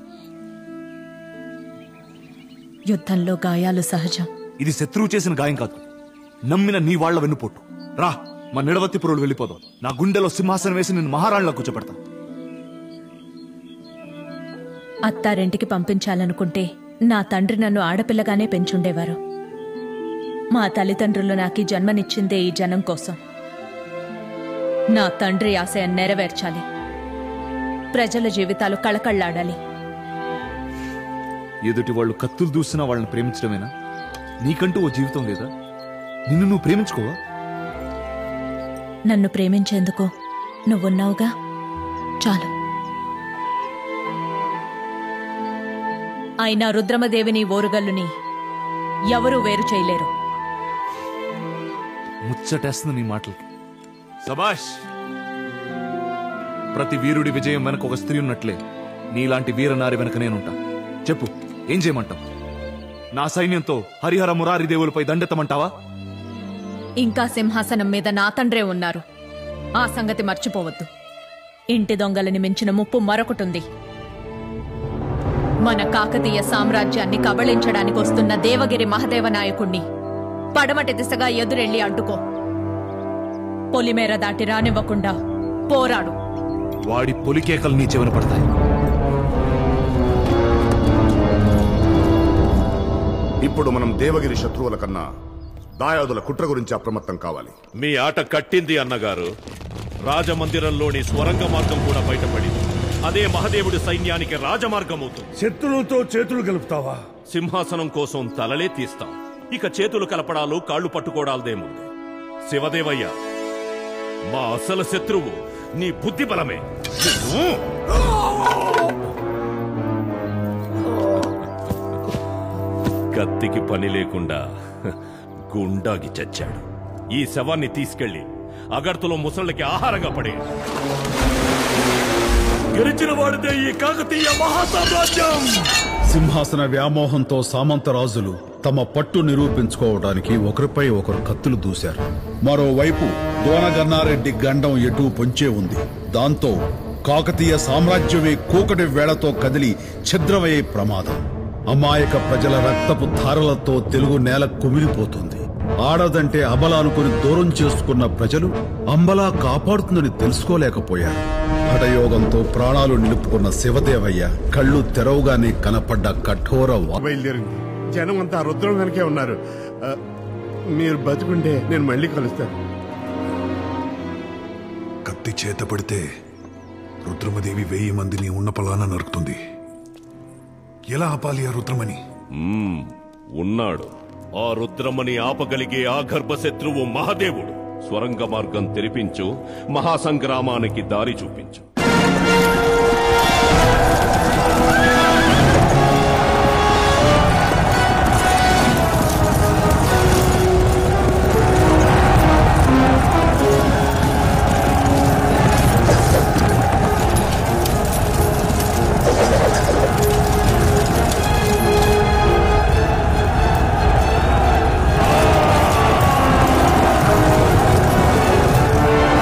యుద్ధంలో గాయాలు సహజం ఇది శత్రువు చేసిన గాయం కాదు నమ్మిన నీ వాళ్ళ వెన్నుపోటు రా మా నిడవత్తిపురులు వెళ్ళిపోదాం నా గుండెలో సింహాసనం వేసి నేను మహారాణిలా కూర్చోబెడతా అత్తారింటికి పంపించాలనుకుంటే నా తండ్రి నన్ను ఆడపిల్లగానే పెంచుండేవారు మా తల్లిదండ్రులు నాకు ఈ జన్మనిచ్చిందే ఈ జనం కోసం నా తండ్రి ఆశయం నెరవేర్చాలి ప్రజల జీవితాలు కళకళ్లాడాలి ఎదుటి వాళ్ళు కత్తులు దూసినా వాళ్ళని ప్రేమించడమేనా నీకంటూ ఓ జీవితం లేదా నిన్ను నువ్వు ప్రేమించుకోవా నన్ను ప్రేమించేందుకు నువ్వున్నావుగా చాలు అయినా రుద్రమదేవిని ఓరుగల్లుని ఎవరూ వేరు చేయలేరు ముచ్చటేస్తుంది నీ మాటలకి సబాష్ ప్రతి వీరుడి విజయం వెనక ఒక స్త్రీ ఉన్నట్లే నీలాంటి వీరనారి వెనక నేనుంటా చెప్పు ఏం చేయమంటావు నా సైన్యంతో హరిహర మురారి దేవులపై దండెత్తమంటావా ఇంకా సింహాసనం మీద నా తండ్రే ఉన్నారు ఆ సంగతి మర్చిపోవద్దు ఇంటి దొంగలని మించిన ముప్పు మరొకటుంది మన కాకతీయ సామ్రాజ్యాన్ని కబళించడానికి వస్తున్న దేవగిరి మహదేవ నాయకుణ్ణి పడమటి దిశగా ఎదురెళ్లి అడ్డుకో పొలిమేర దాటి రానివ్వకుండా పోరాడు వాడి పొలికేకలు నీ చెవిన పడతాయి ఇప్పుడు మనం దేవగిరి శత్రువుల కన్నా దాయాదుల కుట్ర గురించి అప్రమత్తం కావాలి మీ ఆట కట్టింది అన్నగారు రాజమందిరంలోని స్వరంగ మార్గం కూడా బయటపడింది అదే మహదేవుడి సైన్యానికి రాజమార్గం అవుతుంది శత్రువులతో చేతులు కలుపుతావా సింహాసనం కోసం తలలే తీస్తాం ఇక చేతులు కలపడాలు కాళ్ళు పట్టుకోవడాలదేముంది శివదేవయ్య మా అసలు శత్రువు నీ బుద్ధి బలమే నిన్ను కత్తికి పని లేకుండా గుండాగి చచ్చాడు ఈ శవాన్ని తీసుకెళ్లి అగర్తలో ముసళ్ళకి ఆహారంగా పడే గెలిచిన వాడితే ఈ కాకతీయ మహాసామ్రాజ్యం సింహాసన వ్యామోహంతో సామంతరాజులు తమ పట్టు నిరూపించుకోవడానికి ఒకరిపై ఒకరు కత్తులు దూశారు మరోవైపు దోనగన్నారెడ్డి గండం ఎటూ పొంచే ఉంది దాంతో కాకతీయ సామ్రాజ్యమే కూకటి వేళతో కదిలి ఛిద్రమయ్యే ప్రమాదం అమాయక ప్రజల రక్తపు ధారలతో తెలుగు నేల కుమిలిపోతుంది ఆడదంటే అబల అనుకుని దూరం చేసుకున్న ప్రజలు అంబలా కాపాడుతుందని తెలుసుకోలేకపోయారు హఠయోగంతో ప్రాణాలు నిలుపుకున్న శివదేవయ్య కళ్ళు తెరవగానే కనపడ్డ కఠోర వా- బయలుదేరింది జనం అంతా రుద్రం వెనకే ఉన్నారు ఆ, మీరు బతుకుంటే నేను మళ్ళీ కలుస్తాను కత్తి చేత పడితే రుద్రమదేవి వెయ్యి మందిని ఉన్న పలాన నరుకుతుంది ఎలా ఆపాలి ఆ రుద్రమని మ్మ్, ఉన్నాడు ఆ రుద్రమని ఆపగలిగే ఆ గర్భశత్రువు మహాదేవుడు స్వరంగ మార్గం తెరిపించు మహాసంగ్రామానికి దారి చూపించు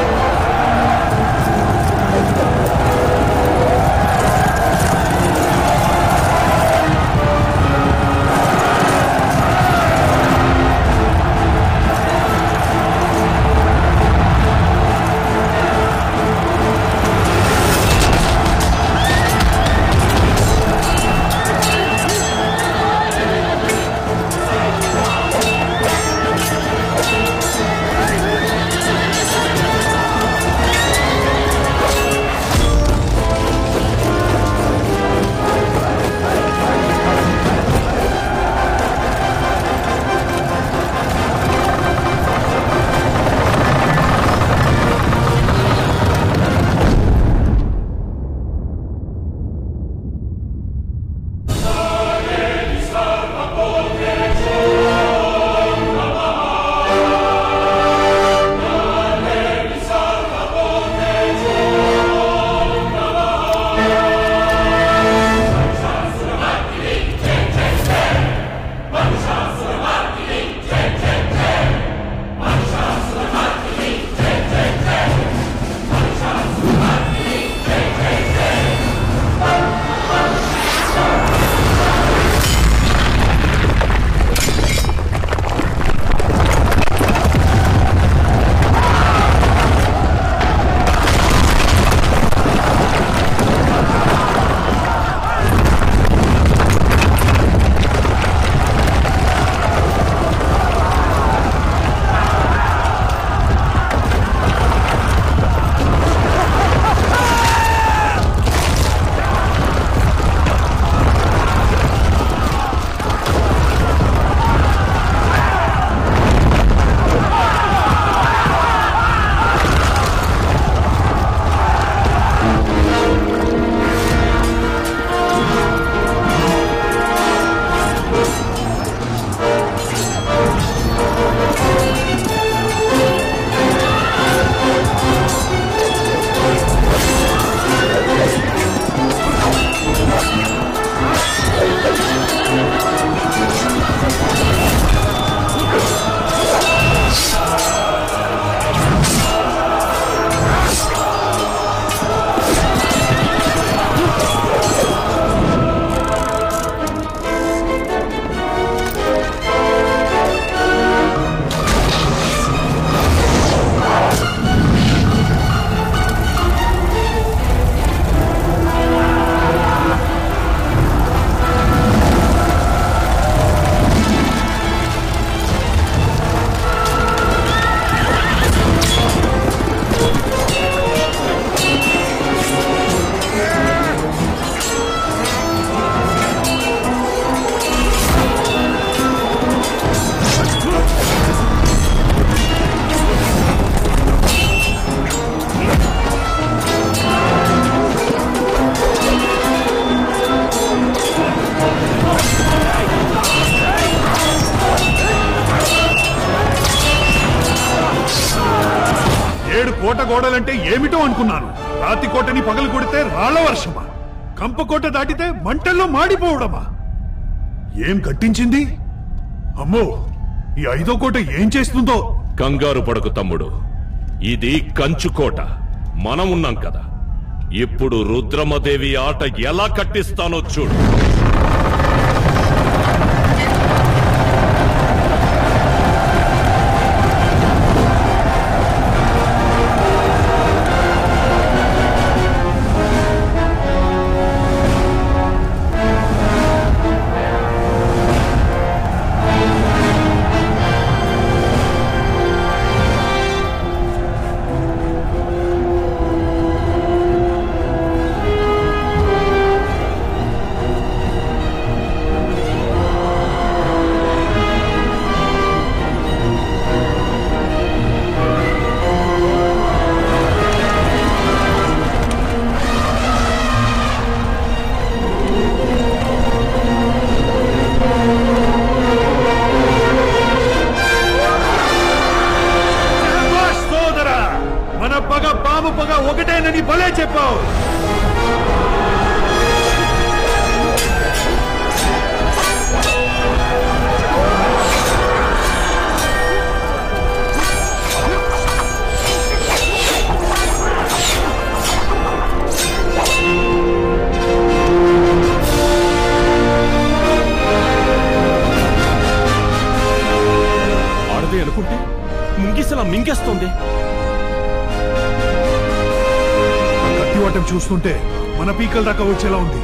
ఆ కోట గోడలంటే ఏమిటో అనుకున్నాను రాతి కోటని పగలు కొడితే రాళ్ల వర్షమా కంప కోట దాటితే మంటల్లో మాడిపోవడమా ఏం కట్టించింది అమ్మో ఈ ఐదో కోట ఏం చేస్తుందో కంగారు పడకు తమ్ముడు ఇది కంచుకోట మనం ఉన్నాం కదా ఇప్పుడు రుద్రమదేవి ఆట ఎలా కట్టిస్తానో చూడు శభాష్ సోదరా మన పగ పాము పగ ఒకటేనని భలే చెప్పావు ఆడదే అనుకుంటే ముంగిసలా మింగేస్తోంది ఆ కత్తివాటం చూస్తుంటే మన పీకల దాకా వచ్చేలా ఉంది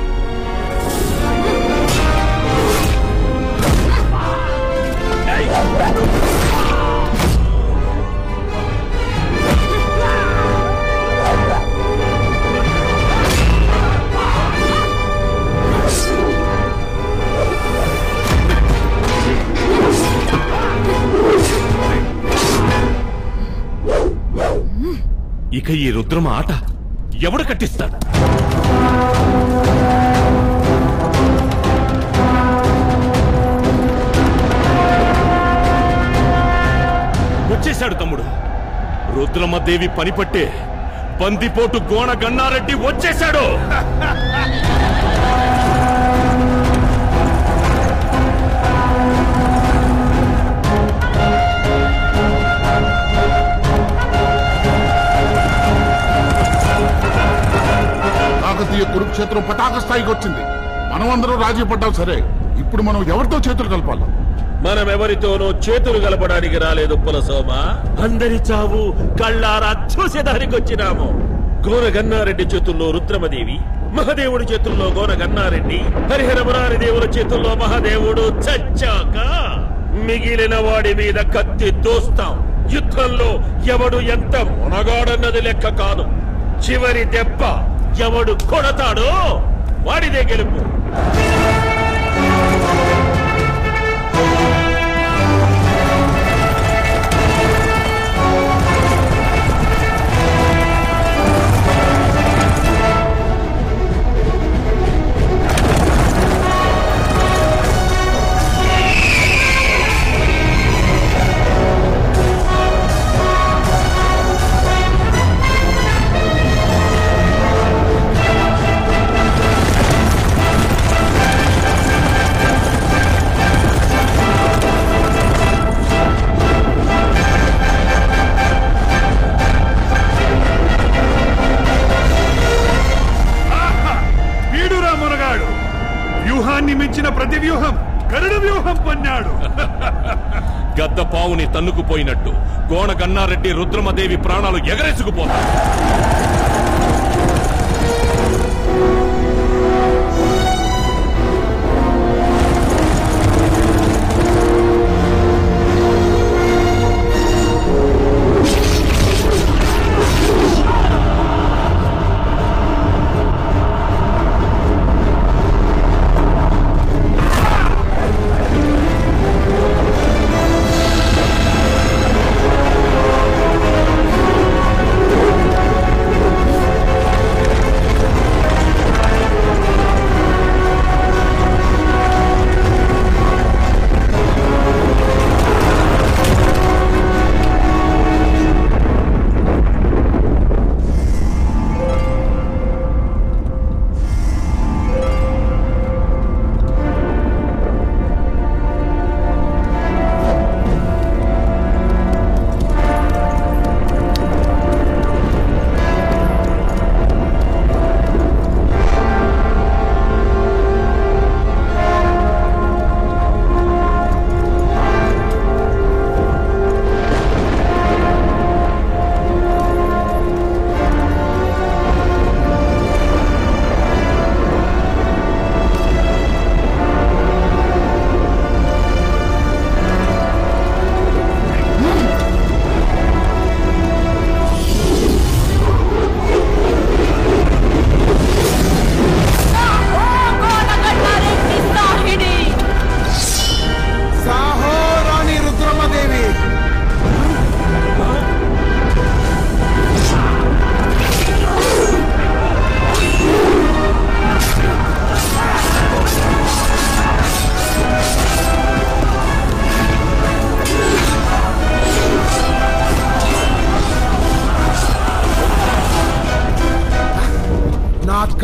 ఇక ఈ రుద్రమ ఆట ఎవడు కట్టిస్తాడు వచ్చేశాడు తమ్ముడు రుద్రమదేవి పనిపట్టే బందిపోటు గోణ గన్నారెడ్డి వచ్చేశాడు కాకతీయ కురుక్షేత్రం పతాక స్థాయికి వచ్చింది మనమందరం రాజీ పడ్డాం సరే ఇప్పుడు మనం ఎవరితో చేతులు కలపాలి మనమెవరితోనూ చేతులు కలపడానికి రాలేదు పులసోమ అందరి చావు కళ్ళారా చూసేదానికి వచ్చినాము గోన గన్నారెడ్డి చేతుల్లో రుద్రమదేవి మహదేవుడి చేతుల్లో గోన గన్నారెడ్డి హరిహర మురారి దేవుల చేతుల్లో మహాదేవుడు చచ్చాక మిగిలిన వాడి మీద కత్తి దోస్తాం యుద్ధంలో ఎవడు ఎంత మునగాడన్నది లెక్క కాదు చివరి దెబ్బ ఎవడు కొడతాడో వాడిదే గెలుపు వీడురా మునగాడు వ్యూహాన్ని మించిన ప్రతి వ్యూహం గరుడ వ్యూహం పన్నాడు గద్ద పావుని తన్నుకుపోయినట్టు గోణ గన్నారెడ్డి రుద్రమదేవి ప్రాణాలు ఎగరేసుకుపోతాయి ఆ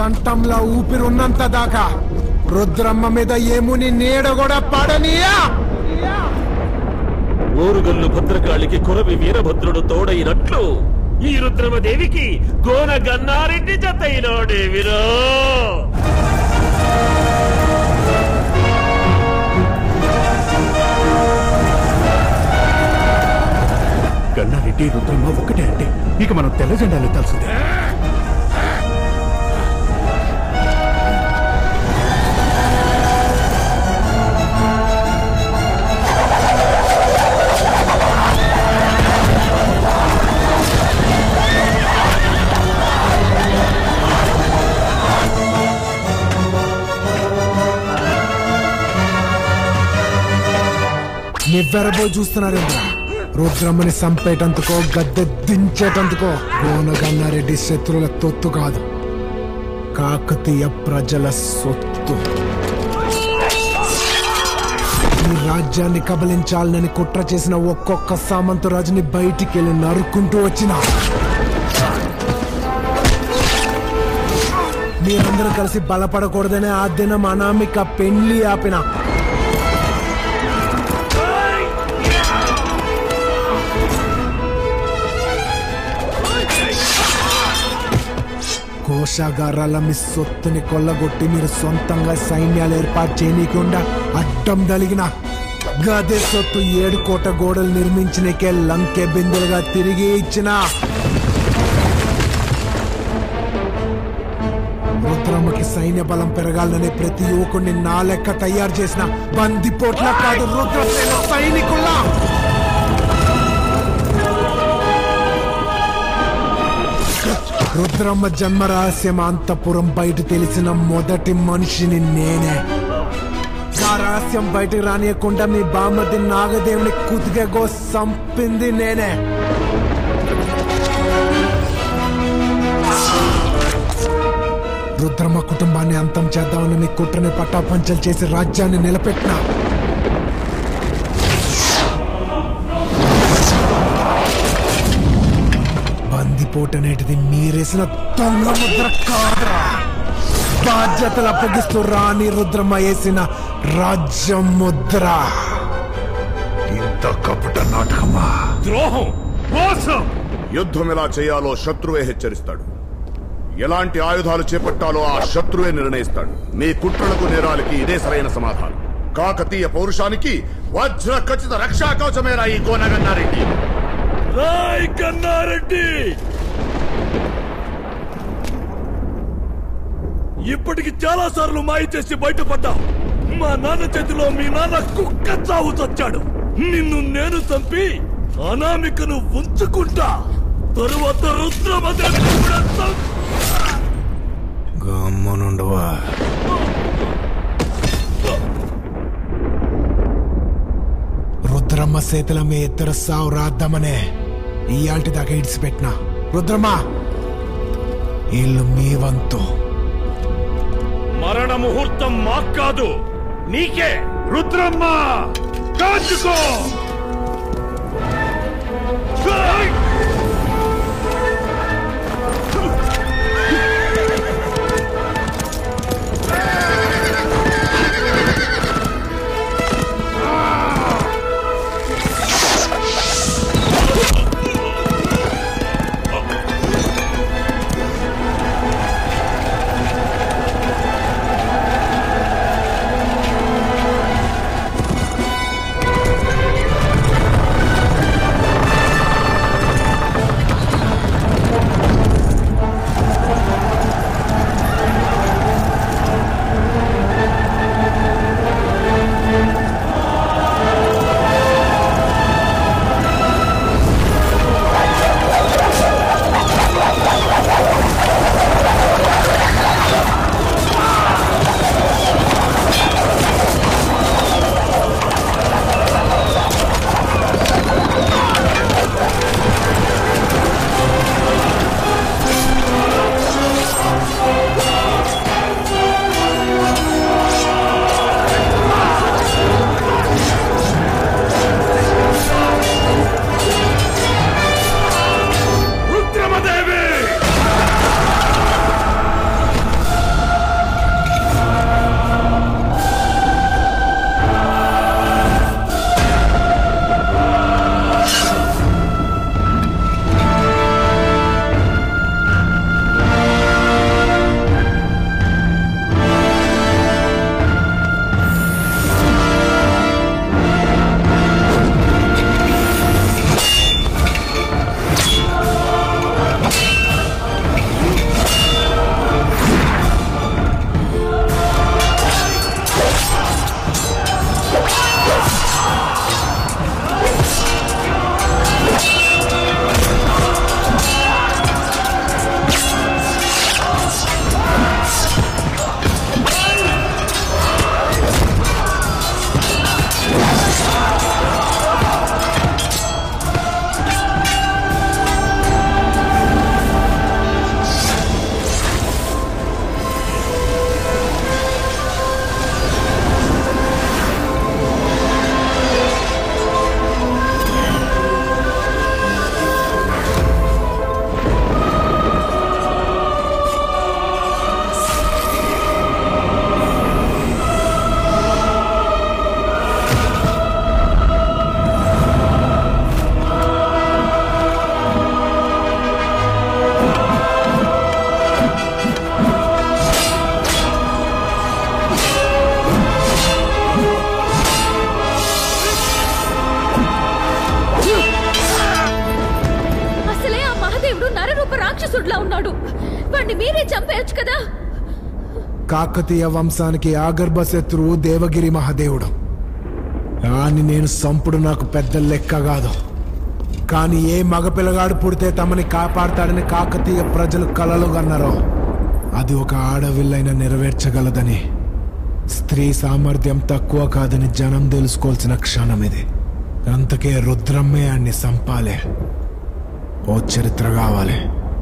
కంఠంలో ఊపిరున్నంత దాకా రుద్రమ్మ మీద ఏముని నీడ కూడా పడనీయా ఓరుగల్లు భద్రకాళికి కొరవి వీరభద్రుడు తోడైనట్లు ఈ రుద్రమదేవికి గోన గన్నారెడ్డి జతైనోడే విరో గన్నారెడ్డి రుద్రమ్మ ఒకటే అంటే ఇక మనం తెల్ల జెండాలు ఎత్తాల్సిందే నివ్వెరబోయి చూస్తున్నారేంద్రా రుద్రమ్మని సంపేటందుకో గద్దె దించేటందుకో గోనగన్నారెడ్డి శత్రువుల తొత్తు కాదు కాకతీయ ప్రజల సొత్తు ఈ రాజ్యాన్ని కబలించాలని కుట్ర చేసిన ఒక్కొక్క సామంత రాజుని బయటికి వెళ్ళి నరుక్కుంటూ వచ్చిన మీరందరూ కలిసి బలపడకూడదనే ఆ దినం అనామిక పెళ్లి ఆపిన కోశాగారాల మీ సొత్తుని కొల్లగొట్టి మీరు సొంతంగా సైన్యాలు ఏర్పాటు చేయనీయకుండా అడ్డం దలిగిన గదే సొత్తు ఏడు కోట గోడలు నిర్మించినకే లంకె బిందెలుగా తిరిగి ఇచ్చిన రుద్రమ్మకి సైన్య బలం పెరగాలనే ప్రతి యువకుడిని నా లెక్క తయారు చేసిన బందిపోట్ల కాదు రుద్రసేన సైనికుల్లా రుద్రమ్మ జన్మ రహస్యం అంతపురం బయట తెలిసిన మొదటి మనిషిని నేనే ఆ రహస్యం బయటకు రానియకుండా మీ బామ్మది నాగదేవుని కుతికెగో సంపింది నేనే రుద్రమ్మ కుటుంబాన్ని అంతం చేద్దామని మీ కుట్రని పట్టాపంచలు చేసి రాజ్యాన్ని నిలబెట్టిన బందిపోటు అనేటిది మీరేసిన దొంగ ముద్ర కాదురా బాధ్యతలు అప్పగిస్తూ రాణి రుద్రమ్మ వేసిన రాజ్యం ముద్ర ఇంత కపట నాటకమా ద్రోహం మోసం యుద్ధం ఎలా చేయాలో శత్రువే హెచ్చరిస్తాడు ఎలాంటి ఆయుధాలు చేపట్టాలో ఆ శత్రువే నిర్ణయిస్తాడు మీ కుట్రలకు నేరాలకి ఇదే సరైన సమాధానం కాకతీయ పౌరుషానికి వజ్ర ఖచ్చిత రక్షా కవచమేరా ఈ గోనగన్నారెడ్డి రాయ్ కన్నారెడ్డి ఇప్పటికి చాలా సార్లు మాయ చేసి బయటపడ్డా మా నాన్న చేతిలో మీ నాన్న కుక్క చావు చచ్చాడు నిన్ను నేను చంపి అనామికను ఉంచుకుంటా తరువాత రుద్రభద్రని కూడా చంపి గమ్మనుండవా రుద్రమ్మ చేతుల మీ ఇద్దరు సావు రాద్దామనే ఇయాల్టి దాకా ఇడిచిపెట్టిన రుద్రమ్మ ఇల్లు మీ వంతు మరణ ముహూర్తం మాకు కాదు నీకే రుద్రమ్మ కాచుకో రాక్షసుడిలా ఉన్నాడు వాడిని మీరే చంపేయచ్చు కదా కాకతీయ వంశానికి ఆగర్భ శత్రువు దేవగిరి మహాదేవుడు కానీ నేను సంపుడు నాకు పెద్ద లెక్క కాదు కానీ ఏ మగపిల్లగాడు పుడితే తమని కాపాడతాడని కాకతీయ ప్రజలు కలలు కన్నారో అది ఒక ఆడవిల్లైన నెరవేర్చగలదని స్త్రీ సామర్థ్యం తక్కువ కాదని జనం తెలుసుకోవాల్సిన క్షణం ఇది అంతకే రుద్రమ్మే అన్ని సంపాలే ఓ చరిత్ర కావాలి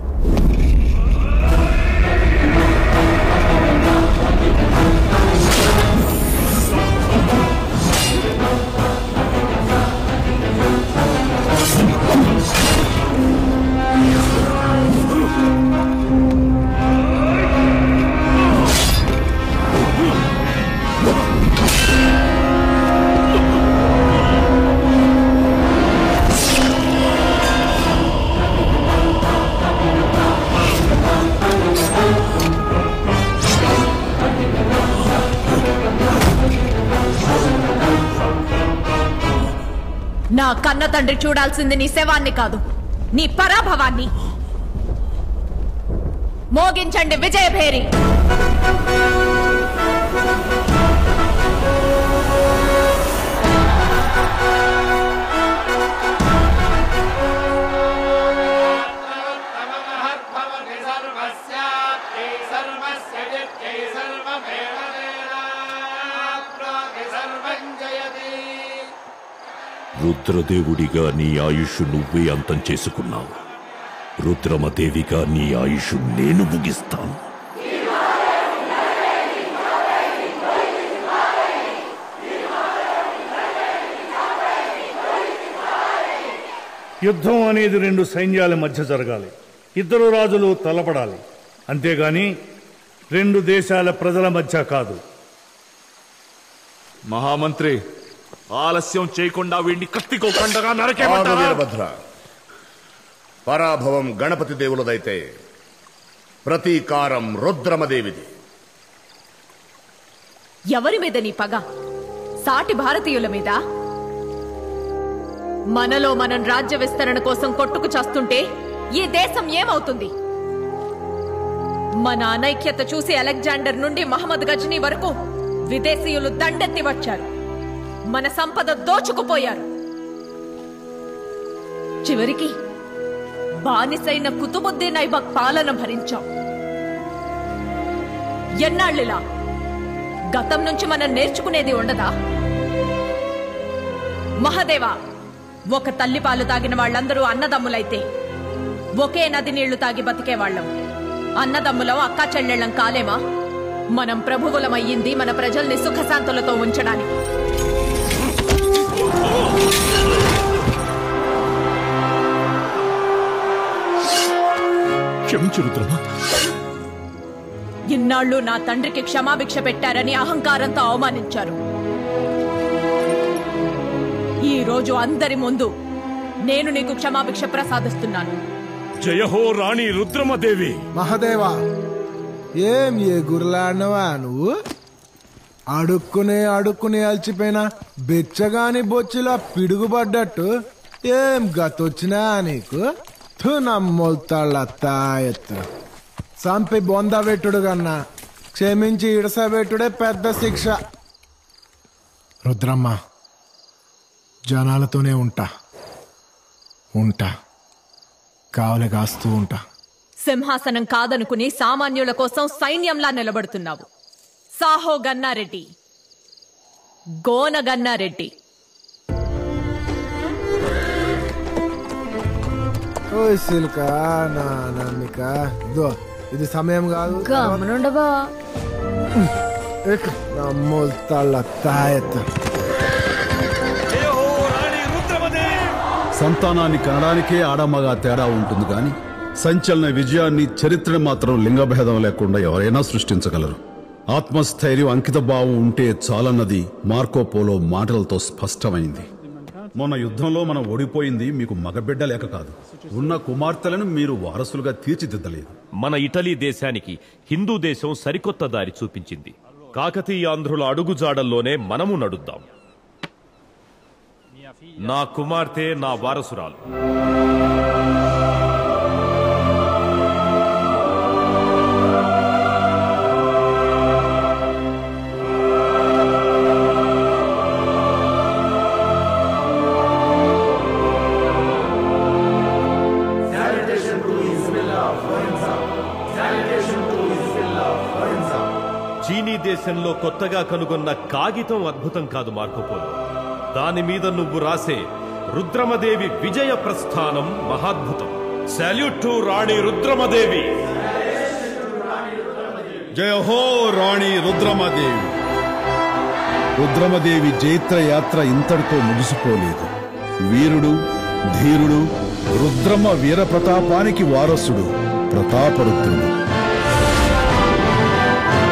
నా కన్న తండ్రి చూడాల్సింది నీ శవాన్ని కాదు నీ పరాభవాన్ని మోగించండి విజయభేరి రుద్రదేవుడిగా నీ ఆయుష్ నువ్వే అంతం చేసుకున్నావు రుద్రమదేవిగా నీ ఆయుష్ నేను ముగిస్తాను యుద్ధం అనేది రెండు సైన్యాల మధ్య జరగాలి ఇద్దరు రాజులు తలపడాలి అంతేగాని రెండు దేశాల ప్రజల మధ్య కాదు మహామంత్రి ఆలస్యం చేయకుండా వీడిని కత్తికో కండగా ఆగు నరకేమంటారా వీరభద్ర పరాభవం గణపతి దేవులదైతే ప్రతీకారం రుద్రమదేవిది ఎవరి మీద నీ పగ సాటి భారతీయుల మీద మనలో మనం రాజ్య విస్తరణ కోసం కొట్టుకు చస్తుంటే ఈ దేశం ఏమవుతుంది మన అనైక్యత చూసి అలెగ్జాండర్ నుండి మహమ్మద్ గజనీ వరకు విదేశీయులు దండెత్తి వచ్చారు మన సంపద దోచుకుపోయారు చివరికి బానిసైన కుతుబుద్దీన్ ఐబక్ పాలన భరించాం ఎన్నాళ్ళిలా గతం నుంచి మనం నేర్చుకునేది ఉండదా మహదేవా ఒక తల్లి పాలు తాగిన వాళ్ళందరూ అన్నదమ్ములైతే ఒకే నది నీళ్లు తాగి బతికేవాళ్ళం అన్నదమ్ములం అక్కా చెల్లెళ్ళం కాలేమా మనం ప్రభువులమయ్యింది మన ప్రజల్ని సుఖశాంతులతో ఉంచడానికి క్షమించు రుద్రమా ఇన్నాళ్ళు నా తండ్రికి క్షమాభిక్ష పెట్టారని అహంకారంతో అవమానించారు ఈ రోజు అందరి ముందు నేను నీకు క్షమాభిక్ష ప్రసాదిస్తున్నాను జయహో రాణి రుద్రమదేవి మహదేవా ఏం ఏ గుర్లాడినవా నువ్వు అడుక్కునే అడుక్కునే అలసిపోయినా బెచ్చగాని బొచ్చిలా పిడుగుపడ్డట్టు ఏం గతొచ్చినా నీకు థు నమ్మొల్తాళ్ళ తాయెత్తు చంపి బొందబెట్టుడు కన్నా క్షమించి ఇడసబెట్టుడే పెద్ద శిక్ష రుద్రమ్మ జనాలతోనే ఉంటా ఉంటా కావలి కాస్తూ ఉంటా సింహాసనం కాదనుకుని సామాన్యుల కోసం సైన్యంలా నిలబడుతున్నావు సాహో గన్నారెడ్డి గోన గన్నారెడ్డి ఓ సిల్క నా నమ్మిక ఇదో ఇది సమయం కాదు గమనుండబా నమ్మొల్తాళ్ళ తాయెత్తు సంతానాన్ని కనడానికే ఆడమగా తేడా ఉంటుంది కానీ సంచలన విజయాన్ని చరిత్ర మాత్రం లింగభేదం లేకుండా ఎవరైనా సృష్టించగలరు ఆత్మస్థైర్యం అంకిత భావం ఉంటే చాలన్నది మార్కోపోలో మాటలతో స్పష్టమైంది మొన్న యుద్ధంలో మనం ఓడిపోయింది మీకు మగబిడ్డ లేక కాదు ఉన్న కుమార్తెలను మీరు వారసులుగా తీర్చిదిద్దలేదు మన ఇటలీ దేశానికి హిందూ దేశం సరికొత్త దారి చూపించింది కాకతీయాంధ్రుల అడుగుజాడల్లోనే మనము నడుద్దాం నా కుమార్తె నా వారసురాలు భారతదేశంలో కొత్తగా కనుగొన్న కాగితం అద్భుతం కాదు మార్కోపోలో దాని మీద నువ్వు రాసే రుద్రమదేవి విజయ ప్రస్థానం మహాద్భుతం సాల్యూట్ టు రాణి రుద్రమదేవి జయ హో రాణి రుద్రమదేవి రుద్రమదేవి జైత్ర యాత్ర ఇంతటితో ముగిసిపోలేదు వీరుడు ధీరుడు రుద్రమ వీర ప్రతాపానికి వారసుడు ప్రతాపరుద్రుడు